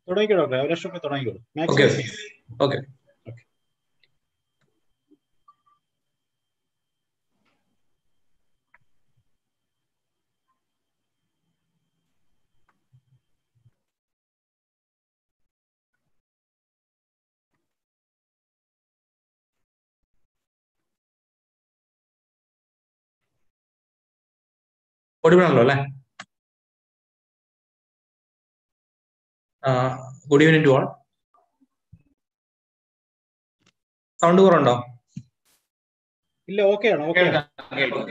തുടങ്ങിക്കോ ഡോക്ടറെ ഒരു ലക്ഷം തുടങ്ങിക്കോളൂ ഓക്കെ മാക്സിമം ഓക്കെ ഒടുവിലാണല്ലോ അല്ലേ good evening to all sound കുറവുണ്ടോ ഇല്ല ഓക്കെ ആണ് ഓക്കെ ആണ്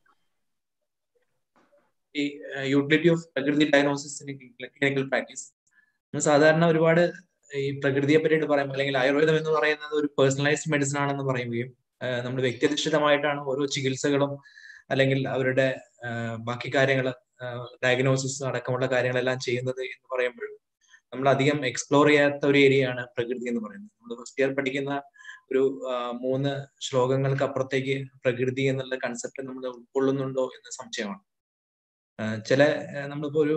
ഈ utility of prakriti diagnosis in clinical practice നമ്മൾ സാധാരണ ഒരുപാട് ഈ പ്രകൃതിയെ പറ്റിയിട്ട് പറയുമ്പോൾ അല്ലെങ്കിൽ ആയുർവേദം എന്ന് പറയുന്നത് ഒരു പേഴ്സണലൈസ്ഡ് മെഡിസിൻ ആണെന്ന് പറയുകയും നമ്മൾ വ്യക്തിയധിഷ്ഠിതമായിട്ടാണ് ഓരോ ചികിത്സകളും അല്ലെങ്കിൽ അവരുടെ ബാക്കി കാര്യങ്ങൾ ഡയഗ്നോസിസ് അടക്കമുള്ള കാര്യങ്ങളെല്ലാം ചെയ്യുന്നത് എന്ന് പറയുമ്പോൾ നമ്മൾ അധികം എക്സ്പ്ലോർ ചെയ്യാത്ത ഒരു ഏരിയയാണ് പ്രകൃതി എന്ന് പറയുന്നത് നമ്മൾ ഫസ്റ്റ് ഇയർ പഠിക്കുന്ന ഒരു മൂന്ന് ശ്ലോകങ്ങൾക്ക് അപ്പുറത്തേക്ക് പ്രകൃതി എന്നുള്ള കൺസെപ്റ്റ് നമ്മൾ ഉൾക്കൊള്ളുന്നുണ്ടോ എന്ന് സംശയമാണ് ചില നമ്മളിപ്പോ ഒരു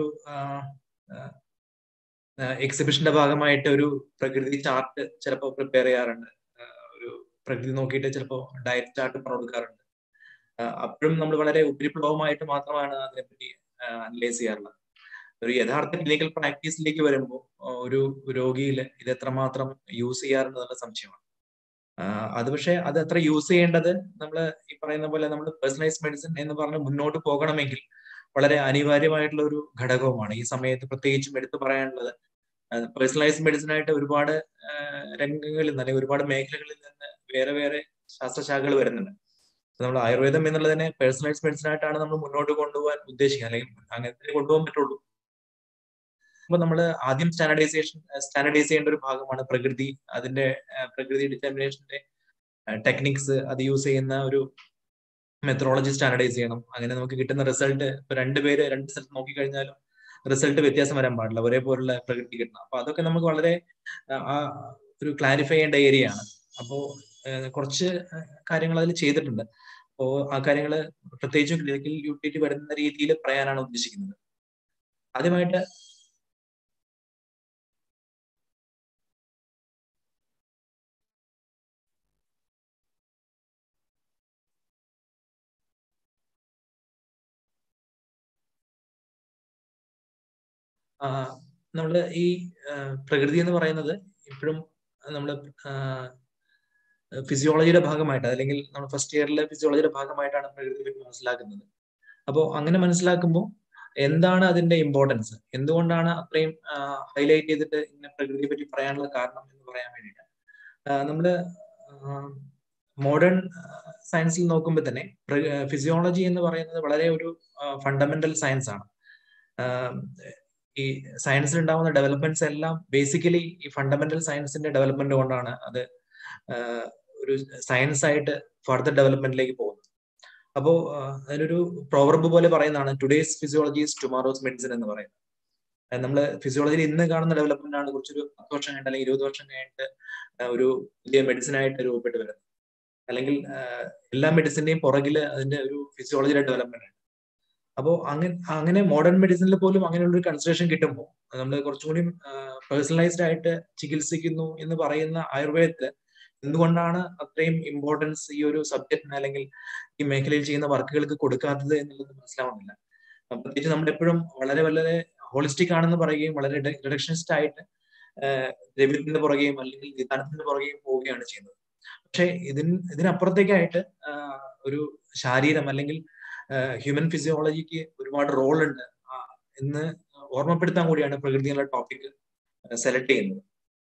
എക്സിബിഷന്റെ ഭാഗമായിട്ട് ഒരു പ്രകൃതി ചാർട്ട് ചിലപ്പോൾ പ്രിപ്പയർ ചെയ്യാറുണ്ട് ഒരു പ്രകൃതി നോക്കിയിട്ട് ചിലപ്പോൾ ഡയറ്റ് ചാർട്ട് പറഞ്ഞു കൊടുക്കാറുണ്ട് അപ്പോഴും നമ്മൾ വളരെ ഉപരിപ്ലവമായിട്ട് മാത്രമാണ് അതിനെപ്പറ്റി അനലൈസ് ചെയ്യാറുള്ളത് ഒരു യഥാർത്ഥ ക്ലിനിക്കൽ പ്രാക്ടീസിലേക്ക് വരുമ്പോൾ ഒരു രോഗിയിൽ ഇത് എത്രമാത്രം യൂസ് ചെയ്യാറുണ്ടെന്നുള്ള സംശയമാണ് അത് പക്ഷേ അത് എത്ര യൂസ് ചെയ്യേണ്ടത് നമ്മൾ ഈ പറയുന്ന പോലെ നമ്മൾ പേഴ്സണലൈസ് മെഡിസിൻ എന്ന് പറഞ്ഞ് മുന്നോട്ട് പോകണമെങ്കിൽ വളരെ അനിവാര്യമായിട്ടുള്ള ഒരു ഘടകവുമാണ് ഈ സമയത്ത് പ്രത്യേകിച്ചും എടുത്തു പറയാനുള്ളത് പേഴ്സണലൈസ് മെഡിസിൻ ആയിട്ട് ഒരുപാട് രംഗങ്ങളിൽ നിന്ന് അല്ലെങ്കിൽ ഒരുപാട് മേഖലകളിൽ നിന്ന് വേറെ വേറെ ശാസ്ത്രശാഖകൾ വരുന്നുണ്ട് നമ്മൾ ആയുർവേദം എന്നുള്ളതിനെ പേഴ്സണലൈസ് മെഡിസിൻ ആയിട്ടാണ് നമ്മൾ മുന്നോട്ട് കൊണ്ടുപോകാൻ ഉദ്ദേശിക്കുന്നത് അല്ലെങ്കിൽ അങ്ങനെ കൊണ്ടുപോകാൻ പറ്റുള്ളൂ അപ്പൊ നമ്മൾ ആദ്യം സ്റ്റാൻഡർഡൈസേഷൻ സ്റ്റാൻഡർഡൈസ് ചെയ്യേണ്ട ഒരു ഭാഗമാണ് പ്രകൃതി അതിന്റെ പ്രകൃതി ഡിറ്റർമിനേഷന്റെ ടെക്നിക്സ് അത് യൂസ് ചെയ്യുന്ന ഒരു മെത്തഡോളജി സ്റ്റാൻഡർഡൈസ് ചെയ്യണം അങ്ങനെ നമുക്ക് കിട്ടുന്ന റിസൾട്ട് ഇപ്പൊ രണ്ടുപേര് രണ്ട് സ്ഥലത്ത് നോക്കിക്കഴിഞ്ഞാലും റിസൾട്ട് വ്യത്യാസം വരാൻ പാടില്ല ഒരേപോലുള്ള പ്രകൃതി കിട്ടണം അപ്പൊ അതൊക്കെ നമുക്ക് വളരെ ആ ഒരു ക്ലാരിഫൈ ചെയ്യേണ്ട ഏരിയ ആണ് അപ്പോ കുറച്ച് കാര്യങ്ങൾ അതിൽ ചെയ്തിട്ടുണ്ട് അപ്പോ ആ കാര്യങ്ങൾ പ്രത്യേകിച്ചും ക്ലിനിക്കൽ യൂട്ടിലിറ്റി വരുന്ന രീതിയിൽ പറയാനാണ് ഉദ്ദേശിക്കുന്നത് ആദ്യമായിട്ട് നമ്മൾ ഈ പ്രകൃതി എന്ന് പറയുന്നത് ഇപ്പോഴും നമ്മൾ ഫിസിയോളജിയുടെ ഭാഗമായിട്ട് അല്ലെങ്കിൽ നമ്മൾ ഫസ്റ്റ് ഇയറിലെ ഫിസിയോളജിയുടെ ഭാഗമായിട്ടാണ് പ്രകൃതിയെ പറ്റി മനസ്സിലാക്കുന്നത് അപ്പോൾ അങ്ങനെ മനസ്സിലാക്കുമ്പോൾ എന്താണ് അതിന്റെ ഇമ്പോർട്ടൻസ് എന്തുകൊണ്ടാണ് അത്രയും ഹൈലൈറ്റ് ചെയ്തിട്ട് ഇങ്ങനെ പ്രകൃതിയെ പറ്റി പറയാനുള്ള കാരണം എന്ന് പറയാൻ വേണ്ടിയിട്ട് നമ്മൾ മോഡേൺ സയൻസിൽ നോക്കുമ്പോൾ തന്നെ ഫിസിയോളജി എന്ന് പറയുന്നത് വളരെ ഒരു ഫണ്ടമെന്റൽ സയൻസ് ആണ് ഈ സയൻസിൽ ഉണ്ടാകുന്ന ഡെവലപ്മെന്റ്സ് എല്ലാം ബേസിക്കലി ഈ ഫണ്ടമെന്റൽ സയൻസിന്റെ ഡെവലപ്മെന്റ് കൊണ്ടാണ് അത് ഒരു സയൻസ് ആയിട്ട് ഫർദർ ഡെവലപ്മെന്റിലേക്ക് പോകുന്നത് അപ്പോ അതിനൊരു പ്രോവർബ് പോലെ പറയുന്നതാണ് today's physiology is tomorrow's medicine എന്ന് പറയുന്നത് നമ്മൾ ഫിസിയോളജിയിൽ ഇന്ന് കാണുന്ന ഡെവലപ്മെന്റ് ആണ് കുറച്ചൊരു പത്ത് വർഷം കഴിഞ്ഞിട്ട് അല്ലെങ്കിൽ ഇരുപത് വർഷം കഴിഞ്ഞിട്ട് ഒരു പുതിയ മെഡിസിൻ ആയിട്ട് രൂപപ്പെട്ട് വരുന്നത് അല്ലെങ്കിൽ എല്ലാ മെഡിസിന്റെയും പുറകിൽ അതിന്റെ ഒരു ഫിസിയോളജിയുടെ ഡെവലപ്മെന്റ് ആണ് അപ്പോൾ അങ്ങനെ അങ്ങനെ മോഡേൺ മെഡിസിനിൽ പോലും അങ്ങനെയുള്ള ഒരു കൺസിഡറേഷൻ കിട്ടുമ്പോൾ നമ്മൾ കുറച്ചും കൂടി പേഴ്സണലൈസ്ഡ് ആയിട്ട് ചികിത്സിക്കുന്നു എന്ന് പറയുന്ന ആയുർവേദത്തിൽ എന്തുകൊണ്ടാണ് അത്രയും ഇമ്പോർട്ടൻസ് ഈ ഒരു സബ്ജക്റ്റിന് അല്ലെങ്കിൽ ഈ മേഖലയിൽ ചെയ്യുന്ന വർക്കുകൾക്ക് കൊടുക്കാത്തത് എന്നുള്ളത് മനസ്സിലാവുന്നില്ല പ്രത്യേകിച്ച് നമ്മൾ എപ്പോഴും വളരെ വളരെ ഹോളിസ്റ്റിക് ആണെന്ന് പറയുകയും വളരെ റിഡക്ഷനിസ്റ്റ് ആയിട്ട് ദ്രവ്യത്തിന്റെ പുറകെയും അല്ലെങ്കിൽ നിദാനത്തിന്റെ പുറകെയും പോവുകയാണ് ചെയ്യുന്നത് പക്ഷെ ഇതിന് ഇതിനപ്പുറത്തേക്കായിട്ട് ഒരു ശാരീരം അല്ലെങ്കിൽ ഹ്യൂമൻ ഫിസിയോളജിക്ക് ഒരുപാട് റോൾ ഉണ്ട് എന്ന് ഓർമ്മപ്പെടുത്താൻ കൂടിയാണ് പ്രകൃതി എന്നുള്ള ടോപ്പിക് സെലക്ട് ചെയ്യുന്നത്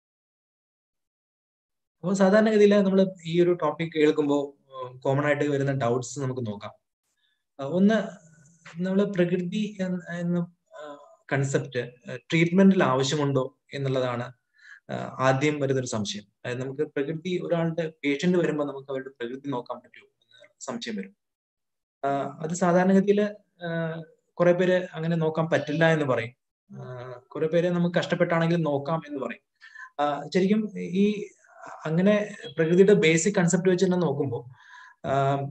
അപ്പോൾ സാധാരണഗതിയിൽ നമ്മൾ ഈ ഒരു ടോപ്പിക് കേൾക്കുമ്പോൾ കോമൺ ആയിട്ട് വരുന്ന ഡൗട്ട്സ് നമുക്ക് നോക്കാം ഒന്ന് നമ്മൾ പ്രകൃതി എന്ന കൺസെപ്റ്റ് ട്രീറ്റ്മെന്റിൽ ആവശ്യമുണ്ടോ എന്നുള്ളതാണ് ആദ്യം വരുന്നൊരു സംശയം അതായത് നമുക്ക് പ്രകൃതി ഒരാളുടെ പേഷ്യന്റ് വരുമ്പോൾ നമുക്ക് അവരുടെ പ്രകൃതി നോക്കാൻ പറ്റുമോ എന്ന സംശയം വരും അത് സാധാരണഗതിയിൽ കുറെ പേര് അങ്ങനെ നോക്കാൻ പറ്റില്ല എന്ന് പറയും കുറെ പേര് നമുക്ക് കഷ്ടപ്പെട്ടാണെങ്കിലും നോക്കാം എന്ന് പറയും ശരിക്കും ഈ അങ്ങനെ പ്രകൃതിയുടെ ബേസിക് കൺസെപ്റ്റ് വെച്ച് തന്നെ നോക്കുമ്പോൾ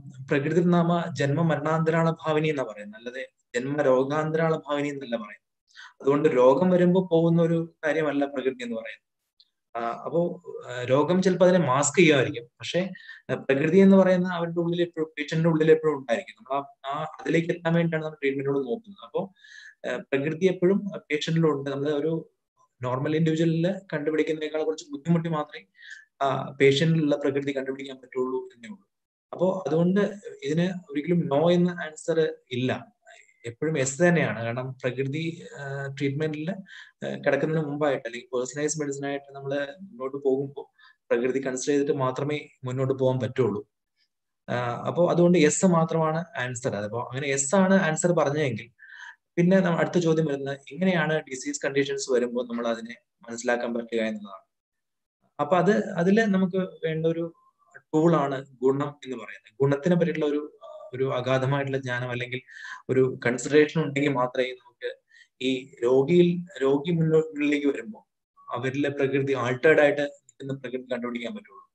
പ്രകൃതി നാമ ജന്മ മരണാന്തരാള ഭാവിനി എന്നാ പറയുന്നത് അല്ലാതെ ജന്മ രോഗാന്തരാള ഭാവിനി എന്നല്ല പറയുന്നത് അതുകൊണ്ട് രോഗം വരുമ്പോൾ പോകുന്ന ഒരു കാര്യമല്ല പ്രകൃതി എന്ന് പറയുന്നത് അപ്പോ രോഗം ചിലപ്പോൾ അതിനെ മാസ്ക് ചെയ്യുമായിരിക്കും പക്ഷെ പ്രകൃതി എന്ന് പറയുന്ന അവരുടെ ഉള്ളിൽ എപ്പോഴും പേഷ്യന്റിന്റെ ഉള്ളിൽ എപ്പോഴും ഉണ്ടായിരിക്കും നമ്മൾ ആ അതിലേക്ക് എത്താൻ വേണ്ടിയിട്ടാണ് നമ്മൾ ട്രീറ്റ്മെന്റിനോട് നോക്കുന്നത് അപ്പോൾ പ്രകൃതി എപ്പോഴും പേഷ്യന്റിലുണ്ട് നമ്മൾ ഒരു നോർമൽ ഇൻഡിവിജ്വലിൽ കണ്ടുപിടിക്കുന്നതിനേക്കാൾ കുറച്ച് ബുദ്ധിമുട്ടി മാത്രമേ പേഷ്യന്റിലുള്ള പ്രകൃതി കണ്ടുപിടിക്കാൻ പറ്റുള്ളൂ എന്നേ ഉള്ളൂ അപ്പോൾ അതുകൊണ്ട് ഇതിന് ഒരിക്കലും നോ എന്ന ആൻസർ ഇല്ല എപ്പോഴും എസ് തന്നെയാണ് കാരണം പ്രകൃതി ട്രീറ്റ്മെന്റിൽ കിടക്കുന്നതിന് മുമ്പായിട്ട് അല്ലെങ്കിൽ പേഴ്സണലൈസ് മെഡിസിൻ ആയിട്ട് നമ്മൾ മുന്നോട്ട് പോകുമ്പോൾ പ്രകൃതി കൺസിഡർ ചെയ്തിട്ട് മാത്രമേ മുന്നോട്ട് പോകാൻ പറ്റുള്ളൂ അപ്പോൾ അതുകൊണ്ട് എസ് മാത്രമാണ് ആൻസർ അതിപ്പോൾ അങ്ങനെ എസ് ആണ് ആൻസർ പറഞ്ഞതെങ്കിൽ പിന്നെ അടുത്ത ചോദ്യം വരുന്നത് എങ്ങനെയാണ് ഡിസീസ് കണ്ടീഷൻസ് വരുമ്പോൾ നമ്മൾ അതിനെ മനസ്സിലാക്കാൻ പറ്റുക എന്നുള്ളതാണ് അപ്പൊ അത് അതിൽ നമുക്ക് വേണ്ട ഒരു ടൂളാണ് ഗുണം എന്ന് പറയുന്നത് ഗുണത്തിനെ പറ്റിയിട്ടുള്ള ഒരു ഒരു അഗാധമായിട്ടുള്ള ജ്ഞാനം അല്ലെങ്കിൽ ഒരു കൺസിഡറേഷൻ ഉണ്ടെങ്കിൽ മാത്രമേ നമുക്ക് ഈ രോഗിയിൽ രോഗി മുന്നോട്ടിലേക്ക് വരുമ്പോൾ അവരിലെ പ്രകൃതി ആൾട്ടേർഡ് ആയിട്ട് നിൽക്കുന്ന പ്രകൃതി കണ്ടുപിടിക്കാൻ പറ്റുള്ളൂ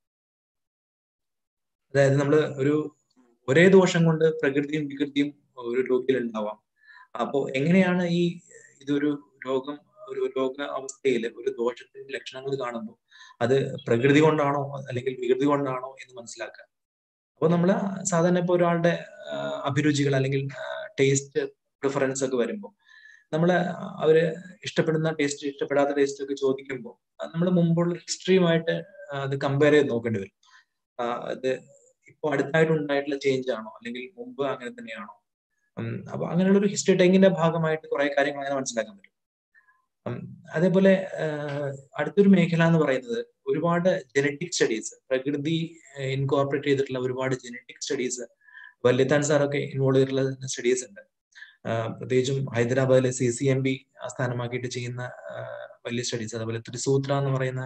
അതായത് നമ്മൾ ഒരു ഒരേ ദോഷം കൊണ്ട് പ്രകൃതിയും വികൃതിയും ഒരു രോഗിയിൽ ഉണ്ടാവാം അപ്പോൾ എങ്ങനെയാണ് ഈ ഇതൊരു രോഗം ഒരു രോഗ അവസ്ഥയിൽ ഒരു ദോഷത്തിന്റെ ലക്ഷണങ്ങൾ കാണുമ്പോൾ അത് പ്രകൃതി കൊണ്ടാണോ അല്ലെങ്കിൽ വികൃതി കൊണ്ടാണോ എന്ന് മനസ്സിലാക്കുക അപ്പോൾ നമ്മൾ സാധാരണ ഇപ്പോൾ ഒരാളുടെ അഭിരുചികൾ അല്ലെങ്കിൽ ടേസ്റ്റ് പ്രിഫറൻസ് ഒക്കെ വരുമ്പോൾ നമ്മൾ അവര് ഇഷ്ടപ്പെടുന്ന ടേസ്റ്റ് ഇഷ്ടപ്പെടാത്ത ടേസ്റ്റ് ഒക്കെ ചോദിക്കുമ്പോൾ നമ്മൾ മുമ്പുള്ള ഹിസ്റ്ററിയുമായിട്ട് അത് കമ്പയർ ചെയ്ത് നോക്കേണ്ടി വരും അത് ഇപ്പോൾ അടുത്തായിട്ട് ഉണ്ടായിട്ടുള്ള ചേഞ്ച് ആണോ അല്ലെങ്കിൽ മുമ്പ് അങ്ങനെ തന്നെയാണോ അപ്പൊ അങ്ങനെയുള്ള ഒരു ഹിസ്റ്ററി ടൈങ്ങിന്റെ ഭാഗമായിട്ട് കുറെ കാര്യങ്ങൾ അങ്ങനെ മനസ്സിലാക്കാൻ പറ്റും അതേപോലെ അടുത്തൊരു മേഖല എന്ന് പറയുന്നത് ഒരുപാട് ജനറ്റിക് സ്റ്റഡീസ് പ്രകൃതി ഇൻകോർപ്പറേറ്റ് ചെയ്തിട്ടുള്ള ഒരുപാട് ജനറ്റിക് സ്റ്റഡീസ് വല്യത്താൻ സാറൊക്കെ ഇൻവോൾവ് ചെയ്തിട്ടുള്ള സ്റ്റഡീസ് ഉണ്ട് പ്രത്യേകിച്ചും ഹൈദരാബാദിലെ സി സി എം ബി ആസ്ഥാനമാക്കിയിട്ട് ചെയ്യുന്ന വലിയ സ്റ്റഡീസ് അതുപോലെ ത്രിസൂത്ര എന്ന് പറയുന്ന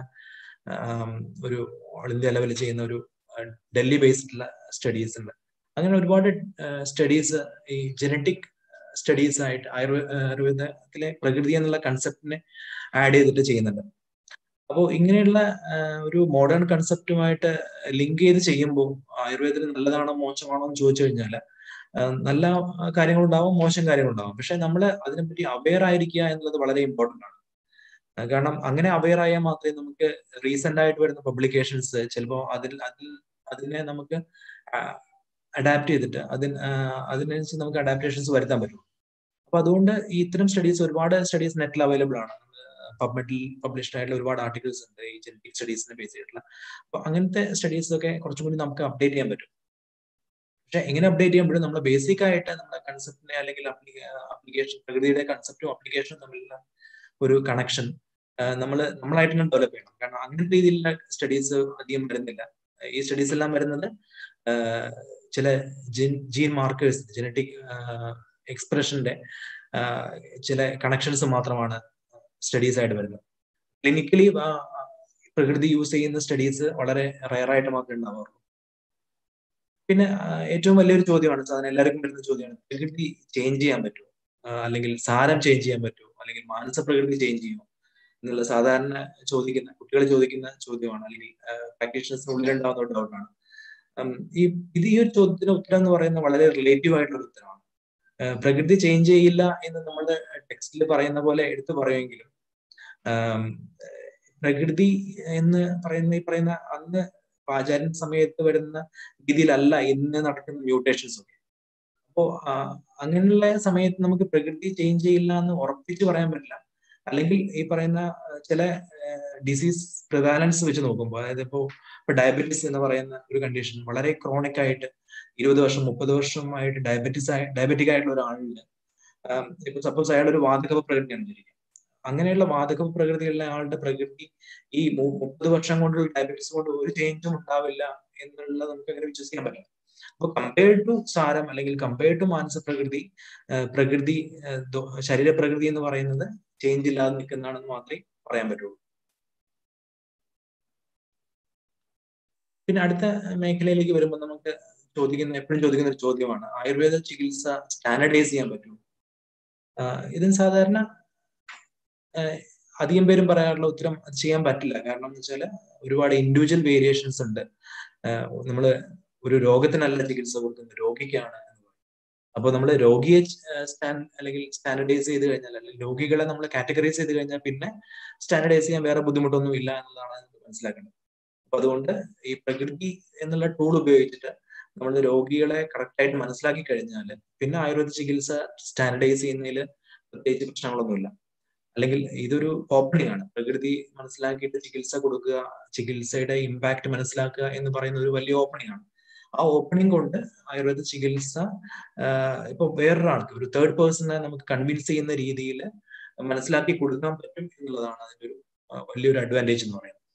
ഒരു ഓൾ ഇന്ത്യ ലെവലിൽ ചെയ്യുന്ന ഒരു ഡൽഹി ബേസ്ഡുള്ള സ്റ്റഡീസ് ഉണ്ട് അങ്ങനെ ഒരുപാട് സ്റ്റഡീസ് ഈ ജനറ്റിക് സ്റ്റഡീസ് ആയിട്ട് ആയുർവേദ ആയുർവേദത്തിലെ പ്രകൃതി എന്നുള്ള കൺസെപ്റ്റിനെ ആഡ് ചെയ്തിട്ട് ചെയ്യുന്നുണ്ട് അപ്പോൾ ഇങ്ങനെയുള്ള ഒരു മോഡേൺ കൺസെപ്റ്റുമായിട്ട് ലിങ്ക് ചെയ്ത് ചെയ്യുമ്പോൾ ആയുർവേദത്തിൽ നല്ലതാണോ മോശമാണോ എന്ന് ചോദിച്ചു കഴിഞ്ഞാൽ നല്ല കാര്യങ്ങളുണ്ടാവും മോശം കാര്യങ്ങളുണ്ടാവും പക്ഷെ നമ്മൾ അതിനെപ്പറ്റി അവെയർ ആയിരിക്കുക എന്നുള്ളത് വളരെ ഇമ്പോർട്ടൻ്റ് ആണ് കാരണം അങ്ങനെ അവെയർ ആയാൽ മാത്രമേ നമുക്ക് റീസെന്റ് ആയിട്ട് വരുന്ന പബ്ലിക്കേഷൻസ് ചിലപ്പോൾ അതിൽ അതിൽ അതിനെ നമുക്ക് അഡാപ്റ്റ് ചെയ്തിട്ട് അതിന് അതിനനുസരിച്ച് നമുക്ക് അഡാപ്റ്റേഷൻസ് വരുത്താൻ പറ്റും അപ്പൊ അതുകൊണ്ട് ഈ ഇത്തരം സ്റ്റഡീസ് ഒരുപാട് സ്റ്റഡീസ് നെറ്റിൽ അവൈലബിൾ ആണ് പബ്മെറ്റിൽ പബ്ലിഷ്ഡ് ആയിട്ടുള്ള ഒരുപാട് ആർട്ടിക്കിൾസ് ഉണ്ട് ഈ ജനറ്റിക് സ്റ്റഡീസിനെ ബേസ് ചെയ്തിട്ടുള്ള അപ്പൊ അങ്ങനത്തെ സ്റ്റഡീസ് ഒക്കെ കുറച്ചും കൂടി നമുക്ക് അപ്ഡേറ്റ് ചെയ്യാൻ പറ്റും പക്ഷെ എങ്ങനെ അപ്ഡേറ്റ് ചെയ്യുമ്പോഴും നമ്മൾ ബേസിക് ആയിട്ട് നമ്മുടെ കൺസെപ്റ്റിനെ അല്ലെങ്കിൽ അപ്ലിക്കേഷൻ പ്രകൃതിയുടെ കൺസെപ്റ്റും അപ്ലിക്കേഷനും തമ്മിലുള്ള ഒരു കണക്ഷൻ നമ്മൾ നമ്മളായിട്ട് തന്നെ ഡെവലപ്പ് ചെയ്യണം കാരണം അങ്ങനത്തെ രീതിയിലുള്ള സ്റ്റഡീസ് അധികം വരുന്നില്ല ഈ സ്റ്റഡീസ് എല്ലാം വരുന്നത് ചില ജീൻ മാർക്കേഴ്സ് ജനറ്റിക് എക്സ്പ്രഷന്റെ ചില കണക്ഷൻസ് മാത്രമാണ് സ്റ്റഡീസ് ആയിട്ട് വരുന്നത് ക്ലിനിക്കലി പ്രകൃതി യൂസ് ചെയ്യുന്ന സ്റ്റഡീസ് വളരെ റയർ ആയിട്ട് മാത്രമേ ഉണ്ടാവാറുള്ളൂ പിന്നെ ഏറ്റവും വലിയൊരു ചോദ്യമാണ് സാധാരണ എല്ലാവർക്കും വരുന്ന ചോദ്യമാണ് പ്രകൃതി ചേഞ്ച് ചെയ്യാൻ പറ്റുമോ അല്ലെങ്കിൽ സാരം ചേഞ്ച് ചെയ്യാൻ പറ്റുമോ അല്ലെങ്കിൽ മാനസ പ്രകൃതി ചേഞ്ച് ചെയ്യുമോ എന്നുള്ള സാധാരണ ചോദിക്കുന്ന കുട്ടികൾ ചോദിക്കുന്ന ചോദ്യമാണ് അല്ലെങ്കിൽ പ്രാക്ടീഷണേഴ്സിന് ഉള്ളിലുണ്ടാവുന്ന ഡൗട്ടാണ് ഈ ഇത് ഈ ഒരു ചോദ്യത്തിന് ഉത്തരം എന്ന് പറയുന്നത് വളരെ റിലേറ്റീവ് ആയിട്ടുള്ള ഒരു ഉത്തരമാണ് പ്രകൃതി ചേഞ്ച് ചെയ്യില്ല എന്ന് നമ്മുടെ ടെക്സ്റ്റിൽ പറയുന്ന പോലെ എടുത്തു പറയുമെങ്കിലും പ്രകൃതി എന്ന് പറയുന്ന ഈ പറയുന്ന അന്ന് ആചാര്യൻ സമയത്ത് വരുന്ന രീതിയിലല്ല ഇന്ന് നടക്കുന്ന മ്യൂട്ടേഷൻസ് ഒക്കെ അപ്പോ അങ്ങനെയുള്ള സമയത്ത് നമുക്ക് പ്രകൃതി ചേഞ്ച് ചെയ്യില്ല എന്ന് ഉറപ്പിച്ച് പറയാൻ പറ്റില്ല അല്ലെങ്കിൽ ഈ പറയുന്ന ചില ഡിസീസ് പ്രിവാലൻസ് വെച്ച് നോക്കുമ്പോൾ അതായത് ഇപ്പോ ഇപ്പൊ ഡയബറ്റീസ് എന്ന് പറയുന്ന ഒരു കണ്ടീഷൻ വളരെ ക്രോണിക് ആയിട്ട് ഇരുപത് വർഷം മുപ്പത് വർഷമായിട്ട് ഡയബറ്റീസ് ആയി ഡയബറ്റിക് ആയിട്ടുള്ള ഒരാളിന് ഇപ്പൊ സപ്പോസ് അയാൾ ഒരു വാതക പ്രകൃതിയാണ് വിചാരിക്കുക അങ്ങനെയുള്ള വാതക പ്രകൃതിയുള്ള ആളുടെ പ്രകൃതി ഈ മുപ്പത് വർഷം കൊണ്ടുള്ള ഡയബറ്റീസ് കൊണ്ട് ഒരു ചേഞ്ചും ഉണ്ടാവില്ല എന്നുള്ളത് നമുക്ക് അങ്ങനെ വിശ്വസിക്കാൻ പറ്റില്ല അപ്പൊ കമ്പയർഡ് ടു സാരം അല്ലെങ്കിൽ കമ്പയർഡ് ടു മാനസ പ്രകൃതി പ്രകൃതി ശരീര പ്രകൃതി എന്ന് പറയുന്നത് ചേഞ്ച് ഇല്ലാതെ നിൽക്കുന്നതാണെന്ന് മാത്രമേ പറയാൻ പറ്റുള്ളൂ പിന്നെ അടുത്ത മേഖലയിലേക്ക് വരുമ്പോൾ നമുക്ക് ചോദിക്കുന്ന എപ്പോഴും ചോദിക്കുന്ന ഒരു ചോദ്യമാണ് ആയുർവേദ ചികിത്സ സ്റ്റാൻഡർഡൈസ് ചെയ്യാൻ പറ്റുമോ ഇതിന് സാധാരണ അധികം പേരും പറയാനുള്ള ഉത്തരം അത് ചെയ്യാൻ പറ്റില്ല കാരണം എന്ന് വെച്ചാൽ ഒരുപാട് ഇൻഡിവിജ്വൽ വേരിയേഷൻസ് ഉണ്ട് നമ്മൾ ഒരു രോഗത്തിനല്ല ചികിത്സ കൊടുക്കുന്നത് രോഗിക്കാണ് എന്ന് പറയും അപ്പോൾ നമ്മൾ രോഗിയെ സ്റ്റാൻ അല്ലെങ്കിൽ സ്റ്റാൻഡർഡൈസ് ചെയ്ത് കഴിഞ്ഞാൽ അല്ലെങ്കിൽ രോഗികളെ നമ്മൾ കാറ്റഗറൈസ് ചെയ്ത് കഴിഞ്ഞാൽ പിന്നെ സ്റ്റാൻഡർഡൈസ് ചെയ്യാൻ വേറെ ബുദ്ധിമുട്ടൊന്നും ഇല്ല എന്നുള്ളതാണ് നമ്മൾ മനസ്സിലാക്കേണ്ടത് അപ്പൊ അതുകൊണ്ട് ഈ പ്രകൃതി എന്നുള്ള ടൂൾ ഉപയോഗിച്ചിട്ട് നമ്മൾ രോഗികളെ കറക്റ്റ് ആയിട്ട് മനസ്സിലാക്കി കഴിഞ്ഞാൽ പിന്നെ ആയുർവേദ ചികിത്സ സ്റ്റാൻഡർഡൈസ് ചെയ്യുന്നതിൽ പ്രത്യേകിച്ച് പ്രശ്നങ്ങളൊന്നുമില്ല അല്ലെങ്കിൽ ഇതൊരു ഓപ്പണിംഗ് ആണ് പ്രകൃതി മനസ്സിലാക്കിയിട്ട് ചികിത്സ കൊടുക്കുക ചികിത്സയുടെ ഇമ്പാക്ട് മനസ്സിലാക്കുക എന്ന് പറയുന്ന ഒരു വലിയ ഓപ്പണിംഗ് ആണ് ആ ഓപ്പണിംഗ് കൊണ്ട് ആയുർവേദ ചികിത്സ ഇപ്പൊ വേറൊരാൾക്ക് ഒരു തേർഡ് പേഴ്സണെ നമുക്ക് കൺവിൻസ് ചെയ്യുന്ന രീതിയിൽ മനസ്സിലാക്കി കൊടുക്കാൻ പറ്റും എന്നുള്ളതാണ് അതിന്റെ ഒരു വലിയൊരു അഡ്വാൻറ്റേജ് എന്ന് പറയുന്നത്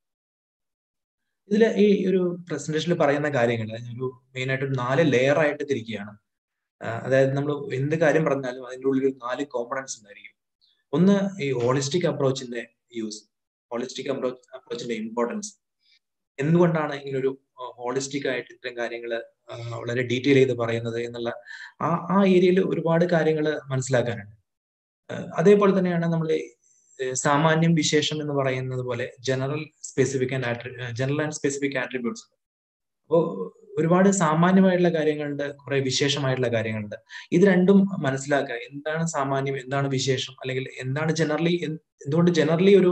ഇതിൽ ഈ ഒരു പ്രസന്റേഷനിൽ പറയുന്ന കാര്യങ്ങൾ ഒരു മെയിൻ ആയിട്ട് ഒരു നാല് ലെയർ ആയിട്ട് തിരിക്കുകയാണ് അതായത് നമ്മൾ എന്ത് കാര്യം പറഞ്ഞാലും അതിൻ്റെ ഉള്ളിൽ ഒരു നാല് കോമ്പണൻസ് ഉണ്ടായിരിക്കും ഒന്ന് ഈ ഹോളിസ്റ്റിക് അപ്രോച്ചിന്റെ യൂസ് ഹോളിസ്റ്റിക് അപ്രോച്ച് അപ്രോച്ചിന്റെ ഇമ്പോർട്ടൻസ് എന്തുകൊണ്ടാണ് ഇങ്ങനൊരു ഹോളിസ്റ്റിക് ആയിട്ട് ഇത്തരം കാര്യങ്ങൾ വളരെ ഡീറ്റെയിൽ ചെയ്ത് പറയുന്നത് എന്നുള്ള ആ ആ ഏരിയയിൽ ഒരുപാട് കാര്യങ്ങൾ മനസ്സിലാക്കാനുണ്ട് അതേപോലെ തന്നെയാണ് നമ്മൾ സാമാന്യം വിശേഷം എന്ന് പറയുന്നത് പോലെ general specific and general and specific attributes അപ്പോൾ ഒരുപാട് സാമാന്യമായിട്ടുള്ള കാര്യങ്ങളുണ്ട് കുറെ വിശേഷമായിട്ടുള്ള കാര്യങ്ങളുണ്ട് ഇത് രണ്ടും മനസ്സിലാക്കുക എന്താണ് സാമാന്യം എന്താണ് വിശേഷം അല്ലെങ്കിൽ എന്താണ് ജനറലി എന്തുകൊണ്ട് ജനറലി ഒരു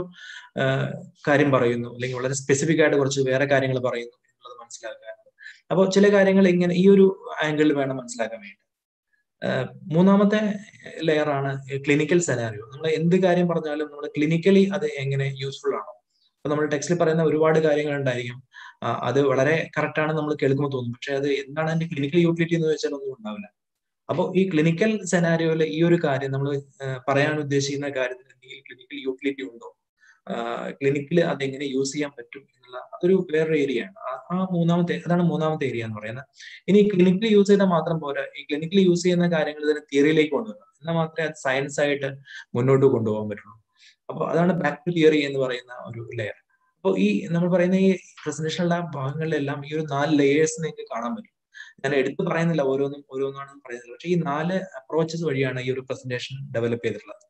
കാര്യം പറയുന്നു അല്ലെങ്കിൽ വളരെ സ്പെസിഫിക് ആയിട്ട് കുറച്ച് വേറെ കാര്യങ്ങൾ പറയുന്നു എന്നുള്ളത് മനസ്സിലാക്കുക അപ്പോൾ ചില കാര്യങ്ങൾ ഇങ്ങനെ ഈ ഒരു ആംഗിളിൽ വേണം മനസ്സിലാക്കാൻ വേണ്ടി മൂന്നാമത്തെ ലെയർ ആണ് ക്ലിനിക്കൽ സെനാരിയോ നമ്മൾ എന്ത് കാര്യം പറഞ്ഞാലും നമ്മൾ ക്ലിനിക്കലി അത് എങ്ങനെ യൂസ്ഫുൾ ആണോ അപ്പൊ നമ്മൾ ടെക്സ്റ്റിൽ പറയുന്ന ഒരുപാട് കാര്യങ്ങൾ ഉണ്ടായിരിക്കും അത് വളരെ കറക്റ്റ് ആണ് നമ്മൾ കേൾക്കുമ്പോൾ തോന്നും പക്ഷെ അത് എന്താണ് അതിന്റെ ക്ലിനിക്കൽ യൂട്ടിലിറ്റി എന്ന് വെച്ചാൽ ഒന്നും ഉണ്ടാവില്ല അപ്പോൾ ഈ ക്ലിനിക്കൽ സെനാരിയോയിലെ ഈ ഒരു കാര്യം നമ്മൾ പറയാൻ ഉദ്ദേശിക്കുന്ന കാര്യത്തിന് എന്തെങ്കിലും ക്ലിനിക്കൽ യൂട്ടിലിറ്റി ഉണ്ടോ ക്ലിനിക്കിൽ അതെങ്ങനെ യൂസ് ചെയ്യാൻ പറ്റും എന്നുള്ള അതൊരു വേറൊരു ഏരിയ ആണ് ആ മൂന്നാമത്തെ അതാണ് മൂന്നാമത്തെ ഏരിയ എന്ന് പറയുന്നത് ഇനി ക്ലിനിക്കൽ യൂസ് ചെയ്താൽ മാത്രം പോരാ ഈ ക്ലിനിക്കൽ യൂസ് ചെയ്യുന്ന കാര്യങ്ങൾ തന്നെ തിയറിയിലേക്ക് കൊണ്ടുവരണം എന്നാൽ മാത്രമേ അത് സയൻസ് ആയിട്ട് മുന്നോട്ട് കൊണ്ടുപോകാൻ പറ്റുള്ളൂ അപ്പോൾ അതാണ് ബാക്ക് ടു തിയറി എന്ന് പറയുന്ന ഒരു ലെയർ അപ്പോൾ ഈ നമ്മൾ പറയുന്ന ഈ പ്രസന്റേഷനുള്ള ഭാഗങ്ങളിലെല്ലാം ഈ ഒരു നാല് ലെയേഴ്സ് നിങ്ങൾക്ക് കാണാൻ പറ്റും ഞാൻ എടുത്തു പറയുന്നില്ല ഓരോന്നും ഓരോന്നാണെന്ന് പറയുന്നില്ല പക്ഷേ ഈ നാല് അപ്രോച്ചസ് വഴിയാണ് ഈ ഒരു പ്രസന്റേഷൻ ഡെവലപ്പ് ചെയ്തിട്ടുള്ളത്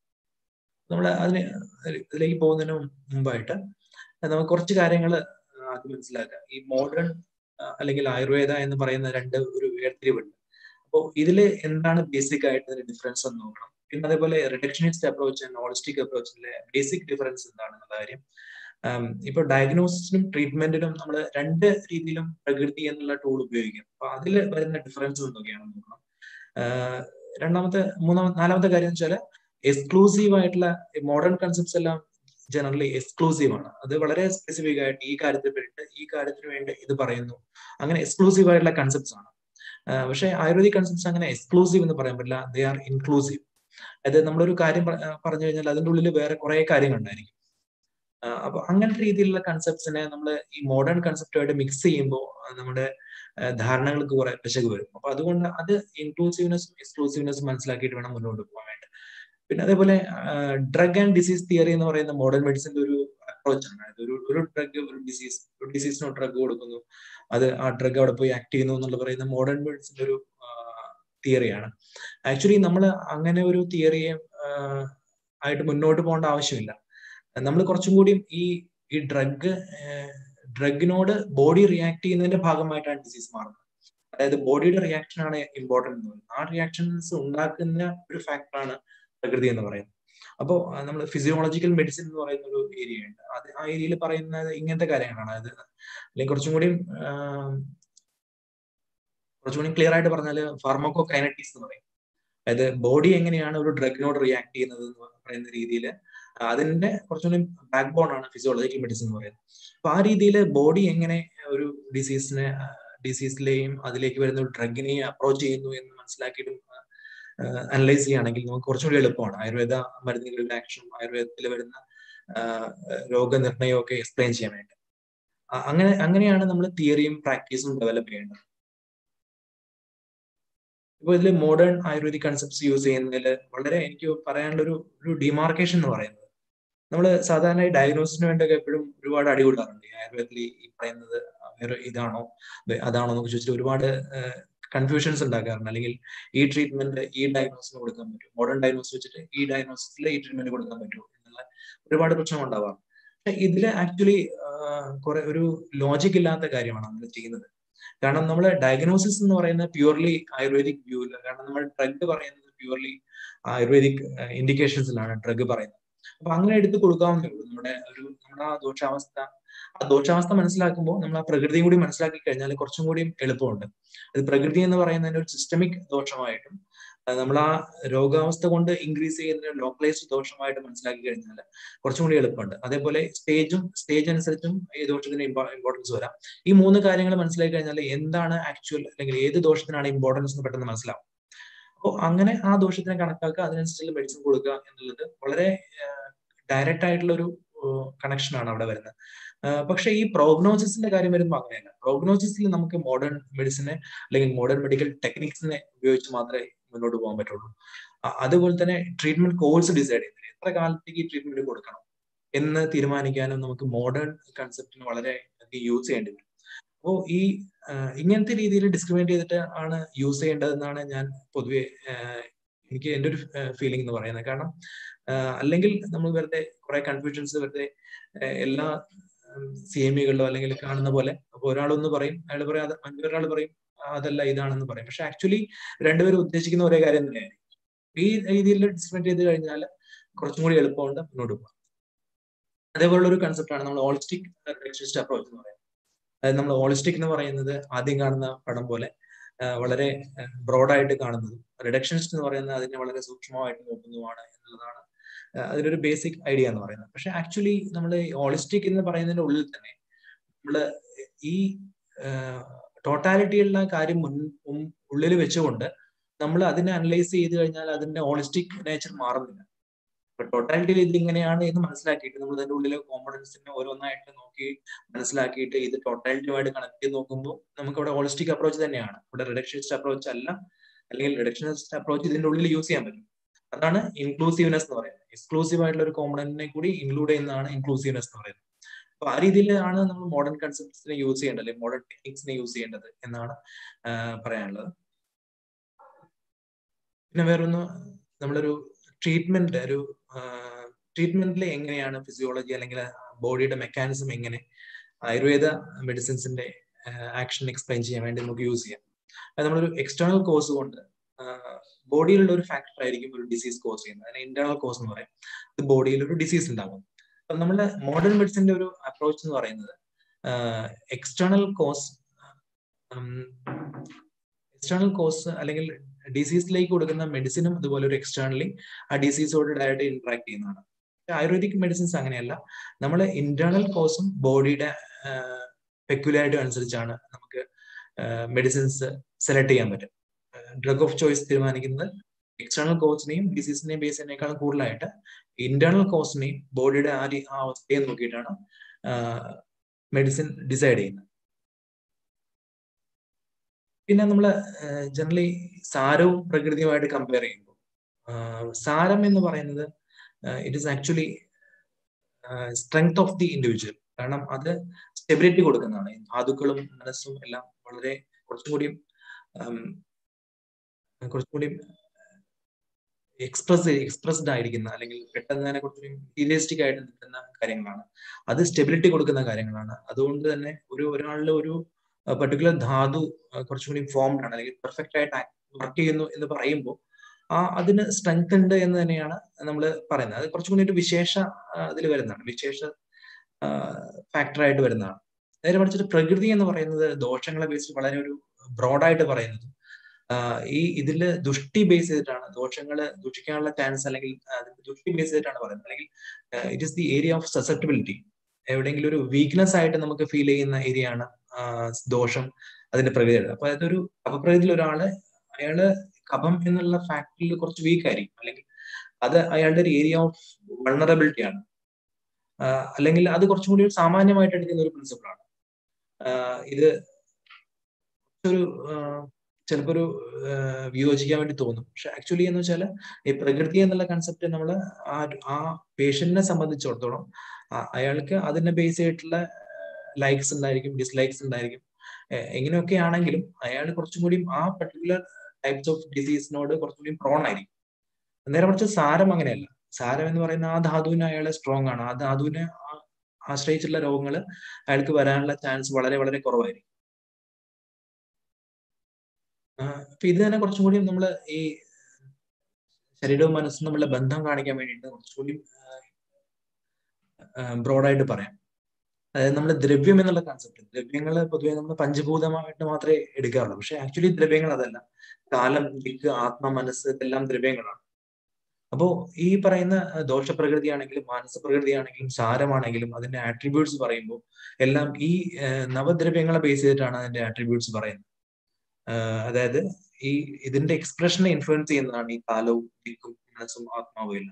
നമ്മൾ അതിന് ഇതിലേക്ക് പോകുന്നതിന് മുമ്പായിട്ട് നമുക്ക് കുറച്ച് കാര്യങ്ങൾ ആദ്യം മനസ്സിലാക്കാം ഈ മോഡേൺ അല്ലെങ്കിൽ ആയുർവേദ എന്ന് പറയുന്ന രണ്ട് ഒരു വേർതിരിവുണ്ട് അപ്പോൾ ഇതിൽ എന്താണ് ബേസിക് ആയിട്ട് ഡിഫറൻസ് എന്ന് നോക്കണം പിന്നെ അതേപോലെ റിഡക്ഷനിസ്റ്റ് അപ്രോച്ച് ആൻഡ് ഹോളിസ്റ്റിക് അപ്രോച്ചിലെ ബേസിക് ഡിഫറൻസ് എന്താണെന്നുള്ള കാര്യം ഇപ്പൊ ഡയഗ്നോസിസിനും ട്രീറ്റ്മെന്റിനും നമ്മൾ രണ്ട് രീതിയിലും പ്രകൃതി എന്നുള്ള ടൂൾ ഉപയോഗിക്കും അപ്പൊ അതിൽ വരുന്ന ഡിഫറൻസ് എന്തൊക്കെയാണെന്ന് നോക്കണം രണ്ടാമത്തെ മൂന്നാമത്തെ നാലാമത്തെ കാര്യം വെച്ചാൽ എക്സ്ക്ലൂസീവ് ആയിട്ടുള്ള മോഡേൺ കൺസെപ്റ്റ്സ് എല്ലാം ജനറലി എക്സ്ക്ലൂസീവ് ആണ് അത് വളരെ സ്പെസിഫിക് ആയിട്ട് ഈ കാര്യത്തിൽ വേണ്ടി ഈ കാര്യത്തിന് വേണ്ടി ഇത് പറയുന്നു അങ്ങനെ എക്സ്ക്ലൂസീവ് ആയിട്ടുള്ള കൺസെപ്റ്റ്സ് ആണ് പക്ഷേ ആയുർവേദിക് കൺസെപ്റ്റ്സ് അങ്ങനെ എക്സ്ക്ലൂസീവ് എന്ന് പറയാൻ പറ്റില്ല ദേ ആർ ഇൻക്ലൂസീവ് അതായത് നമ്മളൊരു കാര്യം പറഞ്ഞു കഴിഞ്ഞാൽ അതിൻ്റെ ഉള്ളിൽ വേറെ കുറെ കാര്യങ്ങൾ ഉണ്ടായിരിക്കും അപ്പൊ അങ്ങനത്തെ രീതിയിലുള്ള കൺസെപ്റ്റ്സിനെ നമ്മൾ ഈ മോഡേൺ കൺസെപ്റ്റുമായിട്ട് മിക്സ് ചെയ്യുമ്പോൾ നമ്മുടെ ധാരണകൾക്ക് കുറെ പിശക് വരും അപ്പൊ അതുകൊണ്ട് അത് ഇൻക്ലൂസീവ്നെസ്സും എക്സ്ക്ലൂസീവ്നെസ്സും മനസ്സിലാക്കിയിട്ട് വേണം മുന്നോട്ട് പോകാൻ വേണ്ടി പിന്നെ അതേപോലെ ഡ്രഗ് ആൻഡ് ഡിസീസ് തിയറി എന്ന് പറയുന്ന മോഡേൺ മെഡിസിന്റെ ഒരു അപ്രോച്ച് ആണ് അതായത് ഒരു ഒരു ഡ്രഗ് ഒരു ഡിസീസ് ഒരു ഡിസീസിന് ഡ്രഗ് കൊടുക്കുന്നു അത് ആ ഡ്രഗ് അവിടെ പോയി ആക്ട് ചെയ്യുന്നു എന്നുള്ള പറയുന്ന മോഡേൺ മെഡിസിന്റെ ഒരു തിയറിയാണ് ആക്ച്വലി നമ്മൾ അങ്ങനെ ഒരു തിയറിയെ ആയിട്ട് മുന്നോട്ട് പോകേണ്ട ആവശ്യമില്ല നമ്മൾ കുറച്ചും കൂടി ഈ ഈ ഡ്രഗ് ഡ്രഗിനോട് ബോഡി റിയാക്ട് ചെയ്യുന്നതിന്റെ ഭാഗമായിട്ടാണ് ഡിസീസ് മാറുന്നത് അതായത് ബോഡിയുടെ റിയാക്ഷൻ ആണ് ഇമ്പോർട്ടൻ്റ് എന്ന് പറയുന്നത് ആ റിയാക്ഷൻസ് ഉണ്ടാക്കുന്ന ഒരു ഫാക്ടറാണ് പ്രകൃതി എന്ന് പറയുന്നത് അപ്പോൾ നമ്മൾ ഫിസിയോളജിക്കൽ മെഡിസിൻ എന്ന് പറയുന്ന ഒരു ഏരിയ ഉണ്ട് അത് ആ ഏരിയയിൽ പറയുന്നത് ഇങ്ങനത്തെ കാര്യങ്ങളാണ് അതായത് അല്ലെങ്കിൽ കുറച്ചും കൂടി കുറച്ചും കൂടി ക്ലിയർ ആയിട്ട് പറഞ്ഞാൽ ഫാർമക്കോ കൈനറ്റിക്സ് എന്ന് പറയും അതായത് ബോഡി എങ്ങനെയാണ് ഒരു ഡ്രഗിനോട് റിയാക്ട് ചെയ്യുന്നത് എന്ന് പറയുന്ന രീതിയിൽ അതിന്റെ കുറച്ചുകൂടി ബാക്ക് ബോൺ ആണ് ഫിസിയോളജിക്കൽ മെഡിസിൻ എന്ന് പറയുന്നത് അപ്പൊ ആ രീതിയിൽ ബോഡി എങ്ങനെ ഒരു ഡിസീസിനെ ഡിസീസിലെയും അതിലേക്ക് വരുന്ന ഒരു ഡ്രഗിനെയും അപ്രോച്ച് ചെയ്യുന്നു എന്ന് മനസ്സിലാക്കിയിട്ടും അനലൈസ് ചെയ്യുകയാണെങ്കിൽ നമുക്ക് കുറച്ചുകൂടി എളുപ്പമാണ് ആയുർവേദ മരുന്നുകളുടെ ആക്ഷനും ആയുർവേദത്തിൽ വരുന്ന രോഗനിർണയവും ഒക്കെ എക്സ്പ്ലെയിൻ ചെയ്യാൻ വേണ്ടി അങ്ങനെ അങ്ങനെയാണ് നമ്മൾ തിയറിയും പ്രാക്ടീസും ഡെവലപ്പ് ചെയ്യേണ്ടത് ഇപ്പൊ ഇതിൽ മോഡേൺ ആയുർവേദിക് കൺസെപ്റ്റ്സ് യൂസ് ചെയ്യുന്നതിൽ വളരെ എനിക്ക് പറയാനുള്ള ഒരു ഒരു ഡിമാർക്കേഷൻ എന്ന് പറയുന്നത് നമ്മൾ സാധാരണ ഡയഗ്നോസിന് വേണ്ടിയൊക്കെ എപ്പോഴും ഒരുപാട് അടികൂടാറുണ്ട് ആയുർവേദത്തിൽ ഈ പറയുന്നത് വേറെ ഇതാണോ അതാണോ എന്നൊക്കെ ചോദിച്ചിട്ട് ഒരുപാട് കൺഫ്യൂഷൻസ് ഉണ്ടാക്കാറുണ്ട് അല്ലെങ്കിൽ ഈ ട്രീറ്റ്മെന്റ് ഈ ഡയഗ്നോസിന് കൊടുക്കാൻ പറ്റും മോഡേൺ ഡയഗ്നോസ് വെച്ചിട്ട് ഈ ഡയഗ്നോസിൽ ഈ ട്രീറ്റ്മെന്റ് കൊടുക്കാൻ പറ്റുമോ എന്നുള്ള ഒരുപാട് പ്രശ്നം ഉണ്ടാവാറുണ്ട് പക്ഷെ ഇതിൽ ആക്ച്വലി കുറെ ഒരു ലോജിക് ഇല്ലാത്ത കാര്യമാണ് നമ്മൾ ചെയ്യുന്നത് കാരണം നമ്മൾ ഡയഗ്നോസിസ് എന്ന് പറയുന്നത് പ്യൂർലി ആയുർവേദിക് വ്യൂവിൽ കാരണം നമ്മൾ ഡ്രഗ് പറയുന്നത് പ്യൂർലി ആയുർവേദിക് ഇൻഡിക്കേഷൻസിലാണ് ഡ്രഗ് പറയുന്നത് അപ്പൊ അങ്ങനെ എടുത്ത് കൊടുക്കാവുന്നേ ഉള്ളൂ നമ്മുടെ ഒരു നമ്മുടെ ആ ദോഷാവസ്ഥ ആ ദോഷാവസ്ഥ മനസ്സിലാക്കുമ്പോൾ നമ്മൾ ആ പ്രകൃതിയും കൂടി മനസ്സിലാക്കി കഴിഞ്ഞാൽ കുറച്ചും കൂടി എളുപ്പമുണ്ട് അത് പ്രകൃതി എന്ന് പറയുന്നതിന് ഒരു സിസ്റ്റമിക് ദോഷമായിട്ടും നമ്മൾ ആ രോഗാവസ്ഥ കൊണ്ട് ഇൻക്രീസ് ചെയ്യുന്ന ലോക്കലൈസ്ഡ് ദോഷമായിട്ട് മനസ്സിലാക്കി കഴിഞ്ഞാൽ കുറച്ചും കൂടി എളുപ്പമുണ്ട് അതേപോലെ സ്റ്റേജും സ്റ്റേജ് അനുസരിച്ചും ഈ ദോഷത്തിന് ഇമ്പോർട്ടൻസ് വരാം ഈ മൂന്ന് കാര്യങ്ങൾ മനസ്സിലാക്കി കഴിഞ്ഞാൽ എന്താണ് ആക്ച്വൽ അല്ലെങ്കിൽ ഏത് ദോഷത്തിനാണ് ഇമ്പോർട്ടൻസ് എന്ന് പെട്ടെന്ന് മനസ്സിലാവും അപ്പോൾ അങ്ങനെ ആ ദോഷത്തിനെ കണക്കാക്കുക അതിനനുസരിച്ചുള്ള മെഡിസിൻ കൊടുക്കുക എന്നുള്ളത് വളരെ ഡയറക്റ്റ് ആയിട്ടുള്ള ഒരു കണക്ഷൻ ആണ് അവിടെ വരുന്നത് പക്ഷേ ഈ പ്രോഗ്നോസിസിന്റെ കാര്യം വരുമ്പോൾ അങ്ങനെയല്ല പ്രോഗ്നോസിസിൽ നമുക്ക് മോഡേൺ മെഡിസിനെ അല്ലെങ്കിൽ മോഡേൺ മെഡിക്കൽ ടെക്നിക്സിനെ ഉപയോഗിച്ച് മാത്രമേ മുന്നോട്ട് പോകാൻ പറ്റുള്ളൂ അതുപോലെ തന്നെ ട്രീറ്റ്മെന്റ് കോഴ്സ് ഡിസൈഡ് ചെയ്യുന്നത് എത്ര കാലത്തേക്ക് ഈ ട്രീറ്റ്മെന്റ് കൊടുക്കണം എന്ന് തീരുമാനിക്കാനും നമുക്ക് മോഡേൺ കൺസെപ്റ്റിന് വളരെ യൂസ് ചെയ്യേണ്ടി വരും അപ്പോൾ ഈ ഇങ്ങനത്തെ രീതിയിൽ ഡിസ്ക്രിമിനേറ്റ് ചെയ്തിട്ട് ആണ് യൂസ് ചെയ്യേണ്ടതെന്നാണ് ഞാൻ പൊതുവെ എനിക്ക് എൻ്റെ ഒരു ഫീലിംഗ് എന്ന് പറയുന്നത് കാരണം അല്ലെങ്കിൽ നമ്മൾ വെറുതെ കുറെ കൺഫ്യൂഷൻസ് വെറുതെ എല്ലാ സി എം ഇകളിലോ അല്ലെങ്കിൽ കാണുന്ന പോലെ അപ്പൊ ഒരാളൊന്ന് പറയും അയാൾ പറയും അത് മറ്റൊരാൾ പറയും അതല്ല ഇതാണെന്ന് പറയും പക്ഷെ ആക്ച്വലി രണ്ടുപേരും ഉദ്ദേശിക്കുന്ന ഒരേ കാര്യം തന്നെയായിരിക്കും ഈ രീതിയിൽ ഡിസ്ക്രിമിനേറ്റ് ചെയ്ത് കഴിഞ്ഞാൽ കുറച്ചും കൂടി എളുപ്പമുണ്ട് മുന്നോട്ട് പോകാം അതേപോലുള്ള ഒരു കൺസെപ്റ്റാണ് നമ്മൾ ഹോളിസ്റ്റിക് റിഡക്ഷനിസ്റ്റ് അപ്രോച്ച് എന്ന് പറയുന്നത് അതായത് നമ്മൾ ഹോളിസ്റ്റിക് എന്ന് പറയുന്നത് ആദ്യം കാണുന്ന പടം പോലെ വളരെ ബ്രോഡായിട്ട് കാണുന്നതും റിഡക്ഷനിസ്റ്റ് എന്ന് പറയുന്നത് അതിനെ വളരെ സൂക്ഷ്മമായിട്ട് നോക്കുന്നതുമാണ് എന്നുള്ളതാണ് അതിലൊരു ബേസിക് ഐഡിയ എന്ന് പറയുന്നത് പക്ഷെ ആക്ച്വലി നമ്മൾ ഹോളിസ്റ്റിക് എന്ന് പറയുന്നതിന്റെ ഉള്ളിൽ തന്നെ നമ്മൾ ഈ ടോട്ടാലിറ്റിയുള്ള കാര്യം മുൻ ഉള്ളിൽ വെച്ചുകൊണ്ട് നമ്മൾ അതിനെ അനലൈസ് ചെയ്ത് കഴിഞ്ഞാൽ അതിന്റെ ഹോളിസ്റ്റിക് നേച്ചർ മാറുന്നില്ല അപ്പൊ ടോട്ടാലിറ്റിയിൽ ഇത് ഇങ്ങനെയാണ് എന്ന് മനസ്സിലാക്കിയിട്ട് നമ്മൾ അതിന്റെ ഉള്ളിലെ കോമ്പണൻസിനെ ഓരോന്നായിട്ട് നോക്കി മനസ്സിലാക്കിയിട്ട് ഇത് ടോട്ടാലിറ്റിയുമായിട്ട് കണക്ട് ചെയ്ത് നോക്കുമ്പോൾ നമുക്ക് അവിടെ ഹോളിസ്റ്റിക് അപ്രോച്ച് തന്നെയാണ് ഇവിടെ റിഡക്ഷനിസ്റ്റ് അപ്രോച്ച് അല്ല അല്ലെങ്കിൽ റിഡക്ഷനിസ്റ്റ് അപ്രോച്ച് ഇതിന്റെ ഉള്ളിൽ യൂസ് ചെയ്യാൻ പറ്റും അതാണ് ഇൻക്ലൂസീവ്നെസ് എന്ന് പറയുന്നത് എക്സ്ക്ലൂസീവ് ആയിട്ടുള്ള ഒരു കോമ്പണന്റിനെ കൂടി ഇൻക്ലൂഡ് ചെയ്യുന്നതാണ് ഇൻക്ലൂസീവ്നെസ് എന്ന് പറയുന്നത് അപ്പൊ ആ രീതിയിലാണ് നമ്മൾ മോഡേൺ കൺസെപ്റ്റ്സിനെ യൂസ് ചെയ്യേണ്ടത് അല്ലെങ്കിൽ മോഡേൺ ടെക്നിക്സിനെ യൂസ് ചെയ്യേണ്ടത് എന്നാണ് പറയാനുള്ളത് പിന്നെ വേറൊന്ന് നമ്മളൊരു ട്രീറ്റ്മെന്റ് ഒരു ട്രീറ്റ്മെന്റിൽ എങ്ങനെയാണ് ഫിസിയോളജി അല്ലെങ്കിൽ ബോഡിയുടെ മെക്കാനിസം എങ്ങനെ ആയുർവേദ മെഡിസിൻസിന്റെ ആക്ഷൻ എക്സ്പ്ലെയിൻ ചെയ്യാൻ വേണ്ടി നമുക്ക് യൂസ് ചെയ്യാം അത് നമ്മളൊരു എക്സ്റ്റേണൽ കോസ് കൊണ്ട് ബോഡിയിലുള്ള ഒരു ഫാക്ടർ ആയിരിക്കും ഒരു ഡിസീസ് കോസ് ചെയ്യുന്നത് അതിന് ഇന്റേണൽ കോസ് എന്ന് പറയും ഇത് ബോഡിയിൽ ഒരു ഡിസീസ് ഉണ്ടാകും അപ്പൊ നമ്മുടെ മോഡേൺ മെഡിസിന്റെ ഒരു അപ്രോച്ച് എന്ന് പറയുന്നത് എക്സ്റ്റേണൽ കോസ് എക്സ്റ്റേണൽ കോസ് അല്ലെങ്കിൽ ഡിസീസിലേക്ക് കൊടുക്കുന്ന മെഡിസിനും അതുപോലെ ഒരു എക്സ്റ്റേണലി ആ ഡിസീസോട് ഡയറക്റ്റ് ഇന്ററാക്ട് ചെയ്യുന്നതാണ് ആയുർവേദിക് മെഡിസിൻസ് അങ്ങനെയല്ല നമ്മൾ ഇന്റേണൽ കോസും ബോഡിയുടെ പെക്യുലാരിറ്റി അനുസരിച്ചാണ് നമുക്ക് മെഡിസിൻസ് സെലക്ട് ചെയ്യാൻ പറ്റും ഡ്രഗ് ഓഫ് ചോയ്സ് തീരുമാനിക്കുന്നത് എക്സ്റ്റേണൽ കോസിനെയും ഡിസീസിനെയും ബേസ് ചെയ്യുന്നതിനേക്കാൾ കൂടുതലായിട്ട് ഇന്റേണൽ കോസിനെയും ബോഡിയുടെ ആ ആ അവസ്ഥയെ നോക്കിയിട്ടാണ് മെഡിസിൻ ഡിസൈഡ് ചെയ്യുന്നത് പിന്നെ നമ്മൾ ജനറലി സാരവും പ്രകൃതിയുമായിട്ട് കമ്പയർ ചെയ്യുമ്പോൾ സാരം എന്ന് പറയുന്നത് it is actually strength of the individual കാരണം അത് സ്റ്റെബിലിറ്റി കൊടുക്കുന്നതാണ് ധാതുക്കളും മനസ്സും എല്ലാം വളരെ കുറച്ചും കൂടി കുറച്ചും കൂടി എക്സ്പ്രസ് എക്സ്പ്രസ്ഡ് ആയിരിക്കുന്ന അല്ലെങ്കിൽ പെട്ടെന്ന് തന്നെ കുറച്ചുകൂടി സീരിയസ്റ്റിക് ആയിട്ട് നിൽക്കുന്ന കാര്യങ്ങളാണ് അത് സ്റ്റെബിലിറ്റി കൊടുക്കുന്ന കാര്യങ്ങളാണ് അതുകൊണ്ട് തന്നെ ഒരു ഒരാളുടെ ഒരു പർട്ടിക്കുലർ ധാതു കുറച്ചും കൂടി ഫോംഡ് ആണ് അല്ലെങ്കിൽ പെർഫെക്റ്റ് ആയിട്ട് വർക്ക് ചെയ്യുന്നു എന്ന് പറയുമ്പോൾ ആ അതിന് സ്ട്രെങ്ത് ഉണ്ട് എന്ന് തന്നെയാണ് നമ്മൾ പറയുന്നത് അത് കുറച്ചും കൂടി ഒരു വിശേഷ അതിൽ വരുന്നതാണ് വിശേഷ ഫാക്ടറായിട്ട് വരുന്നതാണ് നേരെ മറിച്ചിട്ട് പ്രകൃതി എന്ന് പറയുന്നത് ദോഷങ്ങളെ ബേസ് വളരെ ഒരു ബ്രോഡായിട്ട് പറയുന്നത് ഈ ഇതിൽ ദുഷ്ടി ബേസ് ചെയ്തിട്ടാണ് ദോഷങ്ങൾ ദുഷിക്കാനുള്ള ചാൻസ് അല്ലെങ്കിൽ ദുഷ്ടി ബേസ് ചെയ്തിട്ടാണ് പറയുന്നത് അല്ലെങ്കിൽ it is the area of susceptibility എവിടെയെങ്കിലും ഒരു വീക്ക്നെസ് ആയിട്ട് നമുക്ക് ഫീൽ ചെയ്യുന്ന ഏരിയ ആണ് ദോഷം അതിന്റെ പ്രകൃതിയുടെ അപ്പൊ അതൊരു അപപ്രകൃതിയിൽ ഒരാള് അയാള് കഫം എന്നുള്ള ഫാക്ടറിൽ കുറച്ച് വീക്ക് ആയിരിക്കും അല്ലെങ്കിൽ അത് അയാളുടെ ഒരു ഏരിയ ഓഫ് വൾണറബിലിറ്റി ആണ് അല്ലെങ്കിൽ അത് കുറച്ചും കൂടി സാമാന്യമായിട്ട് എടുക്കുന്ന ഒരു പ്രിൻസിപ്പിളാണ് ഇത് ഒരു ചിലപ്പോൾ ഒരു വിയോജിക്കാൻ വേണ്ടി തോന്നും പക്ഷെ ആക്ച്വലി എന്ന് വെച്ചാൽ ഈ പ്രകൃതി എന്നുള്ള കൺസെപ്റ്റ് നമ്മൾ ആ ആ പേഷ്യന്റിനെ സംബന്ധിച്ചിടത്തോളം അയാൾക്ക് അതിനെ ബേസ് ചെയ്തിട്ടുള്ള ലൈക്സ് ഉണ്ടായിരിക്കും ഡിസ്ലൈക്സ് ഉണ്ടായിരിക്കും എങ്ങനെയൊക്കെ ആണെങ്കിലും അയാൾ കുറച്ചും കൂടി ആ പർട്ടിക്കുലർ ടൈപ്സ് ഓഫ് ഡിസീസിനോട് കുറച്ചും കൂടി പ്രോൺ ആയിരിക്കും നേരെ മറിച്ച് സാരം അങ്ങനെയല്ല സാരം എന്ന് പറയുന്ന ആ ധാതുവിന് അയാൾ സ്ട്രോങ് ആണ് ആ ധാതുവിനെ ആശ്രയിച്ചുള്ള രോഗങ്ങൾ അയാൾക്ക് വരാനുള്ള ചാൻസ് വളരെ വളരെ കുറവായിരിക്കും അപ്പൊ ഇത് തന്നെ കുറച്ചും കൂടി നമ്മൾ ഈ ശരീരവും മനസ്സും തമ്മിലുള്ള ബന്ധം കാണിക്കാൻ വേണ്ടിയിട്ട് കുറച്ചുകൂടി ബ്രോഡായിട്ട് പറയാം അതായത് നമ്മൾ ദ്രവ്യം എന്നുള്ള കൺസെപ്റ്റ് ദ്രവ്യങ്ങൾ പൊതുവെ നമ്മൾ പഞ്ചഭൂതമായിട്ട് മാത്രമേ എടുക്കാറുള്ളൂ പക്ഷെ ആക്ച്വലി ദ്രവ്യങ്ങൾ അതല്ല കാലം ദിക്ക് ആത്മ മനസ്സ് ഇതെല്ലാം ദ്രവ്യങ്ങളാണ് അപ്പോ ഈ പറയുന്ന ദോഷപ്രകൃതിയാണെങ്കിലും മാനസപ്രകൃതിയാണെങ്കിലും സാരമാണെങ്കിലും അതിന്റെ ആട്രിബ്യൂട്ട്സ് പറയുമ്പോൾ എല്ലാം ഈ നവദ്രവ്യങ്ങളെ ബേസ് ചെയ്തിട്ടാണ് അതിന്റെ ആട്രിബ്യൂട്ട്സ് പറയുന്നത് അതായത് ഈ ഇതിന്റെ എക്സ്പ്രഷനെ ഇൻഫ്ലുവൻസ് ചെയ്യുന്നതാണ് ഈ കാലവും ദിക്കും മനസ്സും ആത്മാവും എല്ലാം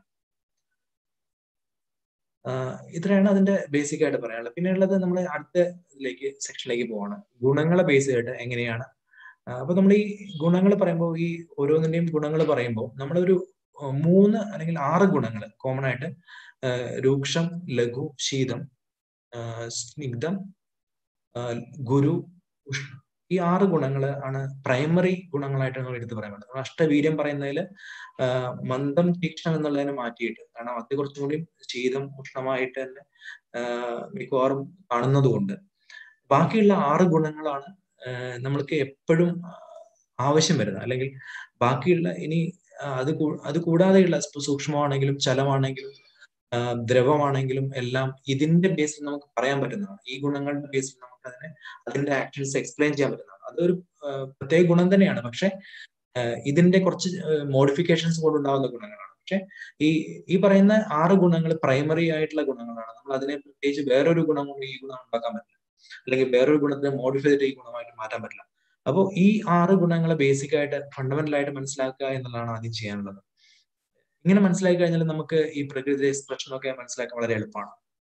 ഇത്രയാണ് അതിന്റെ ബേസിക് ആയിട്ട് പറയാനുള്ളത് പിന്നെ ഉള്ളത് നമ്മൾ അടുത്ത ഇതിലേക്ക് സെക്ഷനിലേക്ക് പോവാണ് ഗുണങ്ങളെ ബേസ് ചെയ്തിട്ട് എങ്ങനെയാണ് അപ്പൊ നമ്മൾ ഈ ഗുണങ്ങൾ പറയുമ്പോൾ ഈ ഓരോന്നിന്റെയും ഗുണങ്ങൾ പറയുമ്പോൾ നമ്മളൊരു മൂന്ന് അല്ലെങ്കിൽ ആറ് ഗുണങ്ങൾ കോമൺ ആയിട്ട് രൂക്ഷം ലഘു ശീതം സ്നിഗ്ധം ഗുരു ഉഷ്ണം ഈ ആറ് ഗുണങ്ങൾ ആണ് പ്രൈമറി ഗുണങ്ങളായിട്ട് നമ്മൾ എടുത്ത് പറയാൻ പറ്റുന്നത് അഷ്ടവീര്യം പറയുന്നതിൽ മന്ദം തീക്ഷ്ണം എന്നുള്ളതിനെ മാറ്റിയിട്ട് കാരണം അത് കുറച്ചും കൂടി ശീതം ഉഷ്ണമായിട്ട് തന്നെ മിക്കവാറും കാണുന്നത് കൊണ്ട് ബാക്കിയുള്ള ആറ് ഗുണങ്ങളാണ് നമ്മൾക്ക് എപ്പോഴും ആവശ്യം വരുന്നത് അല്ലെങ്കിൽ ബാക്കിയുള്ള ഇനി അത് അത് കൂടാതെയുള്ള സൂക്ഷ്മമാണെങ്കിലും ചലമാണെങ്കിലും ദ്രവമാണെങ്കിലും എല്ലാം ഇതിന്റെ ബേസിൽ നമുക്ക് പറയാൻ പറ്റുന്നതാണ് ഈ ഗുണങ്ങളുടെ ബേസിൽ നമുക്ക് അതിനെ അതിന്റെ ആക്ഷൻസ് എക്സ്പ്ലെയിൻ ചെയ്യാൻ പറ്റുന്നതാണ് അതൊരു പ്രത്യേക ഗുണം തന്നെയാണ് പക്ഷെ ഇതിന്റെ കുറച്ച് മോഡിഫിക്കേഷൻസ് കൊണ്ടുണ്ടാകുന്ന ഗുണങ്ങളാണ് പക്ഷെ ഈ ഈ പറയുന്ന ആറ് ഗുണങ്ങൾ പ്രൈമറി ആയിട്ടുള്ള ഗുണങ്ങളാണ് നമ്മൾ അതിനെ പ്രത്യേകിച്ച് വേറൊരു ഗുണം കൊണ്ട് ഈ ഗുണം ഉണ്ടാക്കാൻ പറ്റില്ല അല്ലെങ്കിൽ വേറൊരു ഗുണത്തിനെ മോഡിഫൈ ചെയ്തിട്ട് ഈ ഗുണമായിട്ട് മാറ്റാൻ പറ്റില്ല അപ്പോൾ ഈ ആറ് ഗുണങ്ങളെ ബേസിക് ആയിട്ട് ഫണ്ടമെന്റൽ ആയിട്ട് മനസ്സിലാക്കുക എന്നുള്ളതാണ് ആദ്യം ചെയ്യാനുള്ളത് ഇങ്ങനെ മനസ്സിലാക്കി കഴിഞ്ഞാൽ നമുക്ക് ഈ പ്രകൃതി എക്സ്പ്രഷനൊക്കെ മനസ്സിലാക്കാൻ വളരെ എളുപ്പമാണ്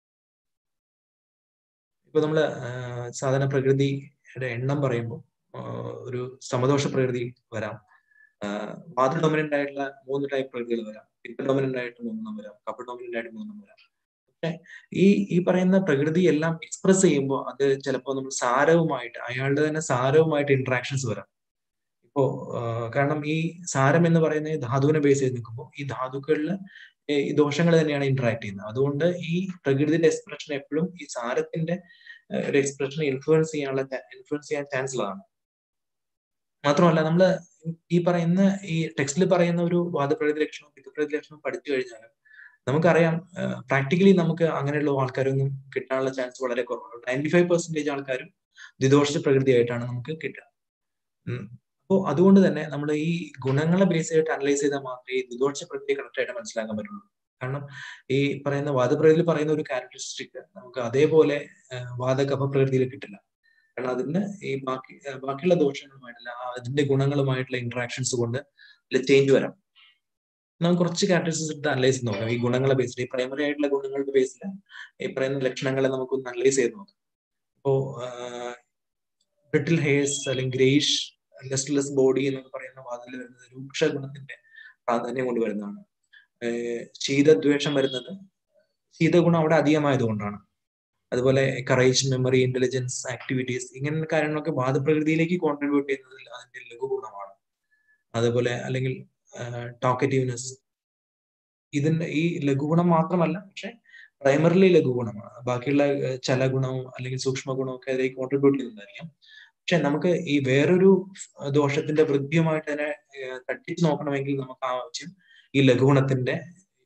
ഇപ്പൊ നമ്മള് സാധാരണ പ്രകൃതിയുടെ എണ്ണം പറയുമ്പോൾ ഒരു സമദോഷ പ്രകൃതി വരാം വാദ ഡൊമിനന്റ് ആയിട്ടുള്ള മൂന്ന് ടൈപ്പ് പ്രകൃതികൾ വരാം പിത്ത ഡൊമിനന്റ് ആയിട്ട് മൂന്നെണ്ണം വരാം കപ്പ ഡൊമിനന്റ് ആയിട്ട് മൂന്നെണ്ണം വരാം പക്ഷെ ഈ ഈ പറയുന്ന പ്രകൃതി എല്ലാം എക്സ്പ്രസ് ചെയ്യുമ്പോൾ അത് ചിലപ്പോൾ നമ്മൾ സാരവുമായിട്ട് അയാളുടെ തന്നെ സാരവുമായിട്ട് ഇന്ററാക്ഷൻസ് വരാം ഇപ്പോ കാരണം ഈ സാരം എന്ന് പറയുന്ന ധാതുവിനെ ബേസ് ചെയ്ത് നിൽക്കുമ്പോൾ ഈ ധാതുക്കളിൽ ഈ ദോഷങ്ങൾ തന്നെയാണ് ഇന്ററാക്ട് ചെയ്യുന്നത് അതുകൊണ്ട് ഈ പ്രകൃതിയുടെ എക്സ്പ്രഷൻ എപ്പോഴും ഈ സാരത്തിന്റെ ഒരു എക്സ്പ്രഷനെ ഇൻഫ്ലുവൻസ് ചെയ്യാനുള്ള ഇൻഫ്ലുവൻസ് ചെയ്യാൻ ചാൻസ് ഉള്ളതാണ് മാത്രമല്ല നമ്മൾ ഈ പറയുന്ന ഈ ടെക്സ്റ്റിൽ പറയുന്ന ഒരു വാദപ്രകൃതി ലക്ഷണവും പിതപ്രകൃതി ലക്ഷണവും പഠിച്ചു കഴിഞ്ഞാൽ നമുക്കറിയാം പ്രാക്ടിക്കലി നമുക്ക് അങ്ങനെയുള്ള ആൾക്കാരൊന്നും കിട്ടാനുള്ള ചാൻസ് വളരെ കുറവാണ് നയൻറ്റി ഫൈവ് പെർസെന്റേജ് ആൾക്കാരും ദ്വിദോഷ പ്രകൃതിയായിട്ടാണ് നമുക്ക് കിട്ടുക അപ്പോൾ അതുകൊണ്ട് തന്നെ നമ്മൾ ഈ ഗുണങ്ങളെ ബേസ് ചെയ്തിട്ട് അനലൈസ് ചെയ്താൽ മാത്രമേ ഈ ദ്വിദോഷ പ്രകൃതി കറക്റ്റ് ആയിട്ട് മനസ്സിലാക്കാൻ പറ്റുള്ളൂ കാരണം ഈ പറയുന്ന വാദപ്രകൃതിയിൽ പറയുന്ന ഒരു ക്യാരക്ടറിസ്റ്റിക് നമുക്ക് അതേപോലെ വാദകഫ പ്രകൃതിയിൽ കിട്ടില്ല കാരണം അതിന് ഈ ബാക്കി ബാക്കിയുള്ള ദോഷങ്ങളുമായിട്ടുള്ള അതിന്റെ ഗുണങ്ങളുമായിട്ടുള്ള ഇന്ററാക്ഷൻസ് കൊണ്ട് അതിൽ ചേഞ്ച് വരാം നമുക്ക് കുറച്ച് ക്യാരക്ടറിസ്റ്റിക്സ് എടുത്ത് അനലൈസ് ചെയ്ത് നോക്കാം ഈ ഗുണങ്ങളെ ബേസിൽ ഈ പ്രൈമറി ആയിട്ടുള്ള ഗുണങ്ങളുടെ ബേസിൽ ഈ പറയുന്ന ലക്ഷണങ്ങളെ നമുക്കൊന്ന് അനലൈസ് ചെയ്ത് നോക്കാം ഇപ്പോ ബ്രിട്ടിൽ ഹെയർസ് അല്ലെങ്കിൽ ഗ്രേഷ് ലെസ്ലെസ് ബോഡി എന്നൊക്കെ പറയുന്ന വാതിൽ വരുന്നത് രൂക്ഷ ഗുണത്തിന്റെ പ്രാധാന്യം കൊണ്ടുവരുന്നതാണ് ശീതദ്വേഷം വരുന്നത് ശീതഗുണം അവിടെ അധികമായതുകൊണ്ടാണ് അതുപോലെ കറേജ് മെമ്മറി ഇന്റലിജൻസ് ആക്ടിവിറ്റീസ് ഇങ്ങനെ കാര്യങ്ങളൊക്കെ വാദപ്രകൃതിയിലേക്ക് കോൺട്രിബ്യൂട്ട് ചെയ്യുന്നതിൽ അതിന്റെ ലഘുഗുണമാണ് അതുപോലെ അല്ലെങ്കിൽ ടോക്കറ്റീവ്നെസ് ഇതിന്റെ ഈ ലഘുഗുണം മാത്രമല്ല പക്ഷെ പ്രൈമറിലി ലഘുഗുണമാണ് ബാക്കിയുള്ള ചലഗുണവും അല്ലെങ്കിൽ സൂക്ഷ്മ ഗുണവും ഒക്കെ അതിലേക്ക് കോൺട്രിബ്യൂട്ട് ചെയ്യുന്നതായിരിക്കാം പക്ഷെ നമുക്ക് ഈ വേറൊരു ദോഷത്തിന്റെ വൃദ്ധിയുമായിട്ട് തന്നെ തട്ടിച്ച് നോക്കണമെങ്കിൽ നമുക്ക് ആവശ്യം ഈ ലഘുഗുണത്തിന്റെ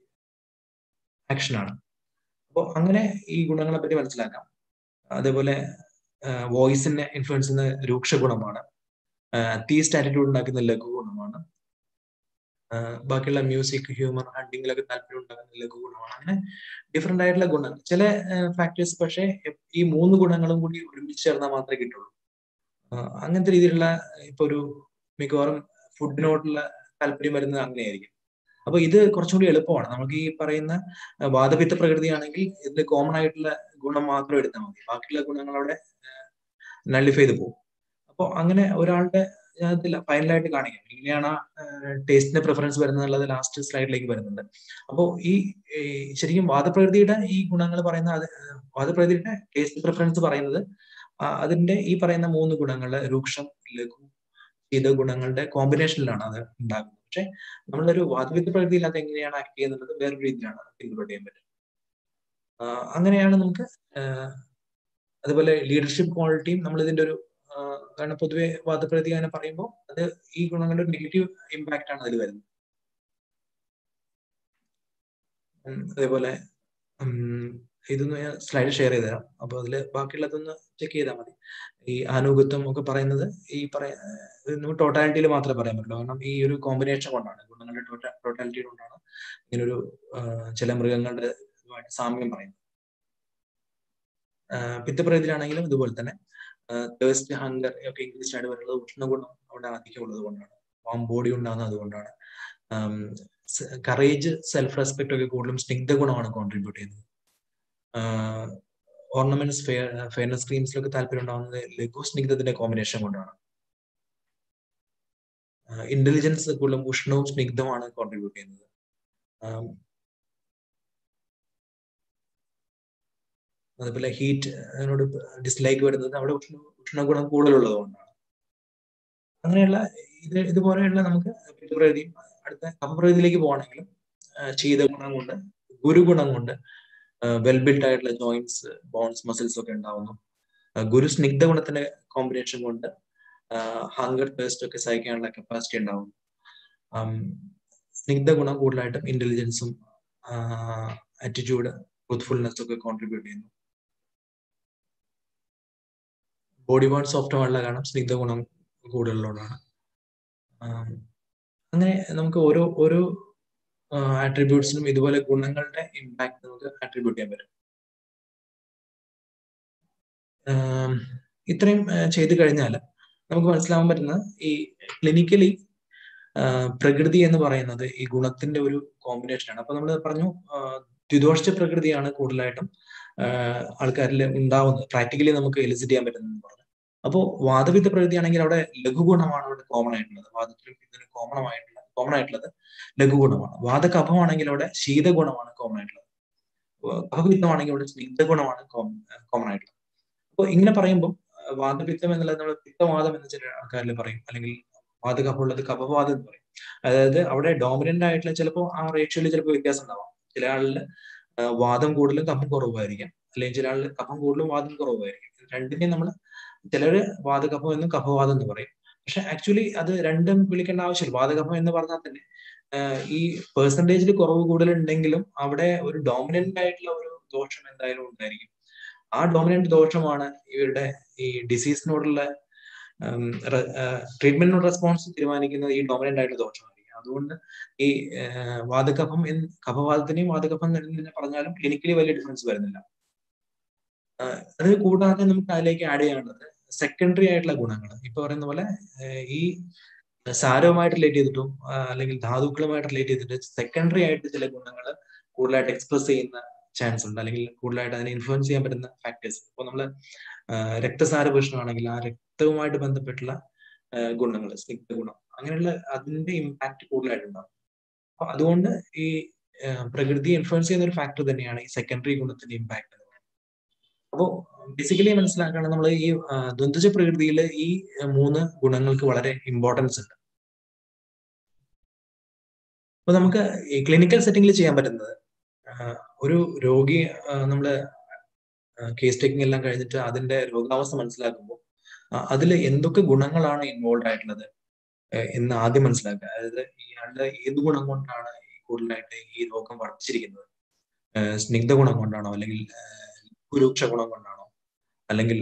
ആക്ഷനാണ് അപ്പോൾ അങ്ങനെ ഈ ഗുണങ്ങളെ പറ്റി മനസ്സിലാക്കാം അതേപോലെ വോയിസിനെ ഇൻഫ്ലുവൻസ് ചെയ്യുന്ന രൂക്ഷ ഗുണമാണ് തീസ്റ്റ് ആറ്റിറ്റ്യൂഡ് ഉണ്ടാക്കുന്ന ലഘു ഗുണമാണ് ബാക്കിയുള്ള മ്യൂസിക് ഹ്യൂമർ ഹണ്ടിങ്ങിലൊക്കെ താല്പര്യം ഉണ്ടാക്കുന്ന ലഘു ഗുണമാണ് അങ്ങനെ ഡിഫറെന്റ് ആയിട്ടുള്ള ഗുണങ്ങൾ ചില ഫാക്ടേഴ്സ് പക്ഷേ ഈ മൂന്ന് ഗുണങ്ങളും കൂടി ഒരുമിച്ച് ചേർന്നാൽ മാത്രമേ കിട്ടുള്ളൂ അങ്ങനത്തെ രീതിയിലുള്ള ഇപ്പൊ ഒരു മിക്കവാറും ഫുഡിനോടുള്ള താല്പര്യം വരുന്നത് അങ്ങനെയായിരിക്കും അപ്പൊ ഇത് കുറച്ചും കൂടി എളുപ്പമാണ് നമുക്ക് ഈ പറയുന്ന വാദപിത്ത പ്രകൃതിയാണെങ്കിൽ ഇതിൽ കോമൺ ആയിട്ടുള്ള ഗുണം മാത്രം എടുത്താൽ മതി ബാക്കിയുള്ള ഗുണങ്ങൾ അവിടെ നള്ളിഫൈ ചെയ്ത് പോകും അപ്പോൾ അങ്ങനെ ഒരാളുടെ ഇതിൽ ഫൈനലായിട്ട് കാണിക്കാം എങ്ങനെയാണ് ടേസ്റ്റിന്റെ പ്രിഫറൻസ് വരുന്നത് എന്നുള്ളത് ലാസ്റ്റ് സ്ലൈഡിലേക്ക് വരുന്നുണ്ട് അപ്പോൾ ഈ ശരിക്കും വാദപ്രകൃതിയുടെ ഈ ഗുണങ്ങൾ പറയുന്ന അത് വാദപ്രകൃതിയുടെ ടേസ്റ്റ് പ്രിഫറൻസ് പറയുന്നത് അതിന്റെ ഈ പറയുന്ന മൂന്ന് ഗുണങ്ങൾ രൂക്ഷം ലഘു ശീത ഗുണങ്ങളുടെ കോമ്പിനേഷനിലാണ് അത് ഉണ്ടാകുന്നത് പക്ഷെ നമ്മളൊരു വാദവിദ്യ പ്രകൃതിയിൽ അത് എങ്ങനെയാണ് ആക്ട് ചെയ്യുന്നത് വേറൊരു രീതിയിലാണ് ഇന്റർപ്രറ്റ് ചെയ്യാൻ പറ്റും അങ്ങനെയാണ് നമുക്ക് അതുപോലെ ലീഡർഷിപ്പ് ക്വാളിറ്റിയും നമ്മൾ ഇതിന്റെ ഒരു കാരണം പൊതുവെ വാദപ്രതി അങ്ങനെ പറയുമ്പോൾ അത് ഈ ഗുണങ്ങളുടെ ഒരു നെഗറ്റീവ് ഇമ്പാക്റ്റ് ആണ് അതിൽ വരുന്നത് അതേപോലെ ഇതൊന്ന് ഞാൻ സ്ലൈഡ് ഷെയർ ചെയ്ത് തരാം അപ്പൊ അതിൽ ബാക്കിയുള്ളതൊന്ന് ചെക്ക് ചെയ്താൽ മതി ഈ ആനുഗത്വം ഒക്കെ പറയുന്നത് ഈ പറയ നമുക്ക് ടോട്ടാലിറ്റിയിൽ മാത്രമേ പറയാൻ പറ്റുള്ളൂ കാരണം ഈ ഒരു കോമ്പിനേഷൻ കൊണ്ടാണ് ഗുണങ്ങളുടെ ടോട്ടാലിറ്റി കൊണ്ടാണ് ഇങ്ങനൊരു ചില മൃഗങ്ങളുടെ സാമ്യം പറയുന്നത് പിത്തപ്രകൃതിയിലാണെങ്കിലും ഇതുപോലെ തന്നെ തേഴ്സ്റ്റ് ഹങ്കർ ഒക്കെ ഇൻക്രീസ് ആയിട്ട് വരുന്നത് ഉഷ്ണഗുണം അവിടെ അധികം ഉള്ളത് കൊണ്ടാണ് വാം ബോഡി ഉണ്ടാകുന്നത് അതുകൊണ്ടാണ് കറേജ് സെൽഫ് റെസ്പെക്ട് ഒക്കെ കൂടുതലും സ്നിഗ്ധ ഗുണമാണ് കോൺട്രിബ്യൂട്ട് ചെയ്യുന്നത് ഓർണമെന്റ്സ് ഫെയർനെസ് ക്രീംസിലൊക്കെ താല്പര്യം ഉണ്ടാകുന്നത് ലഘു സ്നിഗ്ധത്തിന്റെ കോമ്പിനേഷൻ കൊണ്ടാണ് ഇന്റലിജൻസ് കൂടുതലും ഉഷ്ണവും സ്നിഗ്ധമാണ് കോൺട്രിബ്യൂട്ട് ചെയ്യുന്നത് അതുപോലെ ഹീറ്റ് അതിനോട് ഡിസ്ലൈക്ക് വരുന്നത് അവിടെ ഉഷ്ണ ഉഷ്ണഗുണം കൂടുതലുള്ളത് കൊണ്ടാണ് അങ്ങനെയുള്ള ഇത് ഇതുപോലെയുള്ള നമുക്ക് പിതൃപ്രകൃതിയും അടുത്ത കപപ്രകൃതിയിലേക്ക് പോകണമെങ്കിലും ശീതഗുണം കൊണ്ട് ഗുരുഗുണം കൊണ്ട് വെൽ ബിൽഡ് ആയിട്ടുള്ള ജോയിന്റ്സ് ബോൺസ് മസിൽസ് ഒക്കെ ഉണ്ടാവുന്നു ഗുരു സ്നിഗ്ധ ഗുണത്തിന്റെ കോമ്പിനേഷൻ കൊണ്ട് ഹങ്കർ ടേസ്റ്റ് ഒക്കെ സഹിക്കാനുള്ള കപ്പാസിറ്റി ഉണ്ടാവും സ്നിഗ്ധ ഗുണം കൂടുതലായിട്ടും ഇന്റലിജൻസും ആറ്റിറ്റ്യൂഡ് ട്രൂത്ത്ഫുൾനെസ് ഒക്കെ കോൺട്രിബ്യൂട്ട് ചെയ്യുന്നു ബോഡി ബോൺ സോഫ്റ്റ് ആണുള്ള കാരണം സ്നിഗ്ധ ഗുണം കൂടുതലുള്ളതാണ് അങ്ങനെ നമുക്ക് ഓരോ ഓരോ ആട്രിബ്യൂട്ട്സിനും ഇതുപോലെ ഗുണങ്ങളുടെ ഇമ്പാക്ട് നമുക്ക് ആട്രിബ്യൂട്ട് ചെയ്യാൻ പറ്റും ഇത്രയും ചെയ്തു കഴിഞ്ഞാൽ നമുക്ക് മനസ്സിലാവാൻ പറ്റുന്ന ഈ ക്ലിനിക്കലി പ്രകൃതി എന്ന് പറയുന്നത് ഈ ഗുണത്തിന്റെ ഒരു കോമ്പിനേഷനാണ് അപ്പൊ നമ്മൾ പറഞ്ഞു ദ്വിദോഷ പ്രകൃതിയാണ് കൂടുതലായിട്ടും ആൾക്കാരിൽ ഉണ്ടാവുന്നത് പ്രാക്ടിക്കലി നമുക്ക് എലിസിറ്റ് ചെയ്യാൻ പറ്റുന്നത് പറഞ്ഞു അപ്പോൾ വാദവിദ്യ പ്രകൃതിയാണെങ്കിൽ അവിടെ ലഘുഗുണമാണ് അവിടെ കോമൺ ആയിട്ടുള്ളത് വാദത്തിലും ഇതിന് കോമൺ ആയിട്ടുള്ള കോമൺ ആയിട്ടുള്ളത് ലഘുഗുണമാണ് വാദകഫമാണെങ്കിൽ അവിടെ ശീതഗുണമാണ് കോമൺ ആയിട്ടുള്ളത് കഫപിത്തമാണെങ്കിൽ അവിടെ സ്നിഗ്ധഗുണമാണ് കോമൺ ആയിട്ടുള്ളത് അപ്പോൾ ഇങ്ങനെ പറയുമ്പോൾ വാദപിത്തം എന്നുള്ളത് നമ്മൾ പിത്തവാദം എന്ന് ചില ആൾക്കാരിൽ പറയും അല്ലെങ്കിൽ വാദകഫമുള്ളത് കഫവാദം എന്ന് പറയും അതായത് അവിടെ ഡോമിനന്റ് ആയിട്ടുള്ള ചിലപ്പോൾ ആ റേഷ്യോയിൽ ചിലപ്പോൾ വ്യത്യാസം ഉണ്ടാവാം ചില ആളിൽ വാദം കൂടുതലും കഫം കുറവായിരിക്കാം അല്ലെങ്കിൽ ചില ആളിൽ കഫം കൂടുതലും വാദം കുറവായിരിക്കും രണ്ടിനെയും നമ്മൾ ചിലര് വാദകഫം എന്നും കഫവാദം എന്ന് പറയും പക്ഷെ ആക്ച്വലി അത് രണ്ടും വിളിക്കേണ്ട ആവശ്യമില്ല വാദകഫം എന്ന് പറഞ്ഞാൽ തന്നെ ഈ പെർസെൻറ്റേജിൽ കുറവ് കൂടുതലുണ്ടെങ്കിലും അവിടെ ഒരു ഡോമിനന്റ് ആയിട്ടുള്ള ഒരു ദോഷം എന്തായാലും ഉണ്ടായിരിക്കും ആ ഡോമിനന്റ് ദോഷമാണ് ഇവരുടെ ഈ ഡിസീസിനോടുള്ള ട്രീറ്റ്മെന്റിനോട് റെസ്പോൺസ് തീരുമാനിക്കുന്നത് ഈ ഡോമിനന്റ് ആയിട്ടുള്ള ദോഷമായിരിക്കും അതുകൊണ്ട് ഈ വാദകഫം കഫവാദത്തിനെയും വാദകഫം തന്നെ പറഞ്ഞാലും ക്ലിനിക്കലി വലിയ ഡിഫറൻസ് വരുന്നില്ല അത് കൂടാതെ നമുക്ക് അതിലേക്ക് ആഡ് ചെയ്യാനുള്ളത് സെക്കൻഡറി ആയിട്ടുള്ള ഗുണങ്ങൾ ഇപ്പൊ പറയുന്ന പോലെ ഈ സാരവുമായിട്ട് റിലേറ്റ് ചെയ്തിട്ടും അല്ലെങ്കിൽ ധാതുക്കളുമായിട്ട് റിലേറ്റ് ചെയ്തിട്ട് സെക്കൻഡറി ആയിട്ട് ചില ഗുണങ്ങൾ കൂടുതലായിട്ട് എക്സ്പ്രസ് ചെയ്യുന്ന ചാൻസ് ഉണ്ട് അല്ലെങ്കിൽ കൂടുതലായിട്ട് അതിനെ ഇൻഫ്ലുവൻസ് ചെയ്യാൻ പറ്റുന്ന ഫാക്ടേഴ്സ് ഇപ്പോൾ നമ്മൾ രക്തസാര പ്രശ്നമാണെങ്കിൽ ആ രക്തവുമായിട്ട് ബന്ധപ്പെട്ടുള്ള ഗുണങ്ങൾ സ്നിഗ്ധ ഗുണം അങ്ങനെയുള്ള അതിന്റെ ഇമ്പാക്ട് കൂടുതലായിട്ടുണ്ടാവും അപ്പൊ അതുകൊണ്ട് ഈ പ്രകൃതിയെ ഇൻഫ്ലുവൻസ് ചെയ്യുന്ന ഒരു ഫാക്ടർ തന്നെയാണ് ഈ സെക്കൻഡറി ഗുണത്തിന്റെ ഇമ്പാക്ട് അപ്പോൾ ബേസിക്കലി മനസ്സിലാക്കുകയാണ് നമ്മൾ ഈ ദ്വന്ദ്വജ പ്രകൃതിയിൽ ഈ മൂന്ന് ഗുണങ്ങൾക്ക് വളരെ ഇമ്പോർട്ടൻസ് ഉണ്ട് അപ്പൊ നമുക്ക് ഈ ക്ലിനിക്കൽ സെറ്റിംഗിൽ ചെയ്യാൻ പറ്റുന്നത് ഒരു രോഗി നമ്മൾ കേസ് ടേക്കിംഗ് എല്ലാം കഴിഞ്ഞിട്ട് അതിന്റെ രോഗാവസ്ഥ മനസ്സിലാക്കുമ്പോൾ അതിൽ എന്തൊക്കെ ഗുണങ്ങളാണ് ഇൻവോൾവ് ആയിട്ടുള്ളത് എന്ന് ആദ്യം മനസ്സിലാക്കുക അതായത് ഇയാളുടെ ഏത് ഗുണം കൊണ്ടാണ് കൂടുതലായിട്ട് ഈ രോഗം വർദ്ധിച്ചിരിക്കുന്നത് സ്നിഗ്ധ ഗുണം കൊണ്ടാണോ അല്ലെങ്കിൽ കുരൂക്ഷ ഗുണം കൊണ്ടാണോ അല്ലെങ്കിൽ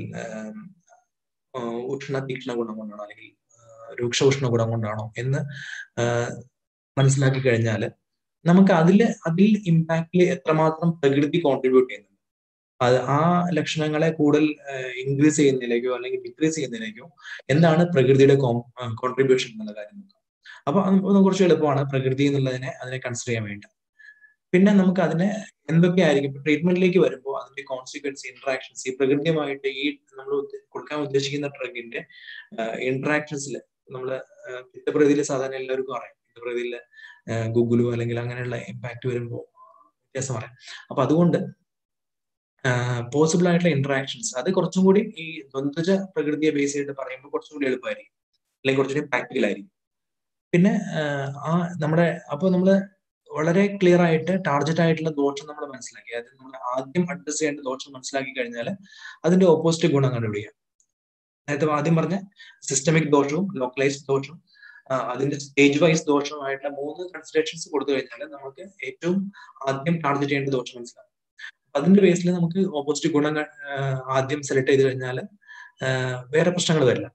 ഉഷ്ണ തീക്ഷ്ണ ഗുണം കൊണ്ടാണോ അല്ലെങ്കിൽ രൂക്ഷ ഉഷ്ണ ഗുണം കൊണ്ടാണോ എന്ന് മനസ്സിലാക്കി കഴിഞ്ഞാൽ നമുക്ക് അതിൽ അതിൽ ഇമ്പാക്റ്റിൽ എത്രമാത്രം പ്രകൃതി കോൺട്രിബ്യൂട്ട് ചെയ്യുന്നുണ്ട് അത് ആ ലക്ഷണങ്ങളെ കൂടുതൽ ഇൻക്രീസ് ചെയ്യുന്നതിലേക്കോ അല്ലെങ്കിൽ ഡിക്രീസ് ചെയ്യുന്നതിലേക്കോ എന്താണ് പ്രകൃതിയുടെ കോൺട്രിബ്യൂഷൻ എന്നുള്ള കാര്യം നോക്കാം അപ്പൊ കുറച്ച് എളുപ്പമാണ് പ്രകൃതി എന്നുള്ളതിനെ അതിനെ കൺസിഡർ ചെയ്യാൻ വേണ്ടി പിന്നെ നമുക്ക് അതിനെ എന്തൊക്കെയായിരിക്കും ഇപ്പൊ ട്രീറ്റ്മെന്റിലേക്ക് വരുമ്പോൾ അതിന്റെ കോൺസിക്വൻസ് ഇന്ററാക്ഷൻസ് ഈ പ്രകൃതിയുമായിട്ട് ഈ നമ്മൾ കൊടുക്കാൻ ഉദ്ദേശിക്കുന്ന ഡ്രഗിന്റെ ഇന്ററാക്ഷൻസിൽ നമ്മൾ പിത്തപ്രകൃതിയിൽ സാധാരണ എല്ലാവർക്കും അറിയാം പിത്തപ്രകൃതിയിൽ ഗൂഗിളോ അല്ലെങ്കിൽ അങ്ങനെയുള്ള ഇമ്പാക്ട് വരുമ്പോൾ വ്യത്യാസം പറയാം അപ്പൊ അതുകൊണ്ട് പോസിബിൾ ആയിട്ടുള്ള ഇന്ററാക്ഷൻസ് അത് കുറച്ചും കൂടി ഈ ദ്വന്ദ്വജ പ്രകൃതിയെ ബേസ് ചെയ്തിട്ട് പറയുമ്പോൾ കുറച്ചും കൂടി എളുപ്പമായിരിക്കും അല്ലെങ്കിൽ കുറച്ചുകൂടി പ്രാക്ടിക്കൽ ആയിരിക്കും പിന്നെ ആ നമ്മുടെ അപ്പോൾ നമ്മൾ വളരെ ക്ലിയർ ആയിട്ട് ടാർഗറ്റ് ആയിട്ടുള്ള ദോഷം നമ്മൾ മനസ്സിലാക്കി അതായത് നമ്മൾ ആദ്യം അഡ്രസ് ചെയ്യേണ്ട ദോഷം മനസ്സിലാക്കി കഴിഞ്ഞാൽ അതിന്റെ ഓപ്പോസിറ്റ് ഗുണം കണ്ടുപിടിക്കാം നേരത്തെ ആദ്യം പറഞ്ഞ സിസ്റ്റമിക് ദോഷവും ലോക്കലൈസ്ഡ് ദോഷവും അതിന്റെ സ്റ്റേജ് വൈസ് ദോഷവുമായിട്ടുള്ള മൂന്ന് കൺസിഡറേഷൻസ് കൊടുത്തു കഴിഞ്ഞാൽ നമുക്ക് ഏറ്റവും ആദ്യം ടാർഗറ്റ് ചെയ്യേണ്ട ദോഷം മനസ്സിലാവും അതിന്റെ ബേസിൽ നമുക്ക് ഓപ്പോസിറ്റ് ഗുണങ്ങൾ ആദ്യം സെലക്ട് ചെയ്ത് കഴിഞ്ഞാൽ വേറെ പ്രശ്നങ്ങൾ വരില്ല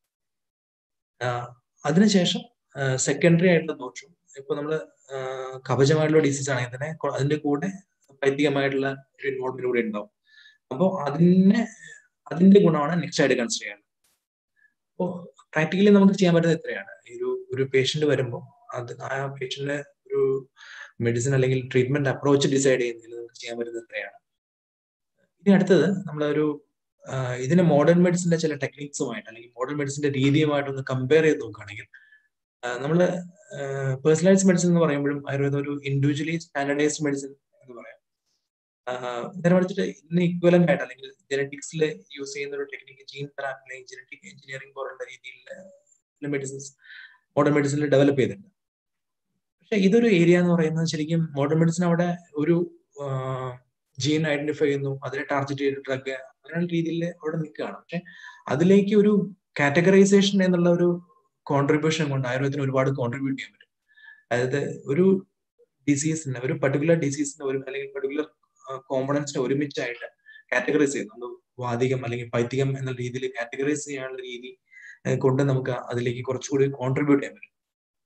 അതിനുശേഷം സെക്കൻഡറി ആയിട്ടുള്ള ദോഷം ഇപ്പൊ നമ്മൾ കവചമായിട്ടുള്ള ഡിസീസ് ആണെങ്കിൽ തന്നെ അതിന്റെ കൂടെ വൈദികമായിട്ടുള്ള ഒരു ഇൻവോൾവ്മെന്റ് കൂടെ ഉണ്ടാവും അപ്പോൾ അതിനെ അതിന്റെ ഗുണമാണ് നെക്സ്റ്റ് ആയിട്ട് കൺസിഡർ ചെയ്യുന്നത് അപ്പോൾ പ്രാക്ടിക്കലി നമുക്ക് ചെയ്യാൻ പറ്റുന്നത് എത്രയാണ് ഒരു ഒരു പേഷ്യന്റ് വരുമ്പോൾ അത് ആ പേഷ്യന്റിന് ഒരു മെഡിസിൻ അല്ലെങ്കിൽ ട്രീറ്റ്മെന്റ് അപ്രോച്ച് ഡിസൈഡ് ചെയ്യുന്നതിൽ നമുക്ക് ചെയ്യാൻ പറ്റുന്നത് എത്രയാണ് ഇനി അടുത്തത് നമ്മളൊരു ഇതിന് മോഡേൺ മെഡിസിന്റെ ചില ടെക്നിക്സുമായിട്ട് അല്ലെങ്കിൽ മോഡേൺ മെഡിസിന്റെ രീതിയുമായിട്ട് ഒന്ന് കമ്പയർ ചെയ്ത് നോക്കുകയാണെങ്കിൽ നമ്മൾ പേഴ്സണലൈസ്ഡ് മെഡിസിൻ എന്ന് പറയുമ്പോഴും ആയുർവേദം ഒരു ഇൻഡിവിജ്വലി സ്റ്റാൻഡർഡൈസ്ഡ് മെഡിസിൻ എന്ന് പറയാം നേരെ മറിച്ചിട്ട് ഇന്ന് ഇക്വലന്റ് ആയിട്ട് അല്ലെങ്കിൽ ജനറ്റിക്സിൽ യൂസ് ചെയ്യുന്ന ഒരു ടെക്നിക്ക് ജീൻ തെറാപ്പി അല്ലെങ്കിൽ ജനറ്റിക് എഞ്ചിനീയറിംഗ് പോലുള്ള രീതിയിൽ മെഡിസിൻസ് മോഡേൺ മെഡിസിനിൽ ഡെവലപ്പ് ചെയ്തിട്ടുണ്ട് പക്ഷെ ഇതൊരു ഏരിയ എന്ന് പറയുന്നത് ശരിക്കും മോഡേൺ മെഡിസിൻ അവിടെ ഒരു ജീൻ ഐഡന്റിഫൈ ചെയ്യുന്നു അതിനെ ടാർഗറ്റ് ചെയ്ത് ഡ്രഗ് അങ്ങനെയുള്ള രീതിയിൽ അവിടെ നിൽക്കുകയാണ് പക്ഷെ അതിലേക്ക് ഒരു കാറ്റഗറൈസേഷൻ എന്നുള്ള ഒരു കോൺട്രിബ്യൂഷൻ കൊണ്ട് ആയുർവേദത്തിന് ഒരുപാട് കോൺട്രിബ്യൂട്ട് ചെയ്യാൻ പറ്റും അതായത് ഒരു ഡിസീസിന് ഒരു പർട്ടിക്കുലർ ഡിസീസിന് ഒരു അല്ലെങ്കിൽ പർട്ടിക്കുലർ കോമ്പണൻസിനെ ഒരുമിച്ചായിട്ട് കാറ്റഗറൈസ് ചെയ്യുന്നു നമ്മൾ വാദികം അല്ലെങ്കിൽ പൈത്തികം എന്ന രീതിയിൽ കാറ്റഗറൈസ് ചെയ്യാനുള്ള രീതി കൊണ്ട് നമുക്ക് അതിലേക്ക് കുറച്ചുകൂടി കോൺട്രിബ്യൂട്ട് ചെയ്യാൻ പറ്റും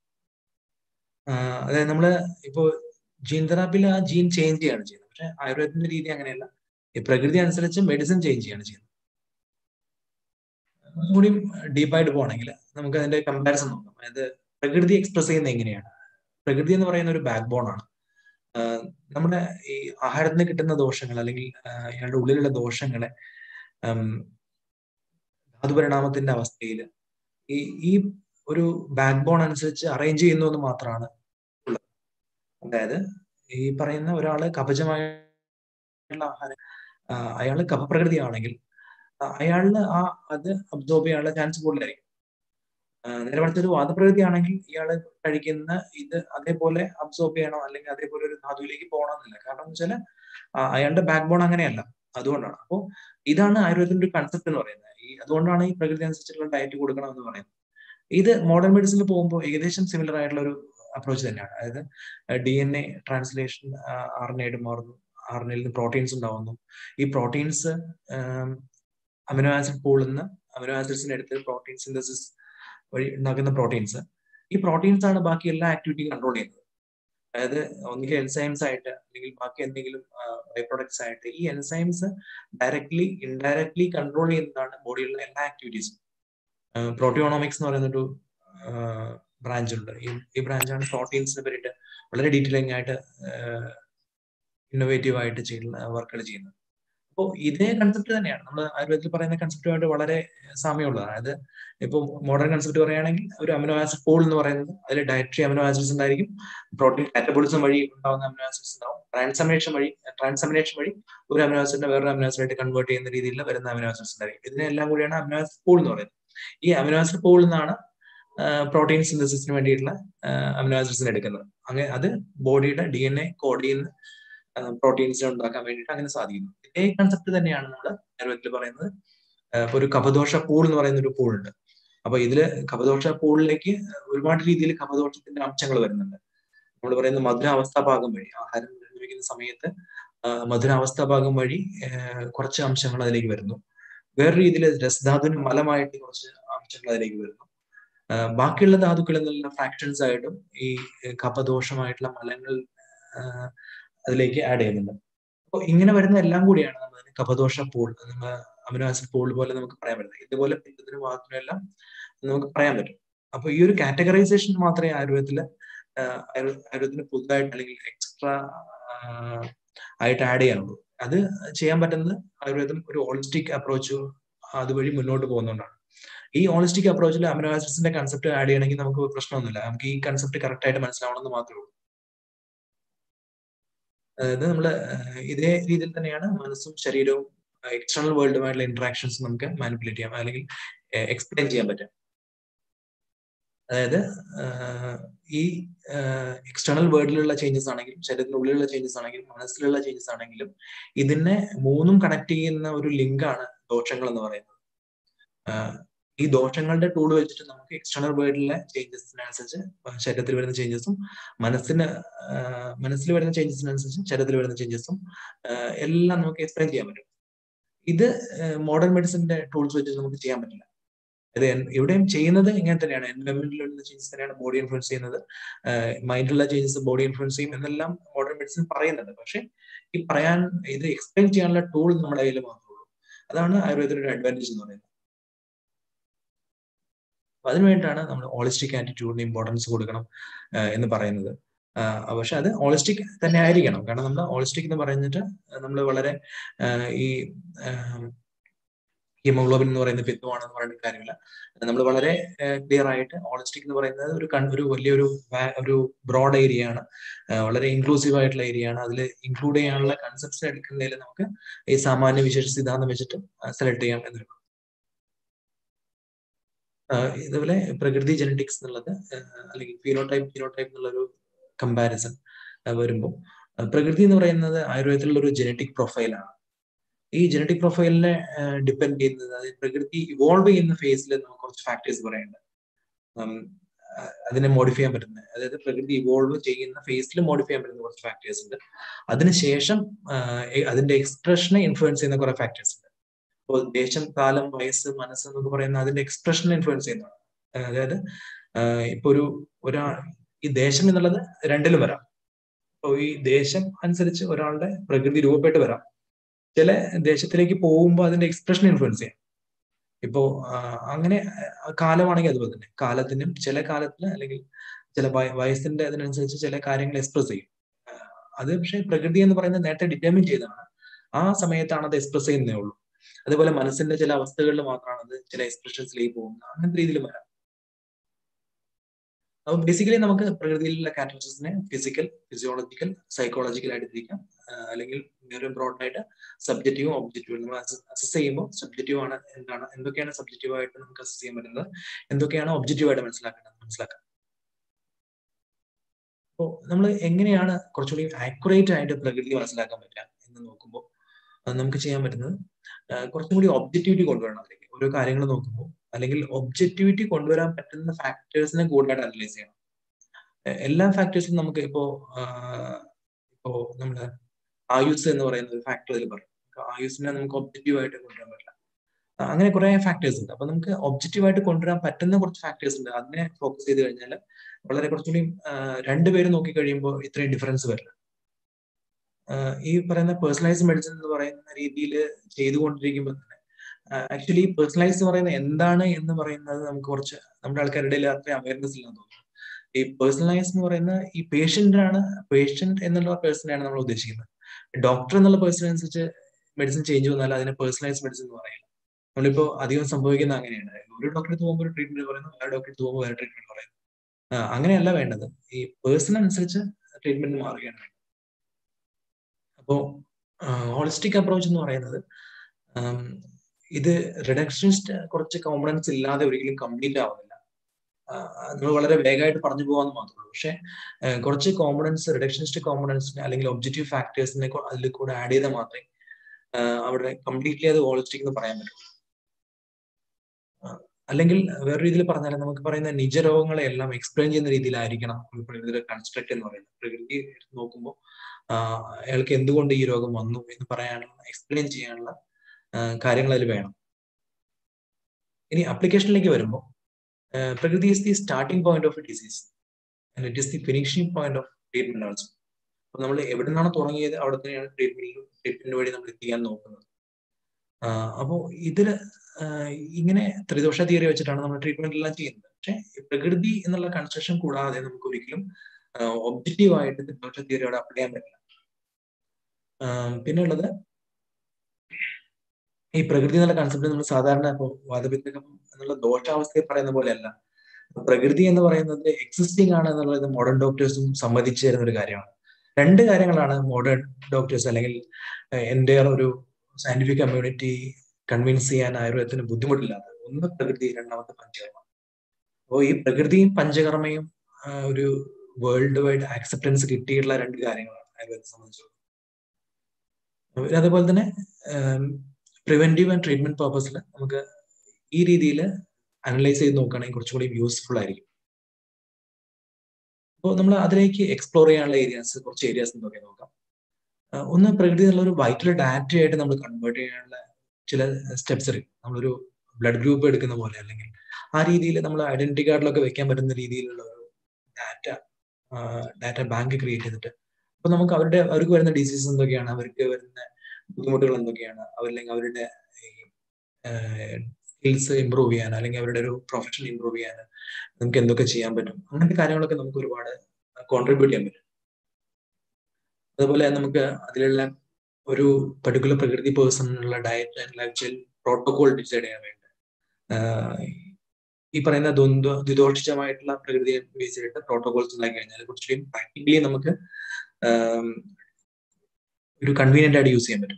അതായത് നമ്മള് ഇപ്പോ ജീൻ തെറാപ്പിയിൽ ആ ജീൻ ചേഞ്ച് ചെയ്യാണ് ചെയ്യുന്നത് പക്ഷെ ആയുർവേദത്തിന്റെ രീതി അങ്ങനെയല്ല ഈ പ്രകൃതി അനുസരിച്ച് മെഡിസിൻ ചേഞ്ച് ചെയ്യാണ് ചെയ്യുന്നത് കൂടി ഡീപ്പായിട്ട് പോകണമെങ്കിൽ നമുക്ക് അതിന്റെ കമ്പാരിസൺ നോക്കാം അതായത് പ്രകൃതി എക്സ്പ്രസ് ചെയ്യുന്നത് എങ്ങനെയാണ് പ്രകൃതി എന്ന് പറയുന്ന ഒരു ബാക്ക് ബോൺ ആണ് നമ്മുടെ ഈ ആഹാരത്തിന് കിട്ടുന്ന ദോഷങ്ങൾ അല്ലെങ്കിൽ അയാളുടെ ഉള്ളിലുള്ള ദോഷങ്ങളെ ധാതുപരിണാമത്തിന്റെ അവസ്ഥയിൽ ഈ ഈ ഒരു ബാക്ക് ബോൺ അനുസരിച്ച് അറേഞ്ച് ചെയ്യുന്നു എന്ന് മാത്രമാണ് ഉള്ളത് അതായത് ഈ പറയുന്ന ഒരാള് കവചമായുള്ള ആഹാരം അയാള് കഫപ്രകൃതിയാണെങ്കിൽ അയാളിന് ആ അത് അബ്സോർബ് ചെയ്യാനുള്ള ചാൻസ് കൂടുതലായിരിക്കും നേരെ മറിച്ച് ഒരു വാദപ്രകൃതി ആണെങ്കിൽ ഇയാൾ കഴിക്കുന്ന ഇത് അതേപോലെ അബ്സോർബ് ചെയ്യണം അല്ലെങ്കിൽ അതേപോലെ ഒരു ധാതുവിലേക്ക് പോകണമെന്നില്ല കാരണം എന്ന് വെച്ചാൽ അയാളുടെ ബാക്ക് ബോൺ അങ്ങനെയല്ല അതുകൊണ്ടാണ് അപ്പോൾ ഇതാണ് ആയുർവേദത്തിന്റെ ഒരു കൺസെപ്റ്റ് എന്ന് പറയുന്നത് ഈ അതുകൊണ്ടാണ് ഈ പ്രകൃതി അനുസരിച്ചുള്ള ഡയറ്റ് കൊടുക്കണം എന്ന് പറയുന്നത് ഇത് മോഡേൺ മെഡിസിനിൽ പോകുമ്പോൾ ഏകദേശം സിമിലർ ആയിട്ടുള്ള ഒരു അപ്രോച്ച് തന്നെയാണ് അതായത് D N A translation R N ആയിട്ട് മാറുന്നു ആർ എൻ നിന്ന് പ്രോട്ടീൻസ് ഉണ്ടാവുന്നു ഈ പ്രോട്ടീൻസ് അമിനോ ആസിഡ് പൂളിൽ നിന്ന് അമിനോ ആസിഡ്സിന്റെ അടുത്ത് പ്രോട്ടീൻ സിന്തസിസ് വഴി ഉണ്ടാക്കുന്ന പ്രോട്ടീൻസ് ഈ പ്രോട്ടീൻസ് ആണ് ബാക്കി എല്ലാ ആക്ടിവിറ്റിയും കൺട്രോൾ ചെയ്യുന്നത് അതായത് ഒന്നുകിൽ എൻസൈംസ് ആയിട്ട് അല്ലെങ്കിൽ ബാക്കി എന്തെങ്കിലും ബൈ പ്രൊഡക്ട്സ് ആയിട്ട് ഈ എൻസൈംസ് ഡയറക്ട്ലി ഇൻഡയറക്ട്ലി കൺട്രോൾ ചെയ്യുന്നതാണ് ബോഡിയിലുള്ള എല്ലാ ആക്ടിവിറ്റീസും പ്രോട്ടിയോണോമിക്സ് എന്ന് പറയുന്ന ഒരു ബ്രാഞ്ച് ഉണ്ട് ഈ ഈ ബ്രാഞ്ചാണ് പ്രോട്ടീൻസിനെ പറ്റിയിട്ട് വളരെ ഡീറ്റെയിലിംഗ് ആയിട്ട് ഇന്നോവേറ്റീവ് ആയിട്ട് ചെയ്യുന്ന വർക്കുകൾ ചെയ്യുന്നത് അപ്പോൾ ഇതേ കൺസെപ്റ്റ് തന്നെയാണ് നമ്മൾ ആയുർവേദത്തിൽ പറയുന്ന കൺസെപ്റ്റുമായിട്ട് വളരെ സാമ്യമുള്ളതാണ് അതായത് ഇപ്പോൾ മോഡേൺ കൺസെപ്റ്റ് പറയുകയാണെങ്കിൽ ഒരു അമിനോ ആസിഡ് പോൾ എന്ന് പറയുന്നത് അതിൽ ഡയറ്ററി അമിനോ ആസിഡ്സ് ഉണ്ടായിരിക്കും പ്രോട്ടീൻ കാറ്റബോളിസം വഴി ഉണ്ടാകുന്ന അമിനോ ആസിഡ്സ് ഉണ്ടാവും ട്രാൻസമിനേഷൻ വഴി ട്രാൻസമിനേഷൻ വഴി ഒരു അമിനോ ആസിഡിനെ വേറൊരു അമിനോ ആസിഡായിട്ട് കൺവേർട്ട് ചെയ്യുന്ന രീതിയിൽ വരുന്ന അമിനോ ആസിഡ്സ് ഉണ്ടായിരിക്കും ഇതിനെല്ലാം കൂടിയാണ് അമിനോ ആസിഡ് പോൾ എന്ന് പറയുന്നത് ഈ അമിനോ ആസിഡ് പോളിൽ നിന്നാണ് പ്രോട്ടീൻ സിന്തസിസിന് വേണ്ടിയിട്ടുള്ള അമിനോ ആസിഡ്സിന് എടുക്കുന്നത് അങ്ങനെ അത് ബോഡിയുടെ ഡി എൻ എ കോഡ് ചെയ്യുന്ന പ്രോട്ടീൻസ് ഉണ്ടാക്കാൻ വേണ്ടിയിട്ട് അങ്ങനെ സാധിക്കുന്നു ഇതേ കൺസെപ്റ്റ് തന്നെയാണ് നമ്മൾ ആയുർവേദത്തിൽ പറയുന്നത് ഇപ്പൊ ഒരു കപദോഷ പൂൾ എന്ന് പറയുന്ന ഒരു പൂൾ ഉണ്ട് അപ്പൊ ഇതില് കപദോഷ പൂളിലേക്ക് ഒരുപാട് രീതിയിൽ കപദോഷത്തിന്റെ അംശങ്ങൾ വരുന്നുണ്ട് നമ്മൾ പറയുന്ന മധുരാവസ്ഥ ഭാഗം വഴി ആഹാരം നിർമ്മിക്കുന്ന സമയത്ത് മധുരാവസ്ഥ ഭാഗം വഴി കുറച്ച് അംശങ്ങൾ അതിലേക്ക് വരുന്നു വേറെ രീതിയിൽ രസധാതുവിന് മലമായിട്ട് കുറച്ച് അംശങ്ങൾ അതിലേക്ക് വരുന്നു ബാക്കിയുള്ള ധാതുക്കളിൽ നിന്നുള്ള ഫ്രാക്ഷൻസ് ആയിട്ടും ഈ കപദോഷമായിട്ടുള്ള മലങ്ങൾ അതിലേക്ക് ആഡ് ചെയ്യുന്നുണ്ട് അപ്പോൾ ഇങ്ങനെ വരുന്ന എല്ലാം കൂടിയാണ് നമ്മൾ കപദോഷ പൂൾ നമ്മൾ അമിനോ ആസിഡ് പൂൾ പോലെ നമുക്ക് പറയാൻ പറ്റുന്നത് ഇതുപോലെ പിന്നത്തിനും വാദത്തിനും എല്ലാം നമുക്ക് പറയാൻ പറ്റും അപ്പൊ ഈ ഒരു കാറ്റഗറൈസേഷൻ മാത്രമേ ആയുർവേദത്തില് ആയുർവേദത്തിന് പുതുതായിട്ട് അല്ലെങ്കിൽ എക്സ്ട്രാ ആയിട്ട് ആഡ് ചെയ്യാനുള്ളൂ അത് ചെയ്യാൻ പറ്റുന്നത് ആയുർവേദം ഒരു ഹോളിസ്റ്റിക് അപ്രോച്ച് അതുവഴി മുന്നോട്ട് പോകുന്നതുകൊണ്ടാണ് ഈ ഹോളിസ്റ്റിക് അപ്രോച്ചിൽ അമിനോ ആസിഡ്സിന്റെ കൺസെപ്റ്റ് ആഡ് ചെയ്യണമെങ്കിൽ നമുക്ക് പ്രശ്നമൊന്നുമില്ല നമുക്ക് ഈ കൺസെപ്റ്റ് കറക്റ്റ് ആയിട്ട് മനസ്സിലാവണമെന്ന് മാത്രമേ ഉള്ളൂ അതായത് നമ്മൾ ഇതേ രീതിയിൽ തന്നെയാണ് മനസ്സും ശരീരവും എക്സ്റ്റേണൽ വേൾഡുമായിട്ടുള്ള ഇന്ററാക്ഷൻസ് നമുക്ക് മാനിപ്പുലേറ്റ് ചെയ്യാം അല്ലെങ്കിൽ എക്സ്പ്ലെയിൻ ചെയ്യാൻ പറ്റും അതായത് ഈ എക്സ്റ്റേണൽ വേൾഡിലുള്ള ചേഞ്ചസ് ആണെങ്കിലും ശരീരത്തിനുള്ളിലുള്ള ചേഞ്ചസ് ആണെങ്കിലും മനസ്സിലുള്ള ചേഞ്ചസ് ആണെങ്കിലും ഇതിനെ മൂന്നും കണക്ട് ചെയ്യുന്ന ഒരു ലിങ്കാണ് ദോഷങ്ങൾ എന്ന് പറയുന്നത് ഈ ദോഷങ്ങളുടെ ടൂൾ വെച്ചിട്ട് നമുക്ക് എക്സ്റ്റേണൽ വേൾഡിലെ ചേഞ്ചസിനനുസരിച്ച് ശരീരത്തിൽ വരുന്ന ചേഞ്ചസും മനസ്സിന് മനസ്സിൽ വരുന്ന ചേഞ്ചസിനനുസരിച്ച് ശരീരത്തിൽ വരുന്ന ചേഞ്ചസും എല്ലാം നമുക്ക് എക്സ്പ്ലെയിൻ ചെയ്യാൻ പറ്റും ഇത് മോഡേൺ മെഡിസിന്റെ ടൂൾസ് വെച്ചിട്ട് നമുക്ക് ചെയ്യാൻ പറ്റില്ല അത് ഇവിടെയും ചെയ്യുന്നത് ഇങ്ങനെ തന്നെയാണ് എൻവയോൺമെന്റിലുള്ള ചേഞ്ചസ് തന്നെയാണ് ബോഡി ഇൻഫ്ലുവൻസ് ചെയ്യുന്നത് മൈൻഡിലുള്ള ചേഞ്ചസ് ബോഡി ഇൻഫ്ലുവൻസ് ചെയ്യും എന്നെല്ലാം മോഡേൺ മെഡിസിൻ പറയുന്നുണ്ട് പക്ഷെ ഈ പറയാൻ ഇത് എക്സ്പ്ലെയിൻ ചെയ്യാനുള്ള ടൂൾ നമ്മുടെ കയ്യിൽ മാത്രമേ ഉള്ളൂ അതാണ് ആയുർവേദത്തിന്റെ ഒരു അഡ്വാൻറ്റേജ് എന്ന് പറയുന്നത് അപ്പൊ അതിനുവേണ്ടിയിട്ടാണ് നമ്മൾ ഹോളിസ്റ്റിക് ആറ്റിറ്റ്യൂഡിന് ഇമ്പോർട്ടൻസ് കൊടുക്കണം എന്ന് പറയുന്നത് പക്ഷെ അത് ഹോളിസ്റ്റിക് തന്നെ ആയിരിക്കണം കാരണം നമ്മൾ ഹോളിസ്റ്റിക് എന്ന് പറഞ്ഞിട്ട് നമ്മൾ വളരെ ഈ ഹീമോഗ്ലോബിൻ എന്ന് പറയുന്ന പിത്വമാണെന്ന് പറയുന്ന കാര്യമില്ല നമ്മൾ വളരെ ക്ലിയർ ആയിട്ട് ഹോളിസ്റ്റിക് എന്ന് പറയുന്നത് ഒരു ഒരു വലിയൊരു ഒരു ബ്രോഡ് ഏരിയ ആണ് വളരെ ഇൻക്ലൂസീവ് ആയിട്ടുള്ള ഏരിയ ആണ് അതിൽ ഇൻക്ലൂഡ് ചെയ്യാനുള്ള കൺസെപ്റ്റ്സ് എടുക്കുന്നതിൽ നമുക്ക് ഈ സാമാന്യ വിശേഷ സിദ്ധാന്തം വെച്ചിട്ട് സെലക്ട് ചെയ്യാം എന്നുള്ളൂ ഇതുപോലെ പ്രകൃതി ജനറ്റിക്സ് എന്നുള്ളത് അല്ലെങ്കിൽ ഫീനോടൈപ്പ് ഫീനോടൈപ്പ് എന്നുള്ളൊരു കമ്പാരിസൺ വരുമ്പോൾ പ്രകൃതി എന്ന് പറയുന്നത് ആയുർവേദത്തിലുള്ള ഒരു ജനറ്റിക് പ്രൊഫൈലാണ് ഈ ജനറ്റിക് പ്രൊഫൈലിനെ ഡിപ്പെൻഡ് ചെയ്യുന്നത് അതായത് പ്രകൃതി ഇവോൾവ് ചെയ്യുന്ന ഫേസിൽ നമുക്ക് കുറച്ച് ഫാക്ടേഴ്സ് പറയുന്നുണ്ട് അതിനെ മോഡിഫൈ ചെയ്യാൻ പറ്റുന്ന അതായത് പ്രകൃതി ഇവോൾവ് ചെയ്യുന്ന ഫേസിൽ മോഡിഫൈ ചെയ്യാൻ പറ്റുന്ന കുറച്ച് ഫാക്ടേഴ്സ് ഉണ്ട് അതിനുശേഷം അതിന്റെ എക്സ്പ്രഷനെ ഇൻഫ്ലുവൻസ് ചെയ്യുന്ന കുറെ ഫാക്ടേഴ്സ് ഉണ്ട് ഇപ്പോൾ ദേശം കാലം വയസ്സ് മനസ്സ് എന്നൊക്കെ പറയുന്ന അതിന്റെ എക്സ്പ്രഷനെ ഇൻഫ്ലുവൻസ് ചെയ്യുന്നതാണ് അതായത് ഇപ്പൊ ഒരു ഒരാ ഈ ദേശം എന്നുള്ളത് രണ്ടിലും വരാം അപ്പോൾ ഈ ദേശം അനുസരിച്ച് ഒരാളുടെ പ്രകൃതി രൂപപ്പെട്ട് വരാം ചില ദേശത്തിലേക്ക് പോകുമ്പോൾ അതിന്റെ എക്സ്പ്രഷൻ ഇൻഫ്ലുവൻസ് ചെയ്യാം ഇപ്പോ അങ്ങനെ കാലമാണെങ്കിൽ അതുപോലെ തന്നെ കാലത്തിനും ചില കാലത്തിന് അല്ലെങ്കിൽ ചില വയസ്സിന്റെ അതിനനുസരിച്ച് ചില കാര്യങ്ങൾ എക്സ്പ്രസ് ചെയ്യും അത് പക്ഷേ പ്രകൃതി എന്ന് പറയുന്നത് നേരത്തെ ഡിറ്റർമിൻ ചെയ്തതാണ് ആ സമയത്താണ് അത് എക്സ്പ്രസ് ചെയ്യുന്നേ ഉള്ളൂ അതുപോലെ മനസ്സിന്റെ ചില അവസ്ഥകളിൽ മാത്രമാണ് അത് ചില എക്സ്പ്രഷൻസിലേക്ക് പോകുന്നത് അങ്ങനത്തെ രീതിയിൽ വരാം അപ്പൊ ബേസിക്കലി നമുക്ക് പ്രകൃതിയിലുള്ള കാറ്റഗറീസിനെ ഫിസിക്കൽ ഫിസിയോളജിക്കൽ സൈക്കോളജിക്കൽ ആയിട്ട് തിരിക്കാം അല്ലെങ്കിൽ ഒരു ബ്രോഡായിട്ട് സബ്ജക്റ്റീവും ഒബ്ജക്റ്റീവും നമ്മൾ അസസ് ചെയ്യുമ്പോൾ സബ്ജക്റ്റീവ് ആണ് എന്താണ് എന്തൊക്കെയാണ് സബ്ജക്റ്റീവ് ആയിട്ട് നമുക്ക് അസസ് ചെയ്യാൻ പറ്റുന്നത് എന്തൊക്കെയാണ് ഒബ്ജക്റ്റീവ് ആയിട്ട് മനസ്സിലാക്കേണ്ടത് മനസ്സിലാക്കാം അപ്പോൾ നമ്മൾ എങ്ങനെയാണ് കുറച്ചുകൂടി ആക്യുറേറ്റ് ആയിട്ട് പ്രകൃതി മനസ്സിലാക്കാൻ പറ്റുക എന്ന് നോക്കുമ്പോൾ നമുക്ക് ചെയ്യാൻ പറ്റുന്നത് കുറച്ചും കൂടി ഒബ്ജക്റ്റിവിറ്റി കൊണ്ടുവരണം അതിലേക്ക് ഓരോ കാര്യങ്ങൾ നോക്കുമ്പോൾ അല്ലെങ്കിൽ ഒബ്ജക്റ്റിവിറ്റി കൊണ്ടുവരാൻ പറ്റുന്ന ഫാക്ടേഴ്സിനെ കൂടുതലായിട്ട് അനലൈസ് ചെയ്യണം എല്ലാ ഫാക്ടേഴ്സും നമുക്ക് ഇപ്പോ ഇപ്പോ നമ്മുടെ ആയുസ് എന്ന് പറയുന്ന ഒരു ഫാക്ടർ ഇതിൽ പറയും ആയുസിനെ നമുക്ക് ഒബ്ജക്റ്റീവ് ആയിട്ട് കൊണ്ടുവരാൻ പറ്റില്ല അങ്ങനെ കുറെ ഫാക്ടേഴ്സ് ഉണ്ട് അപ്പൊ നമുക്ക് ഒബ്ജക്റ്റീവ് ആയിട്ട് കൊണ്ടുവരാൻ പറ്റുന്ന കുറച്ച് ഫാക്ടേഴ്സ് ഉണ്ട് അതിനെ ഫോക്കസ് ചെയ്ത് കഴിഞ്ഞാൽ വളരെ കുറച്ചുകൂടി രണ്ടുപേരും നോക്കി കഴിയുമ്പോൾ ഇത്രയും ഡിഫറൻസ് വരില്ല ഈ പറയുന്ന പേഴ്സണലൈസ് മെഡിസിൻ എന്ന് പറയുന്ന രീതിയിൽ ചെയ്തുകൊണ്ടിരിക്കുമ്പോൾ തന്നെ ആക്ച്വലി പേഴ്സണലൈസ് എന്ന് പറയുന്നത് എന്താണ് എന്ന് പറയുന്നത് നമുക്ക് കുറച്ച് നമ്മുടെ ആൾക്കാരുടെ ഇടയിൽ അത്രയും അവയർനെസ് ഇല്ലെന്ന് തോന്നുന്നു ഈ പേഴ്സണലൈസ് എന്ന് പറയുന്ന ഈ പേഷ്യന്റാണ് പേഷ്യന്റ് എന്നുള്ള പേഴ്സണെയാണ് നമ്മൾ ഉദ്ദേശിക്കുന്നത് ഡോക്ടർ എന്നുള്ള പേഴ്സൺ അനുസരിച്ച് മെഡിസിൻ ചേഞ്ച് വന്നാൽ അതിനെ പേഴ്സണലൈസ് മെഡിസിൻ എന്ന് പറയില്ല നമ്മളിപ്പോ അധികം സംഭവിക്കുന്ന അങ്ങനെയാണ് ഒരു ഡോക്ടറെ പോകുമ്പോൾ ഒരു ട്രീറ്റ്മെന്റ് പറയുന്നു വേറെ ഡോക്ടറെ പോകുമ്പോൾ വേറെ ട്രീറ്റ്മെന്റ് പറയുന്നു അങ്ങനെയല്ല വേണ്ടത് ഈ പേഴ്സൺ അനുസരിച്ച് ട്രീറ്റ്മെന്റ് മാറുകയാണ് വേണ്ടത് അപ്പോ ഹോളിസ്റ്റിക് അപ്രോച്ച് എന്ന് പറയുന്നത് ഇത് റിഡക്ഷനിസ്റ്റ് കുറച്ച് കോമ്പണൻസ് ഇല്ലാതെ ഒരിക്കലും കംപ്ലീറ്റ് ആവുന്നില്ല നമ്മൾ വളരെ വേഗമായിട്ട് പറഞ്ഞു പോകാന്ന് മാത്രമേ ഉള്ളൂ പക്ഷെ കുറച്ച് കോമ്പണൻസ് റിഡക്ഷനിസ്റ്റ് കോമ്പണൻസിനെ അല്ലെങ്കിൽ ഒബ്ജക്റ്റീവ് ഫാക്ടേഴ്സിനെ അതിൽ കൂടെ ആഡ് ചെയ്താൽ മാത്രമേ അവിടെ കംപ്ലീറ്റ്ലി അത് ഹോളിസ്റ്റിക് എന്ന് പറയാൻ പറ്റുള്ളൂ അല്ലെങ്കിൽ വേറെ രീതിയിൽ പറഞ്ഞാൽ നമുക്ക് പറയുന്ന നിജരോഗങ്ങളെ എല്ലാം എക്സ്പ്ലെയിൻ ചെയ്യുന്ന രീതിയിലായിരിക്കണം ഇതിൽ കൺസ്ട്രക്ട് എന്ന് പറയുന്നത് പ്രകൃതി നോക്കുമ്പോൾ അയാൾക്ക് എന്തുകൊണ്ട് ഈ രോഗം വന്നു എന്ന് പറയാനുള്ള എക്സ്പ്ലെയിൻ ചെയ്യാനുള്ള കാര്യങ്ങൾ അതിൽ വേണം ഇനി അപ്ലിക്കേഷനിലേക്ക് വരുമ്പോൾ prakriti is the starting point of a disease and it is the finishing point of treatment also അപ്പൊ നമ്മൾ എവിടെ നിന്നാണ് തുടങ്ങിയത് അവിടെ തന്നെയാണ് ട്രീറ്റ്മെന്റിലും ട്രീറ്റ്മെന്റ് വഴി നമ്മൾ എത്തിക്കാൻ നോക്കുന്നത് അപ്പോൾ ഇതില് ഇങ്ങനെ ത്രിദോഷ തിയറി വെച്ചിട്ടാണ് നമ്മൾ ട്രീറ്റ്മെന്റ് എല്ലാം ചെയ്യുന്നത് പക്ഷെ പ്രകൃതി എന്നുള്ള കൺസ്ട്രക്ഷൻ കൂടാതെ നമുക്ക് ഒരിക്കലും ഒബ്ജക്റ്റീവ് ആയിട്ട് ത്രിദോഷ തിയറി അവിടെ അപ്ലൈ ചെയ്യാൻ പറ്റില്ല പിന്നെ ഉള്ളത് ഈ പ്രകൃതി എന്നുള്ള കൺസെപ്റ്റ് നമ്മൾ സാധാരണ ഇപ്പോൾ വാദപിത്തകം എന്നുള്ള ദോഷാവസ്ഥയെ പറയുന്ന പോലെയല്ല പ്രകൃതി എന്ന് പറയുന്നത് എക്സിസ്റ്റിംഗ് ആണ് എന്നുള്ളത് മോഡേൺ ഡോക്ടേഴ്സും സമ്മതിച്ചു തരുന്ന ഒരു കാര്യമാണ് രണ്ട് കാര്യങ്ങളാണ് മോഡേൺ ഡോക്ടേഴ്സ് അല്ലെങ്കിൽ എൻ്റെ ഒരു സയന്റിഫിക് കമ്മ്യൂണിറ്റി കൺവിൻസ് ചെയ്യാൻ ആയുർവേദത്തിന് ബുദ്ധിമുട്ടില്ലാതെ ഒന്ന് പ്രകൃതി രണ്ടാമത്തെ പഞ്ചകർമ്മ അപ്പോൾ ഈ പ്രകൃതിയും പഞ്ചകർമ്മയും ഒരു വേൾഡ് വൈഡ് ആക്സെപ്റ്റൻസ് കിട്ടിയിട്ടുള്ള രണ്ട് കാര്യങ്ങളാണ് ആയുർവേദത്തെ സംബന്ധിച്ചിടത്തോളം അതുപോലെ തന്നെ പ്രിവെന്റീവ് ആൻഡ് ട്രീറ്റ്മെന്റ് പർപ്പസിൽ നമുക്ക് ഈ രീതിയിൽ അനലൈസ് ചെയ്ത് നോക്കുകയാണെങ്കിൽ കുറച്ചുകൂടി യൂസ്ഫുൾ ആയിരിക്കും അപ്പോൾ നമ്മൾ അതിലേക്ക് എക്സ്പ്ലോർ ചെയ്യാനുള്ള ഏരിയാസ് കുറച്ച് ഏരിയാസ് എന്തൊക്കെ നോക്കാം ഒന്ന് പ്രകൃതി എന്നുള്ള ഒരു വൈറ്റൽ ഡാറ്റ ആയിട്ട് നമ്മൾ കൺവേർട്ട് ചെയ്യാനുള്ള ചില സ്റ്റെപ്സ് എടുക്കും നമ്മളൊരു ബ്ലഡ് ഗ്രൂപ്പ് എടുക്കുന്ന പോലെ അല്ലെങ്കിൽ ആ രീതിയിൽ നമ്മൾ ഐഡന്റിറ്റി കാർഡിലൊക്കെ വെക്കാൻ പറ്റുന്ന രീതിയിലുള്ള ഒരു ഡാറ്റ ഡാറ്റ ബാങ്ക് ക്രിയേറ്റ് ചെയ്തിട്ട് അപ്പൊ നമുക്ക് അവരുടെ അവർക്ക് വരുന്ന ഡിസീസ് എന്തൊക്കെയാണ് അവർക്ക് വരുന്ന ബുദ്ധിമുട്ടുകൾ എന്തൊക്കെയാണ് അവരില്ലെങ്കിൽ അവരുടെ സ്കിൽസ് ഇമ്പ്രൂവ് ചെയ്യാൻ അല്ലെങ്കിൽ അവരുടെ ഒരു പ്രൊഫഷൻ ഇമ്പ്രൂവ് ചെയ്യാൻ നമുക്ക് എന്തൊക്കെ ചെയ്യാൻ പറ്റും അങ്ങനത്തെ കാര്യങ്ങളൊക്കെ നമുക്ക് ഒരുപാട് കോൺട്രിബ്യൂട്ട് ചെയ്യാൻ പറ്റും അതുപോലെ നമുക്ക് അതിലുള്ള ഒരു പർട്ടിക്കുലർ പ്രകൃതി പേഴ്സണിനുള്ള diet and lifestyle protocol decide ചെയ്യാൻ വേണ്ടി ഈ പറയുന്ന ദ്വന്ദ്വ ദ്വിദോഷിതമായിട്ടുള്ള പ്രകൃതിയെ ബേസ് ചെയ്തിട്ട് പ്രോട്ടോകോൾസ് ഉണ്ടാക്കി കഴിഞ്ഞാൽ കുറച്ചുകൂടി പ്രാക്ടിക്കലി നമുക്ക് ഒരു കൺവീനിയന്റ് ആയിട്ട് യൂസ് ചെയ്യാൻ പറ്റും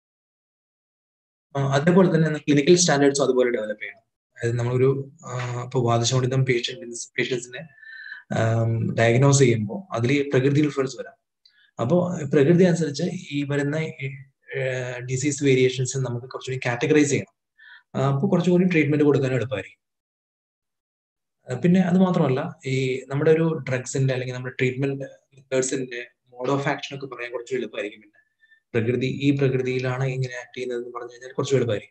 അതേപോലെ തന്നെ ക്ലിനിക്കൽ സ്റ്റാൻഡേർഡ്സും അതുപോലെ ഡെവലപ്പ് ചെയ്യണം അതായത് നമ്മളൊരു ഇപ്പോൾ വാദശോണിതം പേഷ്യൻസ് പേഷ്യൻസിനെ ഡയഗ്നോസ് ചെയ്യുമ്പോൾ അതിൽ പ്രകൃതി ഇൻഫ്ലുവൻസ് വരാം അപ്പോൾ പ്രകൃതി അനുസരിച്ച് ഈ വരുന്ന ഡിസീസ് വേരിയേഷൻസ് നമുക്ക് കുറച്ചുകൂടി കാറ്റഗറൈസ് ചെയ്യണം അപ്പോൾ കുറച്ചുകൂടി ട്രീറ്റ്മെന്റ് കൊടുക്കാൻ എളുപ്പമായിരിക്കും പിന്നെ അത് മാത്രമല്ല ഈ നമ്മുടെ ഒരു ഡ്രഗ്സിന്റെ അല്ലെങ്കിൽ നമ്മുടെ ട്രീറ്റ്മെന്റ് മെത്തേഡ്സിന്റെ മോഡ് ഓഫ് ആക്ഷൻ ഒക്കെ പറയാൻ കുറച്ച് എളുപ്പമായിരിക്കും പിന്നെ പ്രകൃതി ഈ പ്രകൃതിയിലാണ് ഇങ്ങനെ ആക്ട് ചെയ്യുന്നത് എന്ന് പറഞ്ഞു കഴിഞ്ഞാൽ കുറച്ച് എളുപ്പമായിരിക്കും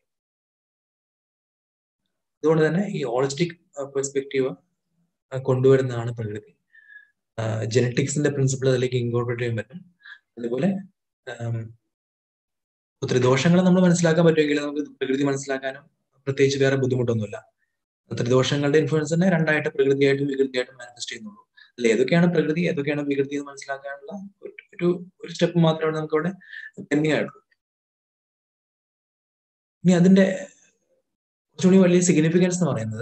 അതുകൊണ്ട് തന്നെ ഈ ഓളിസ്റ്റിക് പെർസ്പെക്റ്റീവ് കൊണ്ടുവരുന്നതാണ് പ്രകൃതി ജനറ്റിക്സിന്റെ പ്രിൻസിപ്പിൾ അതിലേക്ക് ഇൻകോർപ്പറേറ്റ് ചെയ്യാൻ പറ്റും അതുപോലെ ഒത്തിരി ദോഷങ്ങൾ നമ്മൾ മനസ്സിലാക്കാൻ പറ്റുമെങ്കിൽ നമുക്ക് പ്രകൃതി മനസ്സിലാക്കാനും പ്രത്യേകിച്ച് വേറെ ബുദ്ധിമുട്ടൊന്നുമില്ല ത്രിദോഷങ്ങളുടെ ഇൻഫ്ലുവൻസ് തന്നെ രണ്ടായിട്ട് പ്രകൃതിയായിട്ടും വികൃതിയായിട്ടും മാനിഫെസ്റ്റ് ചെയ്യുന്നുള്ളൂ അല്ല ഏതൊക്കെയാണ് പ്രകൃതി ഏതൊക്കെയാണ് വികൃതി എന്ന് മനസ്സിലാക്കാനുള്ള ഒരു ഒരു സ്റ്റെപ്പ് മാത്രമാണ് നമുക്ക് അവിടെ തന്നെയായിട്ടുള്ളൂ ഇനി അതിന്റെ കുറച്ചുകൂടി വലിയ സിഗ്നിഫിക്കൻസ് എന്ന് പറയുന്നത്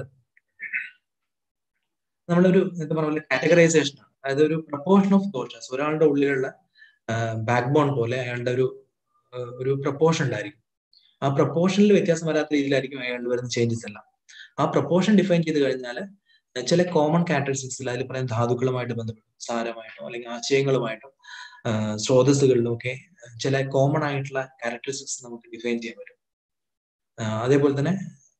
നമ്മളൊരു എന്താ പറയുക കാറ്റഗറൈസേഷൻ ആണ് അതായത് ഒരു പ്രപ്പോർഷൻ ഓഫ് ദോഷസ് ഒരാളുടെ ഉള്ളിലുള്ള ബാക്ക് ബോൺ പോലെ അയാളുടെ ഒരു ഒരു പ്രപ്പോർഷൻ ഉണ്ടായിരിക്കും ആ പ്രപ്പോർഷനിൽ വ്യത്യാസം വരാത്ത രീതിയിലായിരിക്കും അയാളിൽ വരുന്ന ചേഞ്ചസ് എല്ലാം ആ പ്രപ്പോർഷൻ ഡിഫൈൻ ചെയ്ത് കഴിഞ്ഞാൽ ചില കോമൺ കാറ്റഗറിസ്റ്റിക്സിൽ അതിൽ പറയുന്ന ധാതുക്കളുമായിട്ട് ബന്ധപ്പെട്ട് സാരമായിട്ടോ അല്ലെങ്കിൽ ആശയങ്ങളുമായിട്ടോ സ്രോതസ്സുകളിലും ഒക്കെ ചില കോമൺ ആയിട്ടുള്ള ക്യാരക്ടറിസ്റ്റിക്സ് നമുക്ക് ഡിഫൈൻ ചെയ്യാൻ പറ്റും അതേപോലെ തന്നെ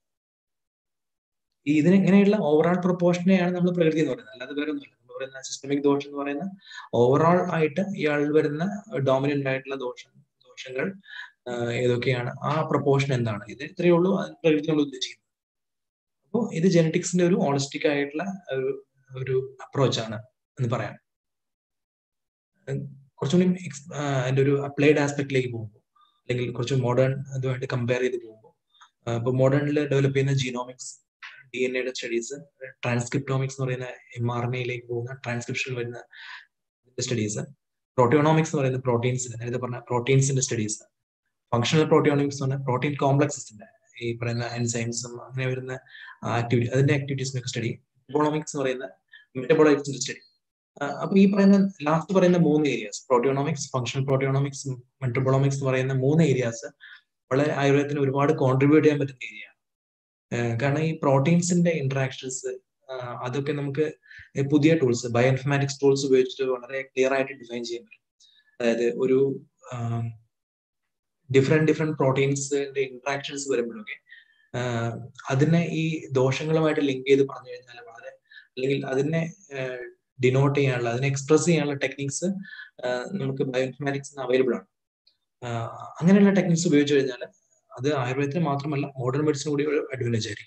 ഈ ഇതിന് ഇങ്ങനെയുള്ള ഓവറോൾ പ്രൊപ്പോർഷനെയാണ് നമ്മൾ പ്രകൃതി എന്ന് പറയുന്നത് അല്ലാതെ വേറെ ഒന്നുമില്ല നമ്മൾ പറയുന്ന സിസ്റ്റമിക് ദോഷം എന്ന് പറയുന്ന ഓവറോൾ ആയിട്ട് ഇയാളിൽ വരുന്ന ഡോമിനന്റ് ആയിട്ടുള്ള ദോഷം ദോഷങ്ങൾ ഏതൊക്കെയാണ് ആ പ്രൊപ്പോർഷൻ എന്താണ് ഇത് ഇത്രയേ ഉള്ളൂ പ്രകൃതി നമ്മൾ ഉദ്ദേശിക്കുന്നത് അപ്പോൾ ഇത് ജനറ്റിക്സിന്റെ ഒരു ഓളിസ്റ്റിക് ആയിട്ടുള്ള ഒരു ഒരു അപ്രോച്ചാണ് എന്ന് പറയാം കുറച്ചുകൂടി അതിന്റെ ഒരു അപ്ലൈഡ് ആസ്പെക്ടിലേക്ക് പോകുമ്പോൾ അല്ലെങ്കിൽ കുറച്ച് മോഡേൺ ഇതുമായിട്ട് കമ്പയർ ചെയ്ത് പോകുമ്പോൾ ഇപ്പൊ മോഡേണിൽ ഡെവലപ്പ് ചെയ്യുന്ന ജീനോമിക്സ് ഡി എൻ എയുടെ സ്റ്റഡീസ് ട്രാൻസ്ക്രിപ്റ്റോമിക്സ് എന്ന് പറയുന്ന എം ആർ എൻ എയിലേക്ക് പോകുന്ന ട്രാൻസ്ക്രിപ്ഷൻ വരുന്ന സ്റ്റഡീസ് പ്രോട്ടിയോണോമിക്സ് എന്ന് പറയുന്ന പ്രോട്ടീൻസിന്റെ നേരത്തെ പറഞ്ഞ പ്രോട്ടീൻസിന്റെ സ്റ്റഡീസ് ഫങ്ഷണൽ പ്രോട്ടിയോണോമിക്സ് എന്ന് പറഞ്ഞാൽ പ്രോട്ടീൻ കോംപ്ലക്സസിന്റെ ഈ പറയുന്ന എൻസൈംസും അങ്ങനെ വരുന്ന ആക്ടിവിറ്റി അതിന്റെ ആക്ടിവിറ്റീസിനൊക്കെ സ്റ്റഡി മെറ്റബോളോമിക്സ് എന്ന് പറയുന്ന മെറ്റബോളൈറ്റ്സിന്റെ സ്റ്റഡി അപ്പൊ ഈ പറയുന്ന ലാസ്റ്റ് പറയുന്ന മൂന്ന് areas proteomics functional proteomics metabolomics എന്ന് പറയുന്ന മൂന്ന് ഏരിയാസ് വളരെ ആയുർവേദത്തിന് ഒരുപാട് കോൺട്രിബ്യൂട്ട് ചെയ്യാൻ പറ്റുന്ന ഏരിയയാണ് കാരണം ഈ പ്രോട്ടീൻസിന്റെ ഇന്ററാക്ഷൻസ് അതൊക്കെ നമുക്ക് പുതിയ ടൂൾസ് ബയോ ഇൻഫർമാറ്റിക്സ് ടൂൾസ് ഉപയോഗിച്ചിട്ട് വളരെ ക്ലിയർ ആയിട്ട് ഡിഫൈൻ ചെയ്യാൻ പറ്റും അതായത് ഒരു ഡിഫറെന്റ് ഡിഫറെന്റ് പ്രോട്ടീൻസിന്റെ ഇന്ററാക്ഷൻസ് വരുമ്പോഴൊക്കെ അതിനെ ഈ ദോഷങ്ങളുമായിട്ട് ലിങ്ക് ചെയ്ത് പറഞ്ഞു കഴിഞ്ഞാൽ വളരെ അല്ലെങ്കിൽ അതിനെ ഡിനോട്ട് ചെയ്യാനുള്ള അതിനെ എക്സ്പ്രസ് ചെയ്യാനുള്ള ടെക്നിക്സ് നമുക്ക് ബയോ ഇൻഫർമാറ്റിക്സിന് അവൈലബിൾ ആണ് അങ്ങനെയുള്ള ടെക്നിക്സ് ഉപയോഗിച്ചു കഴിഞ്ഞാൽ അത് ആയുർവേദത്തിന് മാത്രമല്ല മോഡേൺ മെഡിസിൻ കൂടി ഒരു അഡ്വാൻറ്റേജ് ആയിരിക്കും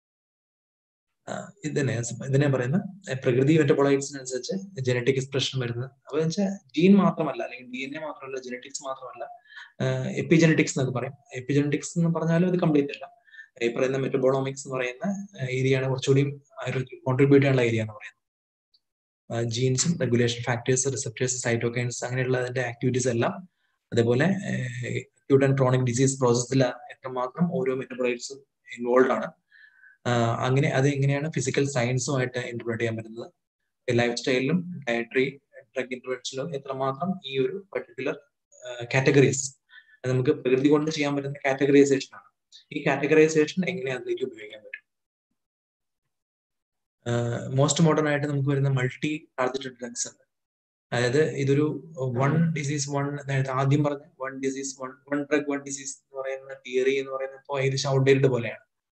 ഇതിനെ ഇതിനെ പറയുന്ന പ്രകൃതി മെറ്റബോളൈറ്റ്സിനനുസരിച്ച് ജനറ്റിക് എക്സ്പ്രഷൻ വരുന്നത് അപ്പൊ വെച്ചാൽ ജീൻ മാത്രമല്ല അല്ലെങ്കിൽ ഡി എൻ എ മാത്രമല്ല ജനറ്റിക്സ് മാത്രമല്ല എപ്പിജനറ്റിക്സ് എന്നൊക്കെ പറയും എപ്പിജനറ്റിക്സ് എന്ന് പറഞ്ഞാലും ഇത് കംപ്ലീറ്റ് അല്ല ഈ പറയുന്ന മെറ്റബോളോമിക്സ് എന്ന് പറയുന്ന ഏരിയയാണ് കുറച്ചുകൂടി കോൺട്രിബ്യൂട്ട് ചെയ്യാനുള്ള ഏരിയ എന്ന് പറയുന്നത് ജീൻസും റെഗുലേഷൻ ഫാക്ടേഴ്സ് റിസപ്റ്റേഴ്സ് സൈറ്റോകൈൻസ് അങ്ങനെയുള്ള അതിന്റെ ആക്ടിവിറ്റീസ് എല്ലാം അതേപോലെ അക്യൂട്ട് ആൻഡ് ക്രോണിക് ഡിസീസ് പ്രോസസ്സിൽ എത്രമാത്രം ഓരോ മെറ്റബോളൈറ്റ്സും ഇൻവോൾവ് ആണ് അങ്ങനെ അത് എങ്ങനെയാണ് ഫിസിക്കൽ സയൻസുമായിട്ട് ഇന്റർപ്രേറ്റ് ചെയ്യാൻ പറ്റുന്നത് ലൈഫ് സ്റ്റൈലിലും ഡയറ്ററി ഡ്രഗ് ഇന്റർവെൻഷനിലും എത്രമാത്രം ഈ ഒരു പർട്ടിക്കുലർ കാറ്റഗറീസ് നമുക്ക് പ്രകൃതി കൊണ്ട് ചെയ്യാൻ പറ്റുന്ന കാറ്റഗറൈസേഷൻ ആണ് ഈ കാറ്റഗറൈസേഷൻ എങ്ങനെ അതിലേക്ക് ഉപയോഗിക്കാൻ പറ്റും മോസ്റ്റ് മോഡേൺ ആയിട്ട് നമുക്ക് വരുന്ന മൾട്ടി ടാർഗറ്റഡ് ഡ്രഗ്സ് ഉണ്ട് അതായത് ഇതൊരു വൺ ഡിസീസ് വൺ നേരത്തെ ആദ്യം പറഞ്ഞ one disease one one drug one disease എന്ന് പറയുന്ന തിയറി എന്ന് പറയുന്നത് ഇപ്പോൾ ഏകദേശം ഔട്ട്ഡേറ്റഡ് പോലെയാണ്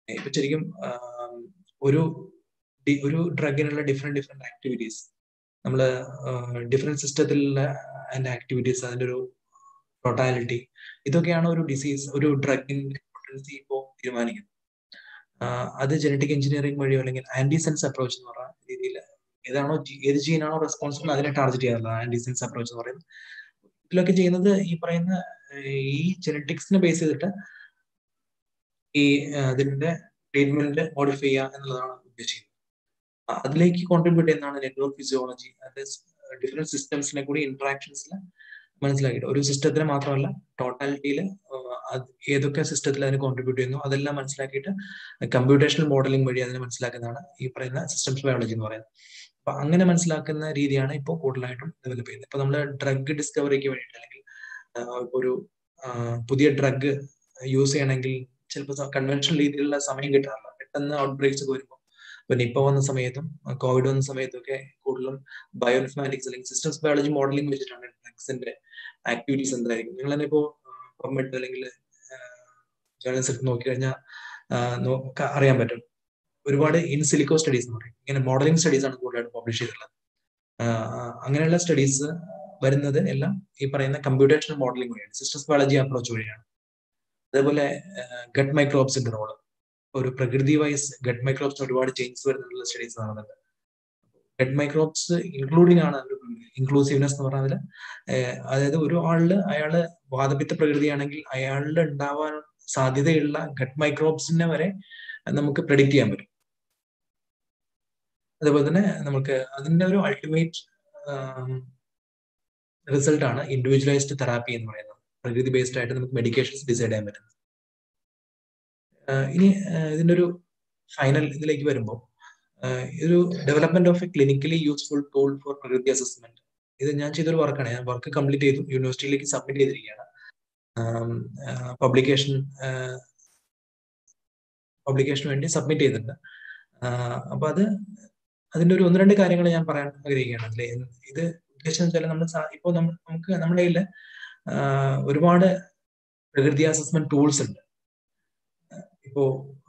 ഇപ്പൊ ശരിക്കും ഒരു ഒരു ഡ്രഗിനുള്ള ഡിഫറെന്റ് ഡിഫറെന്റ് ആക്ടിവിറ്റീസ് നമ്മൾ ഡിഫറെന്റ് സിസ്റ്റത്തിലുള്ള അതിന്റെ ആക്ടിവിറ്റീസ് അതിന്റെ ഒരു ടോട്ടാലിറ്റി ഇതൊക്കെയാണ് ഒരു ഡിസീസ് ഒരു ഡ്രഗിന്റെ പൊട്ടൻസി ഇപ്പോൾ തീരുമാനിക്കുന്നത് അത് ജനറ്റിക് എഞ്ചിനീയറിംഗ് വഴിയോ അല്ലെങ്കിൽ ആന്റിസെൻസ് അപ്രോച്ച് എന്ന് പറഞ്ഞ രീതിയിൽ ഏതാണോ ഏത് ജീനാണോ റെസ്പോൺസിബിൾ അതിനെ ടാർഗറ്റ് ചെയ്യാറുള്ളത് ആന്റിസെൻസ് അപ്രോച്ച് എന്ന് പറയുന്നത് ഇതിലൊക്കെ ചെയ്യുന്നത് ഈ പറയുന്ന ഈ ജനറ്റിക്സിനെ ബേസ് ചെയ്തിട്ട് ഈ അതിന്റെ ട്രീറ്റ്മെന്റ് മോഡിഫൈ ചെയ്യുക എന്നുള്ളതാണ് ഉദ്ദേശിക്കുന്നത് അതിലേക്ക് കോൺട്രിബ്യൂട്ട് ചെയ്യുന്നതാണ് നെറ്റ്വർക്ക് ഫിസിയോളജി അത് ഡിഫറെന്റ് സിസ്റ്റംസിനെ കൂടി ഇന്ററാക്ഷൻസിൽ മനസ്സിലാക്കിയിട്ട് ഒരു സിസ്റ്റത്തിന് മാത്രമല്ല ടോട്ടാലിറ്റിയിൽ ഏതൊക്കെ സിസ്റ്റത്തിൽ അതിന് കോൺട്രിബ്യൂട്ട് ചെയ്യുന്നു അതെല്ലാം മനസ്സിലാക്കിയിട്ട് കമ്പ്യൂട്ടേഷണൽ മോഡലിംഗ് വഴി അതിനെ മനസ്സിലാക്കുന്നതാണ് ഈ പറയുന്ന സിസ്റ്റംസ് ബയോളജി എന്ന് പറയുന്നത് അപ്പൊ അങ്ങനെ മനസ്സിലാക്കുന്ന രീതിയാണ് ഇപ്പോൾ കൂടുതലായിട്ടും ഡെവലപ്പ് ചെയ്യുന്നത് ഇപ്പൊ നമ്മൾ ഡ്രഗ് ഡിസ്കവറിക്ക് വേണ്ടിയിട്ട് അല്ലെങ്കിൽ ഒരു പുതിയ ഡ്രഗ് യൂസ് ചെയ്യണമെങ്കിൽ ചിലപ്പോൾ കൺവെൻഷണൽ രീതിയിലുള്ള സമയം കിട്ടാറില്ല പെട്ടെന്ന് ഔട്ട് ബ്രേക്സ് ഒക്കെ വരുമ്പോൾ ഇപ്പൊ നിപ്പ വന്ന സമയത്തും കോവിഡ് വന്ന സമയത്തും ഒക്കെ കൂടുതലും ബയോഇൻഫമാറ്റിക്സ് അല്ലെങ്കിൽ സിസ്റ്റംസ് ബയോളജി മോഡലിംഗ് വെച്ചിട്ടാണ് ഡ്രഗ്സിന്റെ ആക്ടിവിറ്റീസ് എന്തായിരിക്കും നിങ്ങൾ തന്നെ ഇപ്പോ പബ്മെഡ് അല്ലെങ്കിൽ ജേർണൽസ് എടുത്ത് നോക്കി കഴിഞ്ഞാൽ അറിയാൻ പറ്റും ഒരുപാട് ഇൻ സിലിക്കോ സ്റ്റഡീസ് എന്ന് പറയും ഇങ്ങനെ മോഡലിംഗ് സ്റ്റഡീസ് ആണ് കൂടുതലായിട്ട് പബ്ലിഷ് ചെയ്തിട്ടുള്ളത് അങ്ങനെയുള്ള സ്റ്റഡീസ് വരുന്നത് എല്ലാം ഈ പറയുന്ന കമ്പ്യൂട്ടേഷണൽ മോഡലിംഗ് വഴിയാണ് സിസ്റ്റംസ് ബയോളജി അപ്രോച്ച് വഴിയാണ് അതേപോലെ ഗട്ട് മൈക്രോബ്സിന്റെ റോള് ഒരു പ്രകൃതി വൈസ് ഗട്ട് മൈക്രോബ്സിന് ഒരുപാട് ചേഞ്ചസ് വരുന്നുള്ള സ്റ്റഡീസ് നടന്നുണ്ട് ഗട്ട് മൈക്രോബ്സ് ഇൻക്ലൂഡിംഗ് ആണ് ഇൻക്ലൂസീവ്നെസ് എന്ന് പറഞ്ഞാൽ അതായത് ഒരു ആളില് അയാള് വാദപിത്ത പ്രകൃതിയാണെങ്കിൽ അയാളിൽ ഉണ്ടാവാൻ സാധ്യതയുള്ള ഗട്ട് മൈക്രോബ്സിനെ വരെ നമുക്ക് പ്രെഡിക്റ്റ് ചെയ്യാൻ പറ്റും അതേപോലെ തന്നെ നമുക്ക് അതിന്റെ ഒരു അൾട്ടിമേറ്റ് റിസൾട്ട് ആണ് ഇൻഡിവിജ്വലൈസ്ഡ് തെറാപ്പി എന്ന് പറയുന്നത് പ്രകൃതി ബേസ്ഡ് ആയിട്ട് നമുക്ക് മെഡിക്കേഷൻസ് ഡിസൈഡ് ചെയ്യാൻ പറ്റുന്നത് ഇനി ഇതിന്റെ ഒരു ഫൈനൽ ഇതിലേക്ക് വരുമ്പോൾ ഒരു development of a clinically useful tool for prakriti assessment ഇത് ഞാൻ ചെയ്തൊരു വർക്കാണ് ഞാൻ വർക്ക് കംപ്ലീറ്റ് ചെയ്തു യൂണിവേഴ്സിറ്റിയിലേക്ക് സബ്മിറ്റ് ചെയ്തിരിക്കുകയാണ് പബ്ലിക്കേഷൻ പബ്ലിക്കേഷന് വേണ്ടി സബ്മിറ്റ് ചെയ്തിട്ടുണ്ട് അപ്പൊ അത് അതിന്റെ ഒരു ഒന്ന് രണ്ട് കാര്യങ്ങൾ ഞാൻ പറയാൻ ആഗ്രഹിക്കുകയാണ് അല്ലെ ഇത് ഉദ്ദേശം വെച്ചാൽ നമ്മൾ ഇപ്പോൾ നമുക്ക് നമ്മുടെ കയ്യിൽ ഒരുപാട് പ്രകൃതി അസസ്മെന്റ് ടൂൾസ് ഉണ്ട് ഇപ്പോ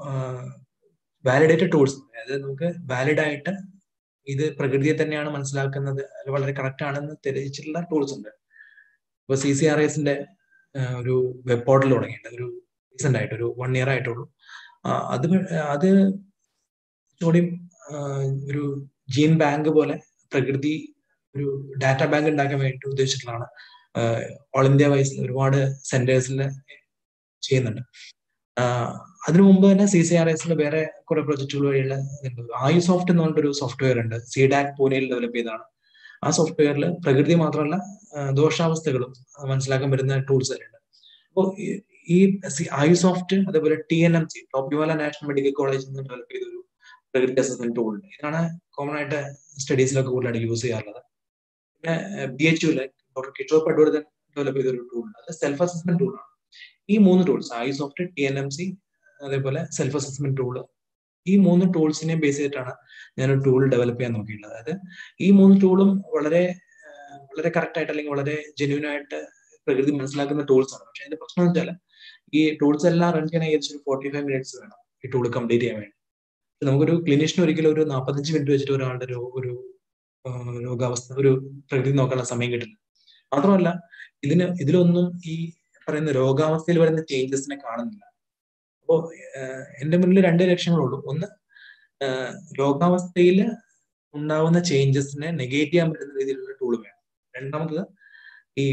വാലിഡേറ്റഡ് ടൂൾസ് അതായത് നമുക്ക് വാലിഡ് ആയിട്ട് ഇത് പ്രകൃതിയെ തന്നെയാണ് മനസ്സിലാക്കുന്നത് അത് വളരെ കറക്റ്റ് ആണെന്ന് തെളിയിച്ചിട്ടുള്ള ടൂൾസ് ഉണ്ട് ഇപ്പൊ സി സി ആർ എസിന്റെ ഒരു വെബ് പോർട്ടൽ തുടങ്ങിയിട്ടുണ്ട് ഒരു റീസെന്റ് ആയിട്ട് ഒരു വൺ ഇയർ ആയിട്ടുള്ളൂ അത് അത് കൂടി ഒരു ജീൻ ബാങ്ക് പോലെ പ്രകൃതി ഒരു ഡാറ്റ ബാങ്ക് ഉണ്ടാക്കാൻ വേണ്ടി ഉദ്ദേശിച്ചിട്ടുള്ളതാണ് ഓൾ ഇന്ത്യ വൈസിൽ ഒരുപാട് സെന്റേഴ്സിൽ ചെയ്യുന്നുണ്ട് അതിനു മുമ്പ് തന്നെ സി സി ആർ എസിൽ വേറെ കുറെ പ്രൊജക്ടുകൾ വഴിയുള്ള ആയു സോഫ്റ്റ് എന്ന് പറഞ്ഞിട്ടൊരു സോഫ്റ്റ്വെയർ ഉണ്ട് സി ഡാക് പൂനെയിൽ ഡെവലപ്പ് ചെയ്തതാണ് ആ സോഫ്റ്റ്വെയറിൽ പ്രകൃതി മാത്രമല്ല ദോഷാവസ്ഥകളും മനസ്സിലാക്കാൻ വരുന്ന ടൂൾസ് ഉണ്ട് അപ്പോൾ ഈ ആയു സോഫ്റ്റ് അതേപോലെ T N M C Topiwala national medical കോളേജിൽ നിന്ന് ഡെവലപ്പ് ചെയ്ത ഒരു പ്രകൃതി അസസ്മെന്റ് ടൂൾ ഉണ്ട് ഇതാണ് കോമൺ ആയിട്ട് സ്റ്റഡീസിലൊക്കെ കൂടുതലായിട്ട് യൂസ് ചെയ്യാറുള്ളത് പിന്നെ ബി എച്ച് യുലെ ഡോക്ടർ കിഷോർ പഡ്വർദ്ധൻ ഡെവലപ്പ് ചെയ്ത ഒരു ടൂൾ അത് സെൽഫ് അസസ്മെന്റ് ടൂളാണ് ഈ മൂന്ന് tools AyuSoft T N M C അതേപോലെ സെൽഫ് അസസ്മെന്റ് ടൂള് ഈ മൂന്ന് ടൂൾസിനെ ബേസ് ചെയ്തിട്ടാണ് ഞാനൊരു ടൂൾ ഡെവലപ്പ് ചെയ്യാൻ നോക്കിയിട്ടുള്ളത് അതായത് ഈ മൂന്ന് ടൂളും വളരെ വളരെ കറക്റ്റ് ആയിട്ട് അല്ലെങ്കിൽ വളരെ ജെന്യൂൻ ആയിട്ട് പ്രകൃതി മനസ്സിലാക്കുന്ന ടൂൾസ് ആണ് പക്ഷെ അതിന്റെ പ്രശ്നം എന്ന് വെച്ചാൽ ഈ ടൂൾസ് എല്ലാം റൺ ചെയ്യാൻ ഏകദേശം ഒരു ഫോർട്ടി ഫൈവ് മിനിറ്റ്സ് വേണം ഈ ടൂൾ കംപ്ലീറ്റ് ചെയ്യാൻ വേണ്ടി നമുക്കൊരു ക്ലിനിഷ്യന് ഒരിക്കലും ഒരു നാൽപ്പത്തഞ്ച് മിനിറ്റ് വെച്ചിട്ട് ഒരാളുടെ ഒരു ഒരു രോഗാവസ്ഥ ഒരു പ്രകൃതി നോക്കാനുള്ള സമയം കിട്ടില്ല മാത്രമല്ല ഇതിന് ഇതിലൊന്നും ഈ പറയുന്ന രോഗാവസ്ഥയിൽ വരുന്ന ചേഞ്ചസിനെ കാണുന്നില്ല അപ്പോ എന്റെ മുന്നിൽ രണ്ട് ലക്ഷ്യങ്ങളുള്ളൂ ഒന്ന് രോഗാവസ്ഥയിൽ ഉണ്ടാവുന്ന ചേഞ്ചസിനെ നെഗേറ്റ് ചെയ്യാൻ പറ്റുന്ന രീതിയിലുള്ള ടൂൾ വേണം രണ്ടാമത്തത് ഈ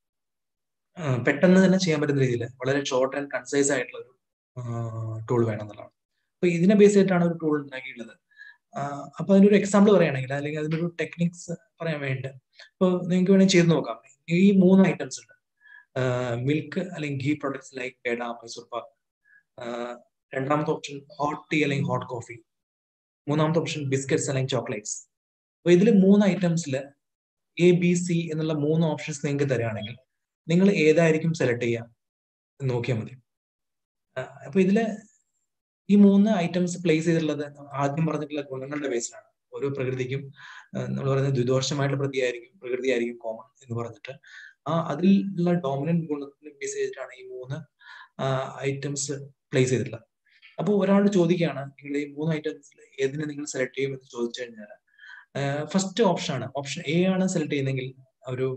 പെട്ടെന്ന് തന്നെ ചെയ്യാൻ പറ്റുന്ന രീതിയിൽ വളരെ ഷോർട്ട് ആൻഡ് കൺസൈസ് ആയിട്ടുള്ള ഒരു ടൂൾ വേണം എന്നുള്ളതാണ് അപ്പൊ ഇതിനെ ബേസ് ചെയ്തിട്ടാണ് ഒരു ടൂൾ ഉണ്ടാക്കിയിട്ടുള്ളത് അപ്പൊ അതിന്റെ ഒരു എക്സാമ്പിൾ പറയുകയാണെങ്കിൽ അല്ലെങ്കിൽ അതിന്റെ ഒരു ടെക്നിക്സ് പറയാൻ വേണ്ടി ഇപ്പൊ നിങ്ങൾക്ക് വേണമെങ്കിൽ ചെയ്ത് നോക്കാം ഈ മൂന്ന് ഐറ്റംസ് ഉണ്ട് മിൽക്ക് അല്ലെങ്കിൽ ഗീ പ്രൊഡക്ട്സ് ലൈക്ക് പേട മൈസൂർ പാക്ക് രണ്ടാമത്തെ ഓപ്ഷൻ ഹോട്ട് ടീ അല്ലെങ്കിൽ ഹോട്ട് കോഫി മൂന്നാമത്തെ ഓപ്ഷൻ ബിസ്ക്കറ്റ്സ് അല്ലെങ്കിൽ ചോക്ലേറ്റ്സ് അപ്പൊ ഇതിൽ മൂന്ന് ഐറ്റംസിൽ എ ബി സി എന്നുള്ള മൂന്ന് ഓപ്ഷൻസ് നിങ്ങൾക്ക് തരികയാണെങ്കിൽ നിങ്ങൾ ഏതായിരിക്കും സെലക്ട് ചെയ്യുക നോക്കിയാൽ മതി അപ്പൊ ഇതില് ഈ മൂന്ന് ഐറ്റംസ് പ്ലേസ് ചെയ്തിട്ടുള്ളത് ആദ്യം പറഞ്ഞിട്ടുള്ള ഗുണങ്ങളുടെ ബേസിലാണ് ഓരോ പ്രകൃതിക്കും നമ്മൾ പറയുന്നത് ദ്വിദോഷമായിട്ടുള്ള പ്രതിയായിരിക്കും പ്രകൃതി ആയിരിക്കും കോമൺ എന്ന് പറഞ്ഞിട്ട് ആ അതിലുള്ള ഡോമിനന്റ് ഗുണത്തിന് ബേസ് ചെയ്തിട്ടാണ് ഈ മൂന്ന് ഐറ്റംസ് പ്ലേസ് ചെയ്തിട്ടുള്ളത് അപ്പോൾ ഒരാൾ ചോദിക്കുകയാണ് നിങ്ങൾ ഈ മൂന്ന് ഐറ്റംസിൽ ഏതിനെ നിങ്ങൾ സെലക്ട് ചെയ്യും എന്ന് ചോദിച്ചു കഴിഞ്ഞാൽ ഫസ്റ്റ് ഓപ്ഷൻ ആണ് ഓപ്ഷൻ എ ആണ് സെലക്ട് ചെയ്യുന്നതെങ്കിൽ ഒരു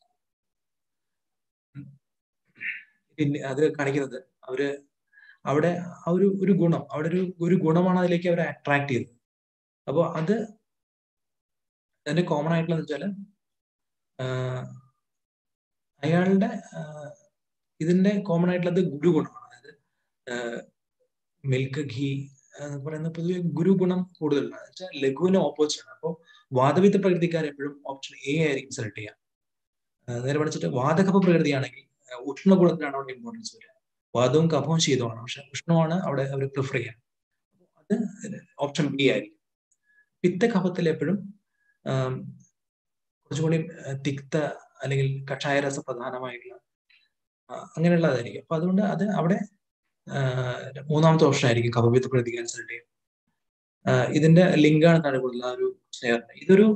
പിന്നെ അത് കാണിക്കുന്നത് അവര് അവിടെ ആ ഒരു ഒരു ഗുണം അവിടെ ഒരു ഒരു ഗുണമാണ് അതിലേക്ക് അവരെ അട്രാക്ട് ചെയ്തത് അപ്പോൾ അത് അതിന്റെ കോമൺ ആയിട്ടുള്ള വെച്ചാല് അയാളുടെ ഇതിന്റെ കോമൺ ആയിട്ടുള്ളത് ഗുരുഗുണമാണ് അതായത് മിൽക്ക് ഘീ എന്ന് പറയുന്ന പൊതുവെ ഗുരുഗുണം കൂടുതലാണ് വെച്ചാൽ ലഘുവിന് ഓപ്പോസിറ്റ് ആണ് അപ്പോൾ വാദവിത്ത പ്രകൃതിക്കാർ എപ്പോഴും ഓപ്ഷൻ എ ആയിരിക്കും സെലക്ട് ചെയ്യാം നേരെ പഠിച്ചിട്ട് വാദകപ പ്രകൃതിയാണെങ്കിൽ ഉഷ്ണഗുണത്തിനാണ് അവിടെ ഇമ്പോർട്ടൻസ് വരിക വാദവും കഫവും ശീതമാണ് പക്ഷെ ഉഷ്ണമാണ് അവിടെ അവർ പ്രിഫർ ചെയ്യാൻ അത് ഓപ്ഷൻ ബി ആയിരിക്കും പിത്ത കഫത്തിൽ എപ്പോഴും കുറച്ചുകൂടി തിക്ത അല്ലെങ്കിൽ കഷായരസ പ്രധാനമായിട്ടുള്ള അങ്ങനെയുള്ളതായിരിക്കും അപ്പൊ അതുകൊണ്ട് അത് അവിടെ മൂന്നാമത്തെ ഓപ്ഷൻ ആയിരിക്കും കഫവിത്ത് പ്രതികാരം സെലക്ട് ചെയ്യും ഇതിന്റെ ലിങ്കാണ് താഴെ കൊടുത്തുള്ള ഒരു ക്വസ്റ്റനെയറിന് ഇതൊരു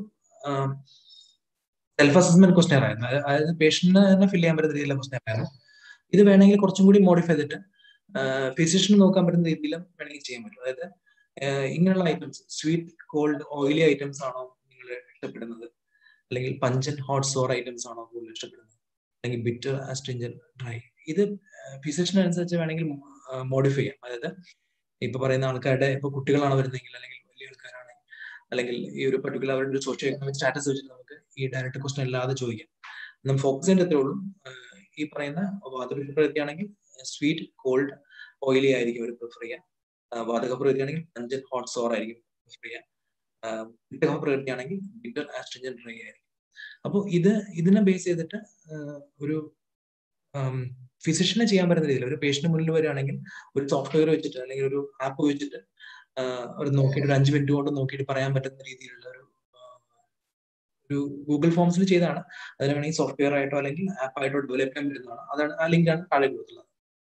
സെൽഫ് അസസ്മെന്റ് ക്വസ്റ്റനെയർ ആയിരുന്നു അതായത് പേഷ്യന്റിന് തന്നെ ഫില്ല് ചെയ്യാൻ പറ്റുന്ന രീതിയിലുള്ള ക്വസ്റ്റനെയർ ആയിരുന്നു ഇത് വേണമെങ്കിൽ കുറച്ചും കൂടി മോഡിഫൈ ചെയ്തിട്ട് ഫിസിഷ്യന് നോക്കാൻ പറ്റുന്ന രീതിയിലും വേണമെങ്കിൽ ചെയ്യാൻ പറ്റും അതായത് ഇങ്ങനെയുള്ള items sweet cold oily items ആണോ നിങ്ങൾ ഇഷ്ടപ്പെടുന്നത് അല്ലെങ്കിൽ പഞ്ചൻ ഹോട്ട് സോർ ഐറ്റംസ് ആണോ കൂടുതൽ ഇഷ്ടപ്പെടുന്നത് അല്ലെങ്കിൽ ബിറ്റർ ആസ്ട്രിഞ്ചൻ ഡ്രൈ ഇത് ഫിസിഷ്യനനുസരിച്ച് വേണമെങ്കിൽ മോഡിഫൈ ചെയ്യാം അതായത് ഇപ്പൊ പറയുന്ന ആൾക്കാരുടെ ഇപ്പൊ കുട്ടികളാണ് വരുന്നതെങ്കിൽ അല്ലെങ്കിൽ വലിയ ആൾക്കാരാണ് അല്ലെങ്കിൽ ഈ ഒരു പർട്ടിക്കുലർ അവരുടെ ഒരു സോഷ്യോ എക്കണോമിക് സ്റ്റാറ്റസ് വെച്ചിട്ട് നമുക്ക് ഈ ഡയറക്റ്റ് ക്വസ്റ്റൻ അല്ലാതെ ചോദിക്കാം നമ്മൾ ഫോക്കസ് ചെയ്യേണ്ടതേ ഉള്ളൂ ഈ പറയുന്ന വാതക പ്രവൃത്തിയാണെങ്കിൽ സ്വീറ്റ് കോൾഡ് ഓയിലി ആയിരിക്കും അവർ പ്രിഫർ ചെയ്യുക വാതക പ്രവൃത്തിയാണെങ്കിൽ പഞ്ചൻ ഹോട്ട് സോർ ആയിരിക്കും പ്രിഫർ ചെയ്യുക പിത്തക പ്രവൃത്തിയാണെങ്കിൽ ബിറ്റർ ആസ്ട്രിജൻ ഡ്രൈ ആയിരിക്കും അപ്പോൾ ഇത് ഇതിനെ ബേസ് ചെയ്തിട്ട് ഒരു ഫിസിഷ്യനെ ചെയ്യാൻ പറ്റുന്ന രീതിയിൽ ഒരു പേഷ്യന്റ് മുന്നിൽ വരികയാണെങ്കിൽ ഒരു സോഫ്റ്റ്വെയർ വെച്ചിട്ട് അല്ലെങ്കിൽ ഒരു ആപ്പ് വെച്ചിട്ട് അവർ നോക്കിയിട്ട് ഒരു അഞ്ച് മിനിറ്റ് കൊണ്ട് നോക്കിയിട്ട് പറയാൻ പറ്റുന്ന രീതിയിലുള്ള ഒരു ഒരു ഗൂഗിൾ ഫോംസിൽ ചെയ്താണ് അതിന് വേണമെങ്കിൽ സോഫ്റ്റ്വെയർ ആയിട്ടോ അല്ലെങ്കിൽ ആപ്പ് ആയിട്ടോ ഡെവലപ്പ് ചെയ്യാൻ പറ്റുന്നതാണ് അതാണ് ആ ലിങ്കാണ് താഴെ കൊടുത്തുള്ളത്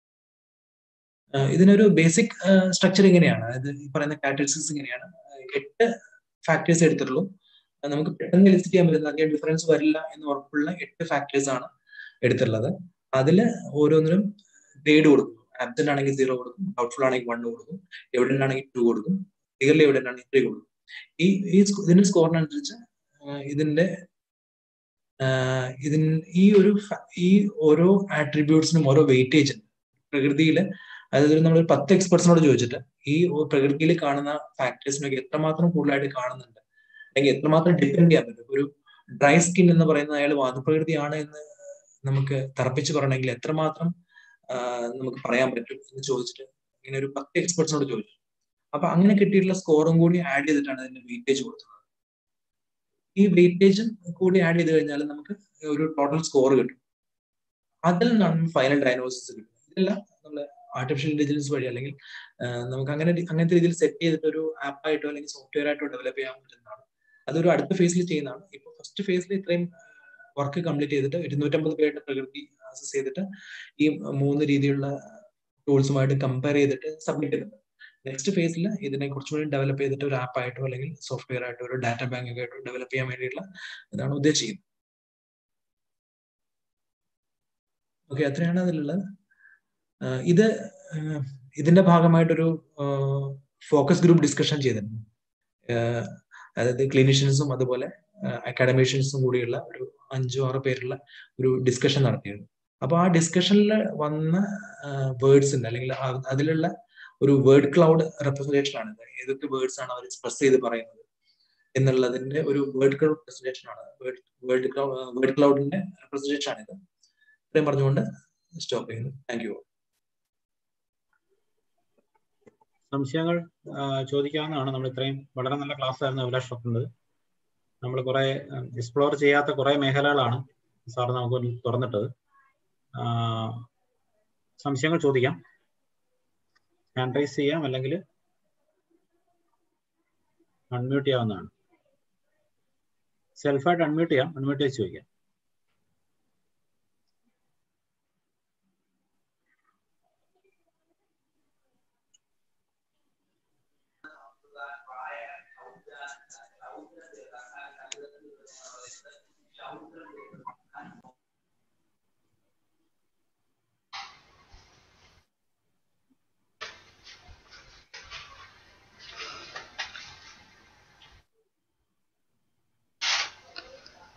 ഇതിനൊരു ബേസിക് സ്ട്രക്ചർ ഇങ്ങനെയാണ് അതായത് ഈ പറയുന്ന കാറ്റഗറീസ് ഇങ്ങനെയാണ് എട്ട് ഫാക്ടേഴ്സ് എടുത്തിട്ടുള്ളൂ നമുക്ക് പെട്ടെന്ന് ലിസ്റ്റ് ചെയ്യാൻ പറ്റുന്ന അധികം ഡിഫറൻസ് വരില്ല എന്ന് ഉറപ്പുള്ള എട്ട് ഫാക്ടേഴ്സ് ആണ് എടുത്തിട്ടുള്ളത് അതിൽ ഓരോന്നിനും ഗ്രേഡ് കൊടുക്കും ആബ്സെന്റ് ആണെങ്കിൽ സീറോ കൊടുക്കും ഡൗട്ട്ഫുൾ ആണെങ്കിൽ വൺ കൊടുക്കും എവിഡന്റ് ആണെങ്കിൽ ടു കൊടുക്കും ക്ലിയർലി എവിഡന്റ് ആണെങ്കിൽ ത്രീ കൊടുക്കും ഈ ഈ ഇതിന്റെ സ്കോറിനനുസരിച്ച് ഇതിന്റെ ഇതിൻ ഈ ഒരു ഈ ഓരോ ആട്രിബ്യൂട്ട്സിനും ഓരോ വെയിറ്റേജ് ഉണ്ട് പ്രകൃതിയിൽ അതായത് നമ്മൾ പത്ത് എക്സ്പെർട്സിനോട് ചോദിച്ചിട്ട് ഈ പ്രകൃതിയിൽ കാണുന്ന ഫാക്ടേഴ്സിനൊക്കെ എത്രമാത്രം കൂടുതലായിട്ട് കാണുന്നുണ്ട് അല്ലെങ്കിൽ എത്രമാത്രം ഡിപ്പെൻഡ് ചെയ്യാൻ പറ്റും ഒരു ഡ്രൈ സ്കിൻ എന്ന് പറയുന്ന അയാൾ വാദപ്രകൃതിയാണ് എന്ന് നമുക്ക് തറപ്പിച്ച് പറയണമെങ്കിൽ എത്രമാത്രം നമുക്ക് പറയാൻ പറ്റും എന്ന് ചോദിച്ചിട്ട് ഇങ്ങനെ ഒരു പത്ത് എക്സ്പെർട്സിനോട് ചോദിച്ചു അപ്പൊ അങ്ങനെ കിട്ടിയിട്ടുള്ള സ്കോറും കൂടി ആഡ് ചെയ്തിട്ടാണ് ഇതിന്റെ വെയിറ്റേജ് കൊടുക്കുന്നത് ഈ വെയിറ്റേജും കൂടി ആഡ് ചെയ്ത് കഴിഞ്ഞാൽ നമുക്ക് ഒരു ടോട്ടൽ സ്കോർ കിട്ടും അതിൽ നിന്നാണ് ഫൈനൽ ഡയഗ്നോസിസ് കിട്ടുന്നത് ഇതെല്ലാം നമ്മൾ ആർട്ടിഫിഷ്യൽ ഇന്റലിജൻസ് വഴി അല്ലെങ്കിൽ നമുക്ക് അങ്ങനെ അങ്ങനത്തെ രീതിയിൽ സെറ്റ് ചെയ്തിട്ട് ഒരു ആപ്പായിട്ടോ അല്ലെങ്കിൽ സോഫ്റ്റ്വെയർ ആയിട്ടോ ഡെവലപ്പ് ചെയ്യാൻ പറ്റുന്നതാണ് അതൊരു അടുത്ത ഫേസിൽ ചെയ്യുന്നതാണ് ഇപ്പൊ ഫസ്റ്റ് ഫേസിൽ ഇത്രയും വർക്ക് കംപ്ലീറ്റ് ചെയ്തിട്ട് ഇരുന്നൂറ്റമ്പത് പേരുടെ പ്രകൃതി അസസ് ചെയ്തിട്ട് ഈ മൂന്ന് രീതിയിലുള്ള ടൂൾസുമായിട്ട് കമ്പയർ ചെയ്തിട്ട് സബ്മിറ്റ് ചെയ്തിട്ടുണ്ട് നെക്സ്റ്റ് ഫേസിൽ ഇതിനെ കുറച്ചുകൂടി ഡെവലപ്പ് ചെയ്തിട്ട് ഒരു ആപ്പ് ആയിട്ടോ അല്ലെങ്കിൽ സോഫ്റ്റ്വെയർ ആയിട്ടോ ഒരു ഡാറ്റ ബാങ്ക് ഒക്കെ ആയിട്ടോ ഡെവലപ്പ് ചെയ്യാൻ വേണ്ടിയിട്ടുള്ള ഇതാണ് ഉദ്ദേശിക്കുന്നത് ഓക്കെ അത്രയാണ് അതിലുള്ളത് ഇത് ഇതിന്റെ ഭാഗമായിട്ടൊരു ഫോക്കസ് ഗ്രൂപ്പ് ഡിസ്കഷൻ ചെയ്തിട്ടുണ്ട് അതായത് ക്ലിനിഷ്യൻസും അതുപോലെ അക്കാഡമീഷ്യൻസും കൂടിയുള്ള ഒരു അഞ്ചോ ആറോ പേരുള്ള ഒരു ഡിസ്കഷൻ നടത്തിയിരുന്നു അപ്പൊ ആ ഡിസ്കഷനിൽ വന്ന വേർഡ്സ് ഉണ്ട് അല്ലെങ്കിൽ അതിലുള്ള ഒരു വേർഡ് ക്ലൗഡ് റെപ്രസെന്റേഷൻ ആണ് ഇത് ഏതൊക്കെ വേർഡ്സ് ആണ് അവർ എക്സ്പ്രസ് ചെയ്ത് പറയുന്നത് എന്നുള്ളതിന്റെ ഒരു വേർഡ് ക്ലൗഡ് പ്രസന്റേഷൻ ആണ് വേർഡ് വേർഡ് ക്ലൗഡിന്റെ റെപ്രസെന്റേഷൻ ആണ് ഇത് ഇത്രയും പറഞ്ഞുകൊണ്ട് സ്റ്റോപ്പ് ചെയ്യുന്നു താങ്ക് യു സംശയങ്ങൾ ചോദിക്കാവുന്നതാണ് നമ്മൾ ഇത്രയും വളരെ നല്ല ക്ലാസ് ആയിരുന്നു അഭിലാഷ് ഡോക്ടറിൻ്റെ നമ്മൾ കുറെ എക്സ്പ്ലോർ ചെയ്യാത്ത കുറെ മേഖലകളാണ് സാർ നമുക്ക് തുറന്നിട്ടത് സംശയങ്ങൾ ചോദിക്കാം ഹാൻഡ് റൈസ് ചെയ്യാം അല്ലെങ്കിൽ അൺമ്യൂട്ട് ചെയ്യാവുന്നതാണ് സെൽഫായിട്ട് അൺമ്യൂട്ട് ചെയ്യാം അൺമ്യൂട്ട് ചെയ്ത് ചോദിക്കാം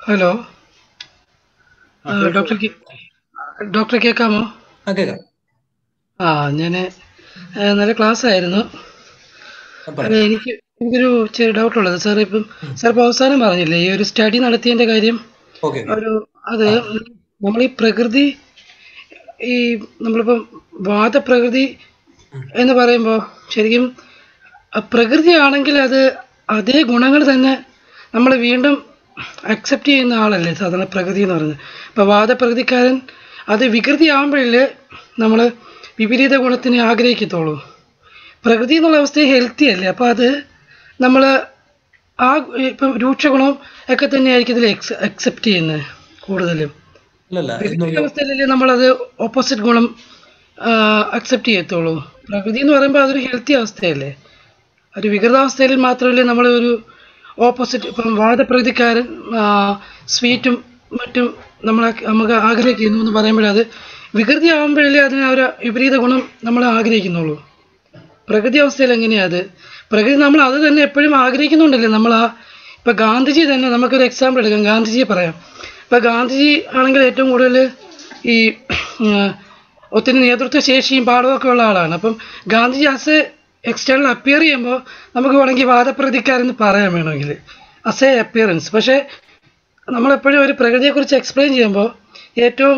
ഹലോ ആ, ആ, കേൾക്കൂ. ഡോക്ടർ കേ- ഡോക്ടറെ കേൾക്കാമോ ആ കേൾക്കാം ആ ഞാൻ നല്ല ക്ലാസ് ആയിരുന്നു ആ, അല്ല, പറയാം എനിക്ക് എനിക്കൊരു ചെറിയ ഡൗട്ട് ഉള്ളത് സാർ ഇപ്പം സാർ ഇപ്പോൾ അവസാനം പറഞ്ഞില്ലേ ഈ ഒരു സ്റ്റഡി നടത്തിയതിന്റെ കാര്യം ഓക്കെ ഒരു അത് നമ്മൾ ഈ പ്രകൃതി ഈ നമ്മളിപ്പം വാദപ്രകൃതി എന്ന് പറയുമ്പോൾ ശരിക്കും ആ പ്രകൃതിയാണെങ്കിൽ അത് അതേ ഗുണങ്ങൾ തന്നെ നമ്മൾ വീണ്ടും അക്സെപ്റ്റ് ചെയ്യുന്ന ആളല്ലേ സാധാരണ പ്രകൃതി എന്ന് പറയുന്നത് ഇപ്പോൾ വാദപ്രകൃതിക്കാരൻ അത് വികൃതി ആകുമ്പോഴല്ലേ നമ്മൾ വിപരീത ഗുണത്തിനെ ആഗ്രഹിക്കത്തുള്ളൂ പ്രകൃതി എന്നുള്ള അവസ്ഥ ഹെൽത്തി അല്ലേ അപ്പോൾ അത് നമ്മൾ ആ ഇപ്പം രൂക്ഷ ഗുണം ഒക്കെ തന്നെയായിരിക്കും ഇതിൽ എക്സ് അക്സെപ്റ്റ് ചെയ്യുന്നത് കൂടുതലും അല്ലല്ല ഇത് പ്രകൃതി നോക്കിയോ അവസ്ഥയിലല്ലേ നമ്മളത് ഓപ്പോസിറ്റ് ഗുണം അക്സെപ്റ്റ് ചെയ്യത്തുള്ളൂ പ്രകൃതി എന്ന് പറയുമ്പോൾ അതൊരു ഹെൽത്തി അവസ്ഥയല്ലേ ഒരു വികൃതാവസ്ഥയിൽ മാത്രമല്ലേ നമ്മൾ ഒരു ഓപ്പോസിറ്റ് ഇപ്പം വാദപ്രകൃതിക്കാരൻ സ്വീറ്റും മറ്റും നമ്മൾ നമുക്ക് ആഗ്രഹിക്കുന്നു എന്ന് പറയുമ്പോഴത് വികൃതി ആകുമ്പോഴല്ലേ അതിന് ഒരു വിപരീത ഗുണം നമ്മൾ ആഗ്രഹിക്കുന്നുള്ളൂ പ്രകൃതി അവസ്ഥയിൽ എങ്ങനെയാ അത് പ്രകൃതി നമ്മൾ അത് തന്നെ എപ്പോഴും ആഗ്രഹിക്കുന്നുണ്ടല്ലേ നമ്മൾ ആ ഇപ്പം ഗാന്ധിജി തന്നെ നമുക്കൊരു എക്സാമ്പിൾ എടുക്കാം ഗാന്ധിജിയെ പറയാം ഇപ്പം ഗാന്ധിജി ആണെങ്കിൽ ഏറ്റവും കൂടുതൽ ഈ ഉം, ഒത്തിരി നേതൃത്വ ശേഷിയും പാഠമൊക്കെ ഉള്ള ആളാണ് അപ്പം Gandhiji as a external appear ചെയ്യുമ്പോൾ നമുക്ക് വേണമെങ്കിൽ വാദപ്രതിക്കാരെന്ന് പറയാൻ വേണമെങ്കിൽ അസ് എ അപ്പിയറൻസ് പക്ഷേ നമ്മളെപ്പോഴും ഒരു പ്രകൃതിയെക്കുറിച്ച് എക്സ്പ്ലെയിൻ ചെയ്യുമ്പോൾ ഏറ്റവും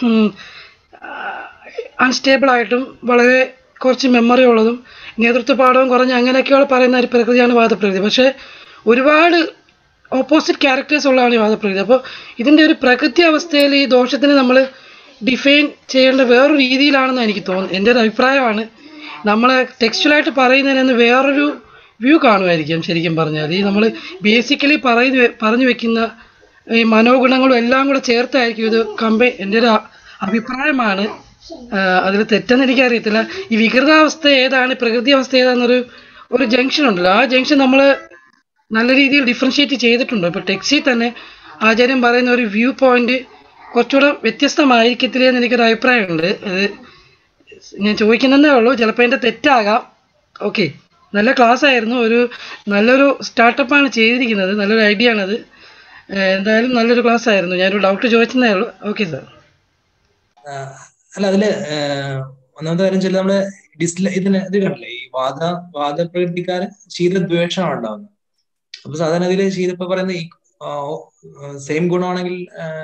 അൺസ്റ്റേബിൾ ആയിട്ടും വളരെ കുറച്ച് മെമ്മറി ഉള്ളതും നേതൃത്വ പാഠവും കുറഞ്ഞ അങ്ങനെയൊക്കെയുള്ള പറയുന്ന ഒരു പ്രകൃതിയാണ് വാദപ്രകൃതി പക്ഷേ ഒരുപാട് ഓപ്പോസിറ്റ് ക്യാരക്ടേഴ്സ് ഉള്ളതാണ് ഈ വാദപ്രകൃതി അപ്പോൾ ഇതിൻ്റെ ഒരു പ്രകൃതി അവസ്ഥയിൽ ഈ ദോഷത്തിന് നമ്മൾ ഡിഫൈൻ ചെയ്യേണ്ട വേറൊരു രീതിയിലാണെന്ന് എനിക്ക് തോന്നുന്നു എൻ്റെ ഒരു അഭിപ്രായമാണ് നമ്മൾ ടെക്സ്റ്റുവലായിട്ട് പറയുന്നതിന് വേറൊരു വ്യൂ കാണുമായിരിക്കും ശരിക്കും പറഞ്ഞാൽ ഈ നമ്മൾ ബേസിക്കലി പറയുന്ന പറഞ്ഞു വെക്കുന്ന ഈ മനോഗുണങ്ങളും എല്ലാം കൂടെ ചേർത്തായിരിക്കും ഇത് കമ്പൈ എൻ്റെ ഒരു അ- അഭിപ്രായമാണ് അതിൽ തെറ്റെന്ന് എനിക്കറിയത്തില്ല ഈ വികൃതാവസ്ഥ ഏതാണ് പ്രകൃതി അവസ്ഥ ഏതാണെന്നൊരു ഒരു ജംഗ്ഷൻ ഉണ്ടല്ലോ ആ ജംഗ്ഷൻ നമ്മൾ നല്ല രീതിയിൽ ഡിഫറൻഷിയേറ്റ് ചെയ്തിട്ടുണ്ട് ഇപ്പോൾ ടെക്സിൽ തന്നെ ആചാര്യം പറയുന്ന ഒരു വ്യൂ പോയിന്റ് കുറച്ചുകൂടെ വ്യത്യസ്തമായിരിക്കത്തില്ലേ എന്ന് എനിക്കൊരു അഭിപ്രായമുണ്ട് അത് ഞാൻ ചോദിക്കുന്നതേ ഉള്ളൂ ചിലപ്പോൾ എൻ്റെ തെറ്റാകാം ഓക്കെ നല്ല ക്ലാസ് ആയിരുന്നു ഒരു നല്ലൊരു സ്റ്റാർട്ടപ്പാണ് ചെയ്തിരിക്കുന്നത് നല്ലൊരു ഐഡിയ ആണത് ഏഹ് എന്തായാലും നല്ലൊരു ക്ലാസ് ആയിരുന്നു ഞാനൊരു ഡൗട്ട് ചോദിച്ചതേ ഉള്ളൂ ഓക്കെ സാർ ആ, അല്ല അതില് ആ, ഒന്നാമത്തെ കാര്യം വെച്ചാൽ നമ്മള് ഡിസ്ല ഇതിന് ഇത് കണ്ടില്ലേ ഈ വാദ വാദപ്രകൃതിക്കാരൻ ശീതദ്വേഷമാണ് ഉണ്ടാവുന്നത് അപ്പൊ സാധാരണ ഇതില് ശീത ഇപ്പൊ പറയുന്ന ഈ സെയിം ഗുണമാണെങ്കിൽ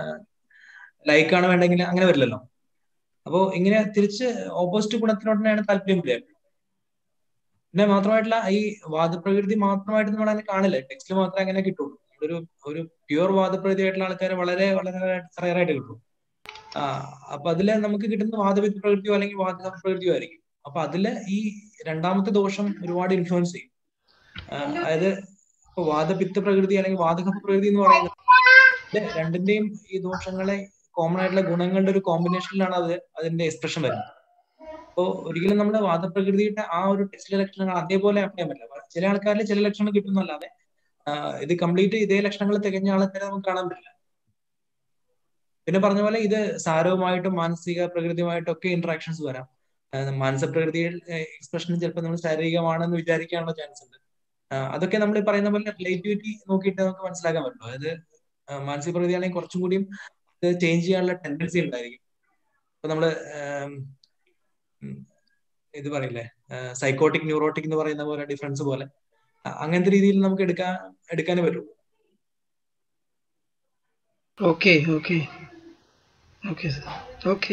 ലൈക്ക് ആണ് വേണ്ടെങ്കിൽ അങ്ങനെ വരില്ലല്ലോ അപ്പോ ഇങ്ങനെ തിരിച്ച് ഓപ്പോസിറ്റ് ഗുണത്തിനോട് തന്നെയാണ് താല്പര്യം വരിക പിന്നെ മാത്രമായിട്ടില്ല ഈ വാദപ്രകൃതി മാത്രമായിട്ട് നമ്മൾ അങ്ങനെ കാണില്ല ടെക്സ്റ്റിൽ മാത്രമേ അങ്ങനെ കിട്ടുള്ളൂ ഒരു ഒരു പ്യുവർ വാദപ്രകൃതി ആയിട്ടുള്ള ആൾക്കാർ വളരെ വളരെ റയർ ആയിട്ട് കിട്ടും ആ അപ്പൊ അതില് നമുക്ക് കിട്ടുന്ന വാദവിത്ത് പ്രകൃതിയോ അല്ലെങ്കിൽ വാദ പ്രകൃതിയോ ആയിരിക്കും അപ്പൊ അതില് ഈ രണ്ടാമത്തെ ദോഷം ഒരുപാട് ഇൻഫ്ലുവൻസ് ചെയ്യും ആ, അതായത് ഇപ്പൊ വാദപിത്ത പ്രകൃതി അല്ലെങ്കിൽ വാദകഫ പ്രകൃതി എന്ന് പറയുന്നത് ഇത് രണ്ടിന്റെയും ഈ ദോഷങ്ങളെ കോമൺ ആയിട്ടുള്ള ഗുണങ്ങളുടെ ഒരു കോമ്പിനേഷനിലാണ് അത് അതിന്റെ എക്സ്പ്രഷൻ വരുന്നത് അപ്പോ ഒരിക്കലും നമ്മുടെ വാദപ്രകൃതിയുടെ ആ ഒരു ടെസ്റ്റിലെ ലക്ഷണങ്ങൾ അതേപോലെ അപ്ലൈ ചെയ്യാൻ പറ്റില്ല ചില ആൾക്കാരിൽ ചില ലക്ഷണങ്ങൾ കിട്ടുന്നല്ലാതെ ആ, ഇത് കംപ്ലീറ്റ് ഇതേ ലക്ഷണങ്ങൾ തികഞ്ഞ ആൾക്കാരെ നമുക്ക് കാണാൻ പറ്റില്ല പിന്നെ പറഞ്ഞ പോലെ ഇത് സാരവുമായിട്ടും മാനസിക പ്രകൃതിയുമായിട്ടും ഒക്കെ ഇന്ററാക്ഷൻസ് വരാം ആ, മാനസിക പ്രകൃതിയിൽ എക്സ്പ്രഷൻ ചിലപ്പോൾ നമ്മൾ ശാരീരികമാണെന്ന് വിചാരിക്കാനുള്ള ചാൻസ് ഉണ്ട് ആ, അതൊക്കെ നമ്മൾ ഈ പറയുന്ന പോലെ റിലേറ്റിവിറ്റി നോക്കിയിട്ട് നമുക്ക് മനസ്സിലാക്കാൻ പറ്റുള്ളൂ അതായത് ആ, മാനസിക പ്രകൃതിയാണെങ്കിൽ കുറച്ചും കൂടിയും ഇത് ചേഞ്ച് ചെയ്യാനുള്ള ടെൻഡൻസി ഉണ്ടായിരിക്കും ഇപ്പൊ നമ്മള് ആം, ഉം, ഇത് പറയില്ലേ സൈക്കോട്ടിക് ന്യൂറോട്ടിക് എന്ന് പറയുന്ന പോലെ ഡിഫറൻസ് പോലെ അ- അങ്ങനത്തെ രീതിയിൽ നമുക്ക് എടുക്കാൻ എടുക്കാനേ പറ്റുള്ളൂ okay okay okay sir okay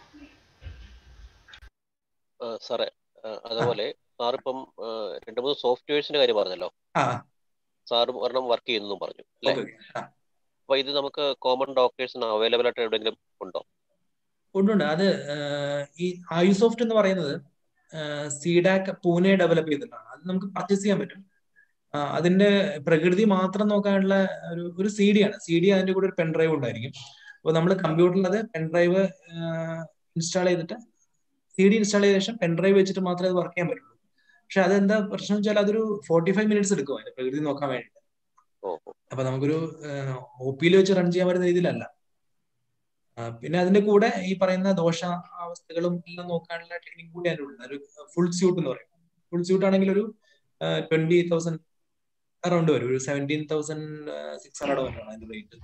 ആ, സാറേ ആ, അതുപോലെ സാറിപ്പം ആ, രണ്ട് മൂന്ന് സോഫ്റ്റ്വെയർസിന്റെ കാര്യം പറഞ്ഞല്ലോ ആ സാർ ഒരെണ്ണം വർക്ക് ചെയ്യുന്നു പറഞ്ഞു അല്ലെ ഓക്കെ ആ അപ്പൊ ഇത് നമുക്ക് കോമൺ ഡോക്ടേഴ്സിന് അവൈലബിൾ ആയിട്ട് എവിടെയെങ്കിലും ഉണ്ടോ ഉണ്ടുണ്ട് അത് ആഹ്, ഈ ആയുസോഫ്റ്റ് എന്ന് പറയുന്നത് സീഡാക് പൂനെ ഡെവലപ്പ് ചെയ്തിട്ടാണ് അത് നമുക്ക് പർച്ചേസ് ചെയ്യാൻ പറ്റും ആ, അതിന്റെ പ്രകൃതി മാത്രം നോക്കാനുള്ള ഒരു ഒരു സി ഡി ആണ് സി ഡി അതിന്റെ കൂടെ ഒരു പെൻഡ്രൈവ് ഉണ്ടായിരിക്കും അപ്പോൾ നമ്മൾ കമ്പ്യൂട്ടറിൽ അത് പെൻഡ്രൈവ് ഇൻസ്റ്റാൾ ചെയ്തിട്ട് സി ഡി ഇൻസ്റ്റാൾ ചെയ്ത ശേഷം പെൻഡ്രൈവ് വെച്ചിട്ട് മാത്രമേ അത് വർക്ക് ചെയ്യാൻ പറ്റുള്ളൂ പക്ഷെ അതെന്താ പ്രശ്നം വെച്ചാൽ അതൊരു ഫോർട്ടി ഫൈവ് മിനിറ്റ്സ് എടുക്കും അതിന്റെ പ്രകൃതി നോക്കാൻ വേണ്ടിയിട്ട് ഓ ഓ. അപ്പൊ നമുക്കൊരു ഒ പിയിൽ വെച്ച് റൺ ചെയ്യാൻ പറ്റുന്ന രീതിയിലല്ല ആ, പിന്നെ അതിന്റെ കൂടെ ഈ പറയുന്ന ദോഷ അവസ്ഥകളും എല്ലാം നോക്കാനുള്ള ടെക്നിക് കൂടി അതിൻ്റെ ഉള്ളത് ഒരു ഫുൾ സ്യൂട്ട് എന്ന് പറയും ഫുൾ സ്യൂട്ട് ആണെങ്കിൽ ഒരു ട്വന്റി തൗസൻഡ് അറൗണ്ട് വരും ഒരു സെവൻറ്റീൻ തൗസൻഡ് സിക്സ് ഹൺഡ്രഡ് വരെയാണ് അതിന്റെ റേറ്റ്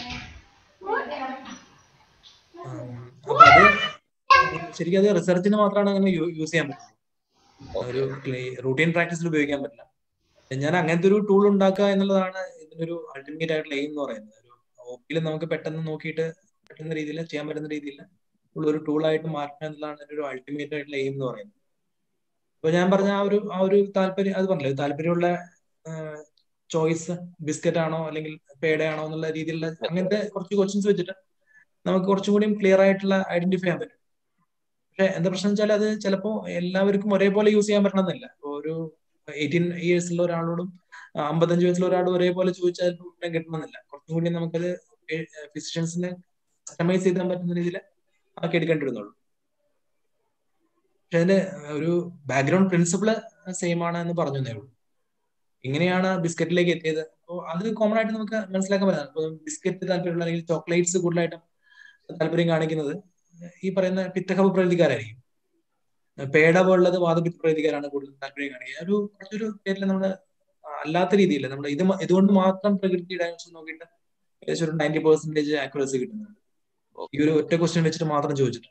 അപ്പൊ അത് ശരിക്കും അത് റിസർച്ചിന് മാത്രമാണ് അങ്ങനെ യൂസ് ചെയ്യാൻ പറ്റുന്നത് ഒരു റൂട്ടീൻ പ്രാക്ടീസിൽ ഉപയോഗിക്കാൻ പറ്റില്ല ഞാൻ അങ്ങനത്തെ ഒരു ടൂൾ ഉണ്ടാക്കുക എന്നുള്ളതാണ് ഇതിനൊരു അൾട്ടിമേറ്റ് ആയിട്ടുള്ള എയിം എന്ന് പറയുന്നത് ഒരു ഒപ്പിയിൽ നമുക്ക് പെട്ടെന്ന് നോക്കിയിട്ട് പറ്റുന്ന രീതിയിൽ ചെയ്യാൻ പറ്റുന്ന രീതിയിൽ ഉള്ള ഒരു ടൂൾ ആയിട്ട് മാറ്റുക എന്നുള്ളതാണ് എൻ്റെ ഒരു അൾട്ടിമേറ്റ് ആയിട്ടുള്ള എയിം എന്ന് പറയുന്നത് അപ്പൊ ഞാൻ പറഞ്ഞ ആ ഒരു ആ ഒരു താല്പര്യം അത് പറഞ്ഞില്ലേ താല്പര്യമുള്ള ചോയ്സ് ബിസ്ക്കറ്റ് ആണോ അല്ലെങ്കിൽ പേട ആണോ എന്നുള്ള രീതിയിലുള്ള അങ്ങനത്തെ കുറച്ച് ക്വസ്റ്റ്യൻസ് വെച്ചിട്ട് നമുക്ക് കുറച്ചും കൂടി ക്ലിയർ ആയിട്ടുള്ള ഐഡന്റിഫൈ ചെയ്യാൻ പറ്റും പക്ഷെ എന്താ പ്രശ്നം വെച്ചാൽ അത് ചിലപ്പോൾ എല്ലാവർക്കും ഒരേപോലെ യൂസ് ചെയ്യാൻ പറ്റണമെന്നില്ല ഒരു എയ്റ്റീൻ ഇയേഴ്സുള്ള ഒരാളോടും അമ്പത്തഞ്ച് വയസ്സുള്ള ഒരാളോടും ഒരേപോലെ ചോദിച്ചാൽ ഉത്തരം കിട്ടണമെന്നില്ല കുറച്ചും കൂടി നമുക്കത് ഫിസിഷ്യൻസിനെ കസ്റ്റമൈസ് ചെയ്താൻ പറ്റുന്ന രീതിയിൽ ആക്കി എടുക്കേണ്ടി വരുന്നുള്ളൂ പക്ഷെ അതിന്റെ ഒരു ബാക്ക്ഗ്രൗണ്ട് പ്രിൻസിപ്പിള് സെയിം ആണ് എന്ന് പറഞ്ഞു തന്നേ ഉള്ളൂ ഇങ്ങനെയാണ് ബിസ്ക്കറ്റിലേക്ക് എത്തിയത് അപ്പോൾ അത് കോമൺ ആയിട്ട് നമുക്ക് മനസ്സിലാക്കാൻ പറ്റുന്നത് അപ്പോൾ ബിസ്ക്കറ്റ് താല്പര്യമുള്ള അല്ലെങ്കിൽ ചോക്ലേറ്റ്സ് കൂടുതലായിട്ടും താല്പര്യം കാണിക്കുന്നത് ഈ പറയുന്ന പിത്തകപ പ്രതികാരായിരിക്കും പേട പോലുള്ളത് വാദപിത്ത പ്രതികാരാണ് കൂടുതൽ താല്പര്യം കാണിക്കുക ഒരു കുറച്ചൊരു പേരിൽ നമ്മൾ അല്ലാത്ത രീതിയിൽ നമ്മൾ ഇത് ഇതുകൊണ്ട് മാത്രം പ്രകൃതി ഡയമെൻഷൻ നോക്കിയിട്ട് ഏകദേശം ഒരു നയൻറ്റി പെർസെന്റേജ് ആക്യുറസി കിട്ടുന്നുണ്ട് ഈ ഒരു ഒറ്റ ക്വസ്റ്റ്യൻ വെച്ചിട്ട് മാത്രം ചോദിച്ചിട്ട്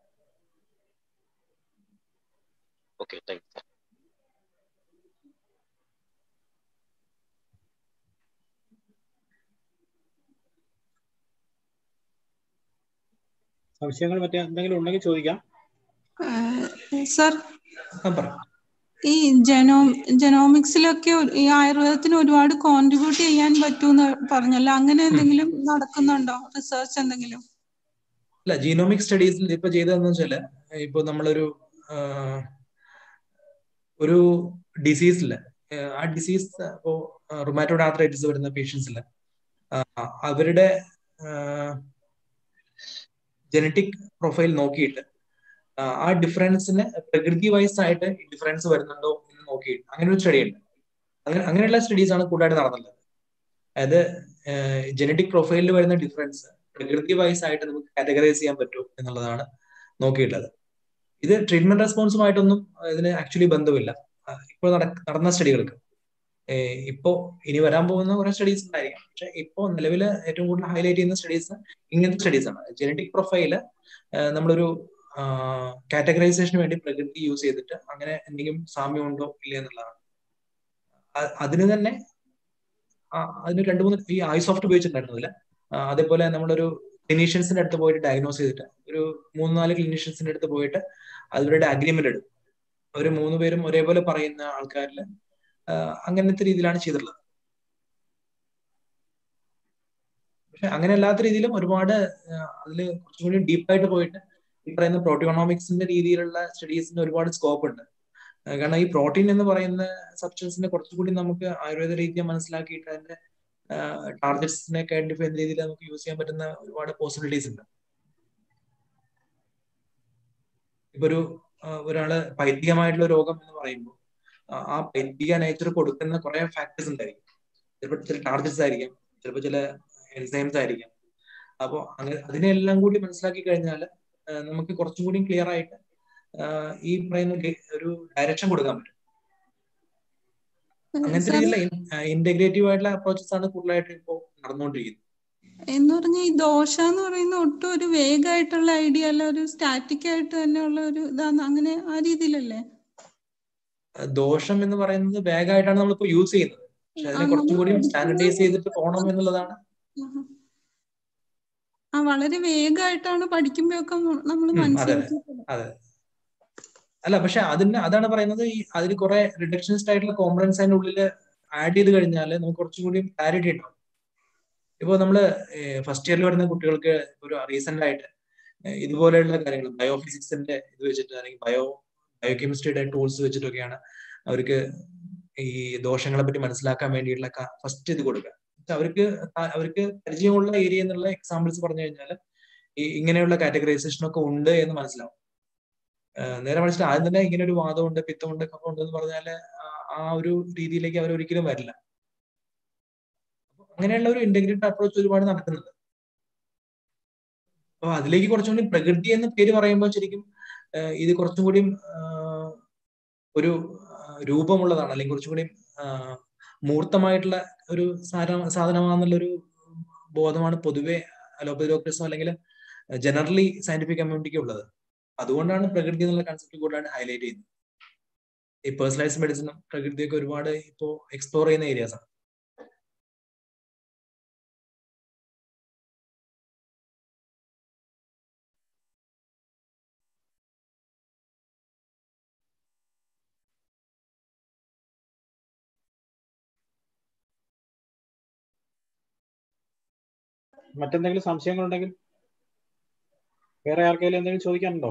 ഓക്കെ താങ്ക് യു സംശയങ്ങൾ മറ്റേ എന്തെങ്കിലും ഉണ്ടെങ്കിൽ ചോദിക്കാം സർ ആ പറയാം ഈ ജനോ ജനോമിക്സിലൊക്കെ ഈ ആയുർവേദത്തിന് ഒരുപാട് കോൺട്രിബ്യൂട്ട് ചെയ്യാൻ പറ്റൂന്ന് പറഞ്ഞല്ലോ അങ്ങനെ എന്തെങ്കിലും നടക്കുന്നുണ്ടോ റിസർച്ച് എന്തെങ്കിലും അല്ല ജീനോമിക് സ്റ്റഡീസിൽ ഇപ്പൊ ചെയ്തതെന്ന് വെച്ചാല് ഇപ്പൊ നമ്മളൊരു ഒരു ഡിസീസില് ആ ഡിസീസ് ഇപ്പോ റൊമാറ്റോഡ് ആർത്രൈറ്റിസ് വരുന്ന പേഷ്യൻസില് അവരുടെ ജനറ്റിക് പ്രൊഫൈൽ നോക്കിയിട്ട് ആ ഡിഫറൻസിന് പ്രകൃതി വൈസ് ആയിട്ട് ഡിഫറൻസ് വരുന്നുണ്ടോ എന്ന് നോക്കിയിട്ട് അങ്ങനെ ഒരു സ്റ്റഡി ഉണ്ട് അങ്ങനെ അങ്ങനെയുള്ള സ്റ്റഡീസ് ആണ് കൂടുതലായിട്ട് നടന്നുള്ളത് അതായത് ജനറ്റിക് പ്രൊഫൈലിൽ വരുന്ന ഡിഫറൻസ് പ്രകൃതി വൈസ് ആയിട്ട് നമുക്ക് കാറ്റഗറൈസ് ചെയ്യാൻ പറ്റും എന്നുള്ളതാണ് നോക്കിയിട്ടുള്ളത് ഇത് ട്രീറ്റ്മെന്റ് റെസ്പോൺസുമായിട്ടൊന്നും ഇതിന് ആക്ച്വലി ബന്ധമില്ല ഇപ്പോൾ നടന്ന സ്റ്റഡികൾക്ക് ഇപ്പോ ഇനി വരാൻ പോകുന്ന കുറെ സ്റ്റഡീസ് ഉണ്ടായിരിക്കും പക്ഷെ ഇപ്പോ നിലവിൽ ഏറ്റവും കൂടുതൽ ഹൈലൈറ്റ് ചെയ്യുന്ന സ്റ്റഡീസ് ഇങ്ങനത്തെ സ്റ്റഡീസ് ആണ് ജനറ്റിക് പ്രൊഫൈല് നമ്മളൊരു കാറ്റഗറൈസേഷന് വേണ്ടി പ്രകൃതി യൂസ് ചെയ്തിട്ട് അങ്ങനെ എന്തെങ്കിലും സാമ്യം ഉണ്ടോ ഇല്ല എന്നുള്ളതാണ് അതിന് തന്നെ അതിന് രണ്ട് മൂന്ന് ഈ ഐ സോഫ്റ്റ് ഉപയോഗിച്ചിട്ടുണ്ടായിരുന്നില്ല അതേപോലെ നമ്മളൊരു ക്ലിനീഷ്യൻസിന്റെ അടുത്ത് പോയിട്ട് ഡയഗ്നോസ് ചെയ്തിട്ട് ഒരു മൂന്ന് നാല് ക്ലിനീഷ്യൻസിന്റെ അടുത്ത് പോയിട്ട് അവരുടെ അഗ്രിമെന്റ് എടുക്കും അവർ മൂന്ന് പേരും ഒരേപോലെ പറയുന്ന ആൾക്കാരിൽ അങ്ങനത്തെ രീതിയിലാണ് ചെയ്തിട്ടുള്ളത് പക്ഷെ അങ്ങനെ അല്ലാത്ത രീതിയിലും ഒരുപാട് അതിൽ കുറച്ചും കൂടി ഡീപ്പായിട്ട് പോയിട്ട് ഈ പറയുന്ന പ്രോട്ടിയോണോമിക്സിന്റെ രീതിയിലുള്ള സ്റ്റഡീസിന് ഒരുപാട് സ്കോപ്പ് ഉണ്ട് കാരണം ഈ പ്രോട്ടീൻ എന്ന് പറയുന്ന സബ്സ്റ്റൻസിനെ കുറച്ചുകൂടി നമുക്ക് ആയുർവേദ രീതിയെ മനസ്സിലാക്കിയിട്ട് അതിന്റെ ടാർഗറ്റ്സിനെ ഐഡന്റിഫൈ ചെയ്യുന്ന രീതിയിൽ നമുക്ക് യൂസ് ചെയ്യാൻ പറ്റുന്ന ഒരുപാട് പോസിബിലിറ്റീസ് ഉണ്ട് ഇപ്പൊ ഒരു ഒരാള് പൈതികമായിട്ടുള്ള രോഗം എന്ന് പറയുമ്പോൾ ആ പൈതിക നേച്ചർ കൊടുക്കുന്ന കുറെ ഫാക്ടേഴ്സ് ഉണ്ടായിരിക്കും ചിലപ്പോൾ ചില ടാർഗറ്റ്സ് ആയിരിക്കാം ചിലപ്പോൾ ചില എൻസൈംസ് ആയിരിക്കാം അപ്പോൾ അങ്ങനെ അതിനെല്ലാം കൂടി മനസ്സിലാക്കി കഴിഞ്ഞാൽ നമുക്ക് കുറച്ചും കൂടി ക്ലിയർ ആയിട്ട് ഈ പറയുന്ന ഒരു ഡയറക്ഷൻ കൊടുക്കാൻ പറ്റും അങ്ങനത്തെ രീതിയിലുള്ള ഇന്റഗ്രേറ്റീവ് ആയിട്ടുള്ള അപ്രോച്ചസ് ആണ് കൂടുതലായിട്ട് ഇപ്പോൾ നടന്നുകൊണ്ടിരിക്കുന്നത് എന്ന് പറഞ്ഞ ഈ ദോശ എന്ന് പറയുന്ന ഒട്ടും ഒരു വേഗമായിട്ടുള്ള ഐഡിയ അല്ല ഒരു സ്റ്റാറ്റിക് ആയിട്ട് തന്നെ ഉള്ള ഒരു ഇതാണ് അങ്ങനെ ആ രീതിയിലല്ലേ ദോഷം എന്ന് പറയുന്നത് വേഗമായിട്ടാണ് നമ്മളിപ്പോ യൂസ് ചെയ്യുന്നത് പക്ഷെ അതിനെ കുറച്ചും കൂടി സ്റ്റാൻഡർഡൈസ് ചെയ്തിട്ട് പോകണം എന്നുള്ളതാണ് ആ വളരെ വേഗമായിട്ടാണ് പഠിക്കുമ്പോഴൊക്കെ നമ്മൾ മനസ്സിലാക്കിയിട്ടുള്ളത് അതെ അല്ല പക്ഷെ അതിന് അതാണ് പറയുന്നത് ഈ അതിൽ കുറെ റിഡക്ഷനിസ്റ്റ് ആയിട്ടുള്ള കോമ്പണൻസ് അതിന്റെ ഉള്ളിൽ ആഡ് ചെയ്ത് കഴിഞ്ഞാൽ നമുക്ക് കുറച്ചും കൂടി ക്ലാരിറ്റി ഉണ്ടാവും ഇപ്പോൾ നമ്മൾ ഫസ്റ്റ് ഇയറിൽ വരുന്ന കുട്ടികൾക്ക് ഒരു റീസെന്റ് ആയിട്ട് ഇതുപോലെയുള്ള കാര്യങ്ങൾ ബയോഫിസിക്സിന്റെ ഇത് വെച്ചിട്ട് അല്ലെങ്കിൽ ബയോ ബയോകെമിസ്ട്രിയുടെ ടൂൾസ് വെച്ചിട്ടൊക്കെയാണ് അവർക്ക് ഈ ദോഷങ്ങളെ പറ്റി മനസ്സിലാക്കാൻ വേണ്ടിയിട്ടുള്ള ഫസ്റ്റ് ഇത് കൊടുക്കുക അവർക്ക് അവർക്ക് പരിചയമുള്ള ഏരിയ എന്നുള്ള എക്സാമ്പിൾസ് പറഞ്ഞു കഴിഞ്ഞാൽ ഈ ഇങ്ങനെയുള്ള കാറ്റഗറൈസേഷൻ ഒക്കെ ഉണ്ട് എന്ന് മനസ്സിലാവും നേരെ മറിച്ചിട്ട് ആദ്യം തന്നെ ഇങ്ങനെ ഒരു വാദമുണ്ട് പിത്തമുണ്ട് കഫമുണ്ട് എന്ന് പറഞ്ഞാൽ ആ ഒരു രീതിയിലേക്ക് അവർ ഒരിക്കലും വരില്ല അങ്ങനെയുള്ള ഒരു ഇന്റഗ്രേറ്റഡ് അപ്രോച്ച് ഒരുപാട് നടക്കുന്നുണ്ട് അപ്പൊ അതിലേക്ക് കുറച്ചും കൂടി പ്രകൃതി എന്ന പേര് പറയുമ്പോൾ ശരിക്കും ഇത് കുറച്ചും കൂടി ഒരു രൂപമുള്ളതാണ് അല്ലെങ്കിൽ കുറച്ചും കൂടി മൂർത്തമായിട്ടുള്ള ഒരു സാധന സാധനമാണെന്നുള്ള ഒരു ബോധമാണ് പൊതുവെ അലോപ്പതി ഡോക്ടേഴ്സോ അല്ലെങ്കിൽ ജനറലി സയന്റിഫിക് കമ്മ്യൂണിറ്റിക്ക് ഉള്ളത് അതുകൊണ്ടാണ് പ്രകൃതി എന്നുള്ള കൺസെപ്റ്റ് കൂടുതലായിട്ട് ഹൈലൈറ്റ് ചെയ്യുന്നത് ഈ പേഴ്സണലൈസ്ഡ് മെഡിസിനും പ്രകൃതിയൊക്കെ ഒരുപാട് ഇപ്പോ എക്സ്പ്ലോർ ചെയ്യുന്ന ഏരിയാസ് ആണ് മറ്റെന്തെങ്കിലും സംശയങ്ങളുണ്ടെങ്കിൽ വേറെ ആർക്കെങ്കിലും എന്തെങ്കിലും ചോദിക്കാനുണ്ടോ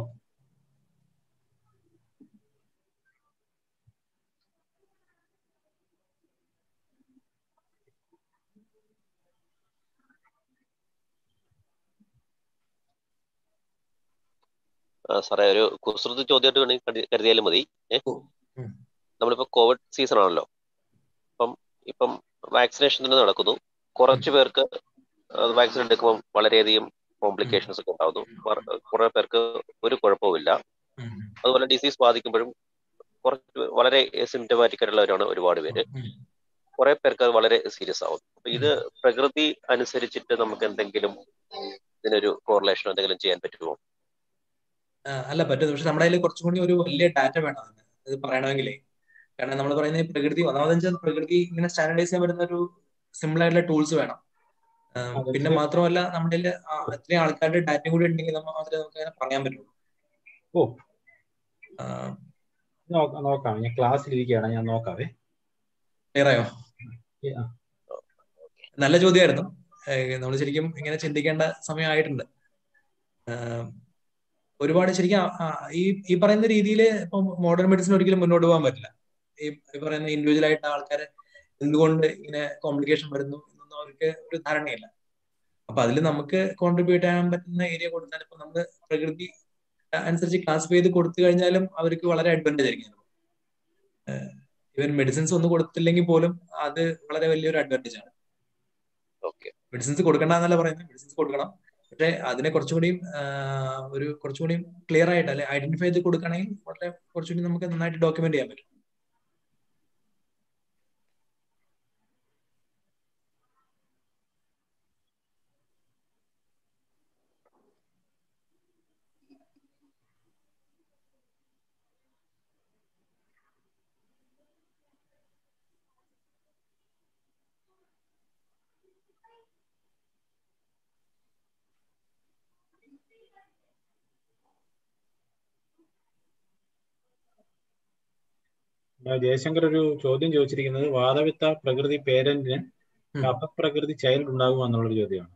ആ, സാറേ ഒരു കുസൃതി ചോദ്യമായിട്ട് വേണമെങ്കിൽ കരുതി- കരുതിയാലും മതി ഏ ഓ, ഉം. നമ്മളിപ്പോ കോവിഡ് സീസൺ ആണല്ലോ അപ്പം ഇപ്പം വാക്സിനേഷൻ തന്നെ നടക്കുന്നു കുറച്ച് പേർക്ക് വാക്സിൻ എടുക്കുമ്പോൾ വളരെയധികം കോംപ്ലിക്കേഷൻസ് ഒക്കെ ഉണ്ടാകുന്നു വർ- കുറെ പേർക്ക് ഒരു കുഴപ്പവുമില്ല ഉം, ഉം, അതുപോലെ ഡിസീസ് ബാധിക്കുമ്പോഴും കുറച്ച് വളരെ സിംറ്റമാറ്റിക് ആയിട്ടുള്ളവരാണ് ഒരുപാട് പേര് ഉം. കുറെ പേർക്ക് അത് വളരെ സീരിയസ് ആവും അപ്പൊ ഇത് പ്രകൃതി അനുസരിച്ചിട്ട് നമുക്ക് എന്തെങ്കിലും ഇതിനൊരു കോറിലേഷൻ എന്തെങ്കിലും ചെയ്യാൻ പറ്റുമോ ആ, അല്ല പറ്റും പക്ഷെ നമ്മുടെ കയ്യിൽ കുറച്ചും കൂടി ഒരു വലിയ ഡാറ്റ വേണം അതിന് ഇത് പറയണമെങ്കിലേ കാരണം നമ്മൾ പറയുന്ന ഈ പ്രകൃതി ഒന്നാമതെന്ന് വെച്ചാൽ പ്രകൃതി ഇങ്ങനെ സ്റ്റാൻഡർഡൈസ് ചെയ്യാൻ പറ്റുന്ന ഒരു സിമ്പിൾ ആയിട്ടുള്ള ടൂൾസ് വേണം ആ, അതെ. പിന്നെ മാത്രമല്ല നമ്മുടെ കയ്യില് ആ അത്രയും ആൾക്കാരുടെ ഡാറ്റയും കൂടി ഉണ്ടെങ്കിൽ നമ്മൾ മാത്രമേ നമുക്ക് അങ്ങനെ പറയാൻ പറ്റുള്ളൂ ഓ ആ, നോക്കാം നോക്കാം ഞാൻ ക്ലാസ്സിൽ ഇരിക്കുകയാണ് ഞാൻ നോക്കാവേ clear ആയോ ആ. നല്ല ചോദ്യമായിരുന്നു നമ്മൾ ശരിക്കും ഇങ്ങനെ ചിന്തിക്കേണ്ട സമയമായിട്ടുണ്ട് ആ, ഒരുപാട് ശരിക്കും ആ- ആ, ഈ ഈ പറയുന്ന രീതിയിൽ ഇപ്പൊ മോഡേൺ മെഡിസിൻ ഒരിക്കലും മുന്നോട്ട് പോകാൻ പറ്റില്ല ഈ ഈ പറയുന്ന ഇൻഡിവിജ്വൽ ആയിട്ട് ആൾക്കാരെ എന്തുകൊണ്ട് ഇങ്ങനെ കോംപ്ലിക്കേഷൻ വരുന്നു എന്നൊന്നും അവർക്ക് ഒരു ധാരണയില്ല അപ്പൊ അതിൽ നമുക്ക് കോൺട്രിബ്യൂട്ട് ചെയ്യാൻ പറ്റുന്ന ഏരിയ കൊടുത്താൽ ഇപ്പൊ നമ്മൾ പ്രകൃതി അനുസരിച്ച് ക്ലാസിഫൈ ചെയ്ത് കൊടുത്തു കഴിഞ്ഞാലും അവർക്ക് വളരെ അഡ്വാൻറ്റേജ് ആയിരിക്കും ഇവൻ മെഡിസിൻസ് ഒന്നും കൊടുത്തില്ലെങ്കിൽ പോലും അത് വളരെ വലിയൊരു അഡ്വാൻറ്റേജ് ആണ് ഓക്കെ മെഡിസിൻസ് കൊടുക്കണ്ട എന്നല്ല പറയുന്നത് മെഡിസിൻസ് കൊടുക്കണം പക്ഷെ അതിനെ കുറച്ചുകൂടി ഒരു കുറച്ചുകൂടി ക്ലിയർ ആയിട്ട് അല്ലെ ഐഡന്റിഫൈ ചെയ്ത് കൊടുക്കണമെങ്കിൽ വളരെ കുറച്ചുകൂടി നമുക്ക് നന്നായിട്ട് ഡോക്യുമെന്റ് ചെയ്യാൻ പറ്റും ആ, ജയശങ്കർ ഒരു ചോദ്യം ചോദിച്ചിരിക്കുന്നത് വാദവിത്ത പ്രകൃതി പേരന്റിന് ഉം. കഫപ്രകൃതി ചൈൽഡ് ഉണ്ടാകുമോ എന്നുള്ളൊരു ചോദ്യമാണ്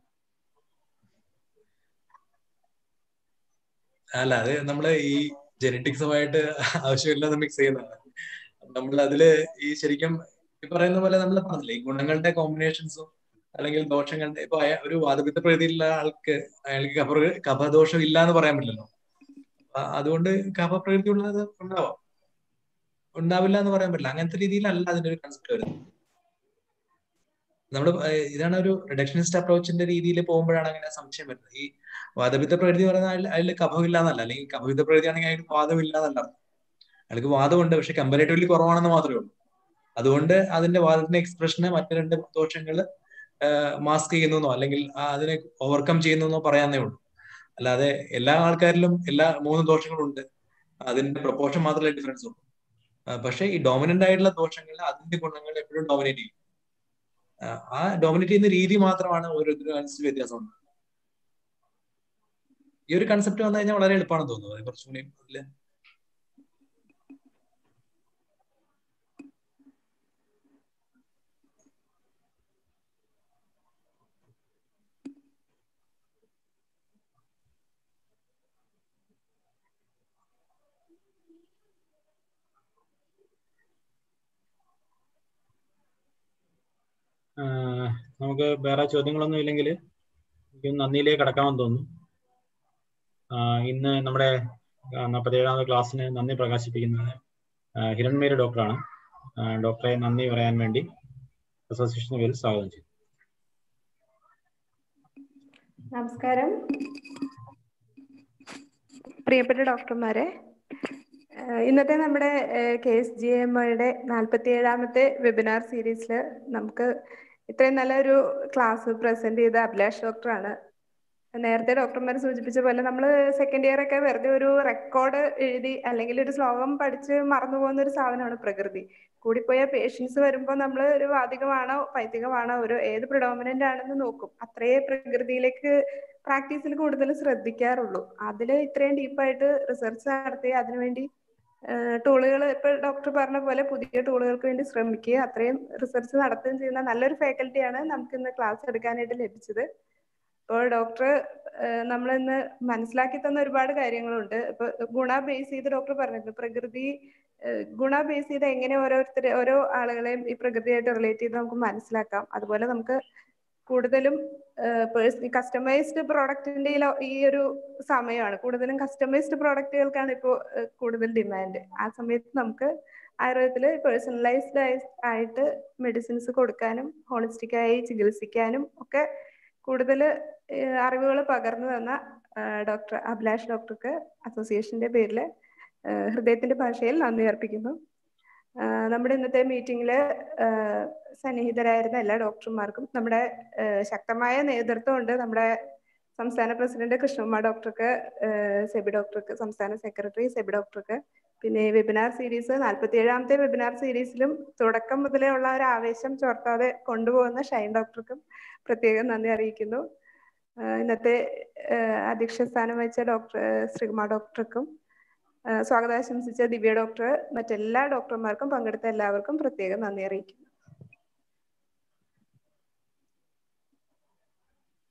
അല്ല അത് നമ്മള് ഈ ജനറ്റിക്സുമായിട്ട് ആവശ്യമില്ലാതെ മിക്സ് ചെയ്യുന്നതാണ് നമ്മൾ അതില് ഈ ശരിക്കും ഈ പറയുന്ന പോലെ നമ്മൾ പറഞ്ഞില്ലേ ഈ ഗുണങ്ങളുടെ കോമ്പിനേഷൻസും അല്ലെങ്കിൽ ദോഷങ്ങളുടെ ഇപ്പൊ അയ- ഒരു വാദപിത്ത പ്രകൃതിയിലുള്ള ആൾക്ക് അയാൾക്ക് കഫ കഫദോഷം ഇല്ല എന്ന് പറയാൻ പറ്റില്ലല്ലോ അ- അതുകൊണ്ട് കഫപ്രകൃതി ഉള്ളത് ഉണ്ടാവാം ഉണ്ടാവില്ല എന്ന് പറയാൻ പറ്റില്ല അങ്ങനത്തെ രീതിയിലല്ല അതിന്റെ ഒരു കൺസെപ്റ്റ് വരുന്നത് നമ്മൾ ഇതാണ് ഒരു റിഡക്ഷനിസ്റ്റ് അപ്രോച്ചിന്റെ രീതിയിൽ പോകുമ്പോഴാണ് അങ്ങനെ സംശയം വരുന്നത് ഈ വാദപിത്ത പ്രകൃതി പറയുന്ന അതിൽ അതിൽ കഫമില്ല എന്നല്ല അല്ലെങ്കിൽ കഫപിത്ത പ്രകൃതി ആണെങ്കിൽ അയാൾക്ക് വാദമില്ല എന്നല്ല അർത്ഥം. അയാൾക്ക് വാദമുണ്ട് പക്ഷെ കമ്പാരേറ്റീവ്ലി കുറവാണെന്ന് മാത്രമേ ഉള്ളൂ അതുകൊണ്ട് അതിന്റെ വാദത്തിന്റെ എക്സ്പ്രഷന് മറ്റു രണ്ട് ദോഷങ്ങൾ മാസ്ക് ചെയ്യുന്നോ അല്ലെങ്കിൽ ആ അതിനെ ഓവർകം ചെയ്യുന്നോ പറയാന്നേ ഉള്ളൂ അല്ലാതെ എല്ലാ ആൾക്കാരിലും എല്ലാ മൂന്ന് ദോഷങ്ങളും ഉണ്ട് അതിന്റെ പ്രൊപ്പോർഷൻ മാത്രമേ ഡിഫറൻസ് ഉള്ളൂ ആ, പക്ഷേ ഈ ഡോമിനന്റ് ആയിട്ടുള്ള ദോഷങ്ങൾ അതിന്റെ ഗുണങ്ങൾ എപ്പോഴും ഡോമിനേറ്റ് ചെയ്യും ആ, ആ ഡോമിനേറ്റ് ചെയ്യുന്ന രീതി മാത്രമാണ് ഓരോരുത്തരും അനുസരിച്ച് വ്യത്യാസമുണ്ട് ഈ ഒരു കൺസെപ്റ്റ് വന്നു കഴിഞ്ഞാൽ വളരെ എളുപ്പമാണെന്ന് തോന്നുന്നു അത് കുറച്ചും കൂടി ഇതില് ആ, നമുക്ക് വേറെ ചോദ്യങ്ങളൊന്നും ഇല്ലെങ്കിൽ എനിക്ക് നന്ദിയിലേക്ക് കടക്കാമെന്ന് തോന്നുന്നു ആ, ഇന്ന് നമ്മുടെ നാൽപ്പത്തേഴാമത് ക്ലാസ്സിന് നന്ദി പ്രകാശിപ്പിക്കുന്നത് ആ, ഹിരൺമേരി ഡോക്ടറാണ് ആ, ഡോക്ടറെ നന്ദി പറയാൻ വേണ്ടി അസോസിയേഷന് പേരിൽ സ്വാഗതം ചെയ്തു നമസ്കാരം പ്രിയപ്പെട്ട ഡോക്ടർമാരെ ഏഹ് ഇന്നത്തെ നമ്മുടെ കെ എസ് ജി എം ഒയുടെ നാൽപ്പത്തി ഏഴാമത്തെ വെബിനാർ സീരീസിൽ നമുക്ക് ഇത്രയും നല്ലൊരു ക്ലാസ് പ്രസന്റ് ചെയ്ത അഭിലാഷ് ഡോക്ടറാണ് നേരത്തെ ഡോക്ടർമാർ സൂചിപ്പിച്ച പോലെ നമ്മൾ സെക്കൻഡ് ഇയർ ഒക്കെ വെറുതെ ഒരു റെക്കോർഡ് എഴുതി അല്ലെങ്കിൽ ഒരു ശ്ലോകം പഠിച്ച് മറന്നു പോകുന്ന ഒരു സാധനമാണ് പ്രകൃതി കൂടിപ്പോയ പേഷ്യൻസ് വരുമ്പോൾ നമ്മൾ ഒരു വാതികമാണോ പൈതികമാണോ ഒരു ഏത് പ്രിഡോമിനന്റ് ആണെന്ന് നോക്കും അത്രയേ പ്രകൃതിയിലേക്ക് പ്രാക്ടീസിൽ കൂടുതൽ ശ്രദ്ധിക്കാറുള്ളൂ അതിൽ ഇത്രയും ഡീപ്പായിട്ട് റിസർച്ച് നടത്തി അതിനുവേണ്ടി ടൂളുകൾ ഇപ്പൊ ഡോക്ടർ പറഞ്ഞ പോലെ പുതിയ ടൂളുകൾക്ക് വേണ്ടി ശ്രമിക്കുക അത്രയും റിസർച്ച് നടത്തുകയും ചെയ്യുന്ന നല്ലൊരു ഫാക്കൽറ്റിയാണ് നമുക്ക് ഇന്ന് ക്ലാസ് എടുക്കാനായിട്ട് ലഭിച്ചത് ഇപ്പോൾ ഡോക്ടർ നമ്മൾ ഇന്ന് മനസ്സിലാക്കി തന്ന ഒരുപാട് കാര്യങ്ങളുണ്ട് ഇപ്പൊ ഗുണ ബേസ് ചെയ്ത് ഡോക്ടർ പറഞ്ഞിട്ടുണ്ട് പ്രകൃതി ഗുണ ബേസ് ചെയ്ത് എങ്ങനെ ഓരോരുത്തരെ ഓരോ ആളുകളെയും ഈ പ്രകൃതിയായിട്ട് റിലേറ്റ് ചെയ്ത് നമുക്ക് മനസ്സിലാക്കാം അതുപോലെ നമുക്ക് കൂടുതലും കസ്റ്റമൈസ്ഡ് പ്രോഡക്റ്റിന്റെ ഈ ഒരു സമയമാണ് കൂടുതലും കസ്റ്റമൈസ്ഡ് പ്രോഡക്റ്റുകൾക്കാണ് ഇപ്പോൾ കൂടുതൽ ഡിമാൻഡ് ആ സമയത്ത് നമുക്ക് ആയുർവേദത്തിൽ പേഴ്സണലൈസ്ഡ് ആയിട്ട് മെഡിസിൻസ് കൊടുക്കാനും ഹോളിസ്റ്റിക് ആയി ചികിത്സിക്കാനും ഒക്കെ കൂടുതൽ അറിവുകൾ പകർന്നു തന്ന ഡോക്ടർ അഭിലാഷ് ഡോക്ടർക്ക് അസോസിയേഷന്റെ പേരിൽ ഹൃദയത്തിന്റെ ഭാഷയിൽ നന്ദി അർപ്പിക്കുന്നു നമ്മുടെ ഇന്നത്തെ മീറ്റിംഗിൽ സന്നിഹിതരായിരുന്ന എല്ലാ ഡോക്ടർമാർക്കും നമ്മുടെ ശക്തമായ നേതൃത്വം ഉണ്ട് നമ്മുടെ സംസ്ഥാന പ്രസിഡന്റ് കൃഷ്ണകുമാർ ഡോക്ടർക്ക് സെബി ഡോക്ടർക്ക് സംസ്ഥാന സെക്രട്ടറി സെബി ഡോക്ടർക്ക് പിന്നെ വെബിനാർ സീരീസ് നാൽപ്പത്തി ഏഴാമത്തെ വെബിനാർ സീരീസിലും തുടക്കം മുതലേ ഉള്ള ഒരു ആവേശം ചോർത്താതെ കൊണ്ടുപോകുന്ന ഷൈൻ ഡോക്ടർക്കും പ്രത്യേകം നന്ദി അറിയിക്കുന്നു ഇന്നത്തെ അധ്യക്ഷ സ്ഥാനം വഹിച്ച ഡോക്ടർ ശ്രീകുമാർ ഡോക്ടർക്കും സ്വാഗതാശംസിച്ച ദിവ്യ ഡോക്ടർ മറ്റെല്ലാ ഡോക്ടർമാർക്കും പങ്കെടുത്ത എല്ലാവർക്കും പ്രത്യേകം നന്ദി അറിയിക്കുന്നു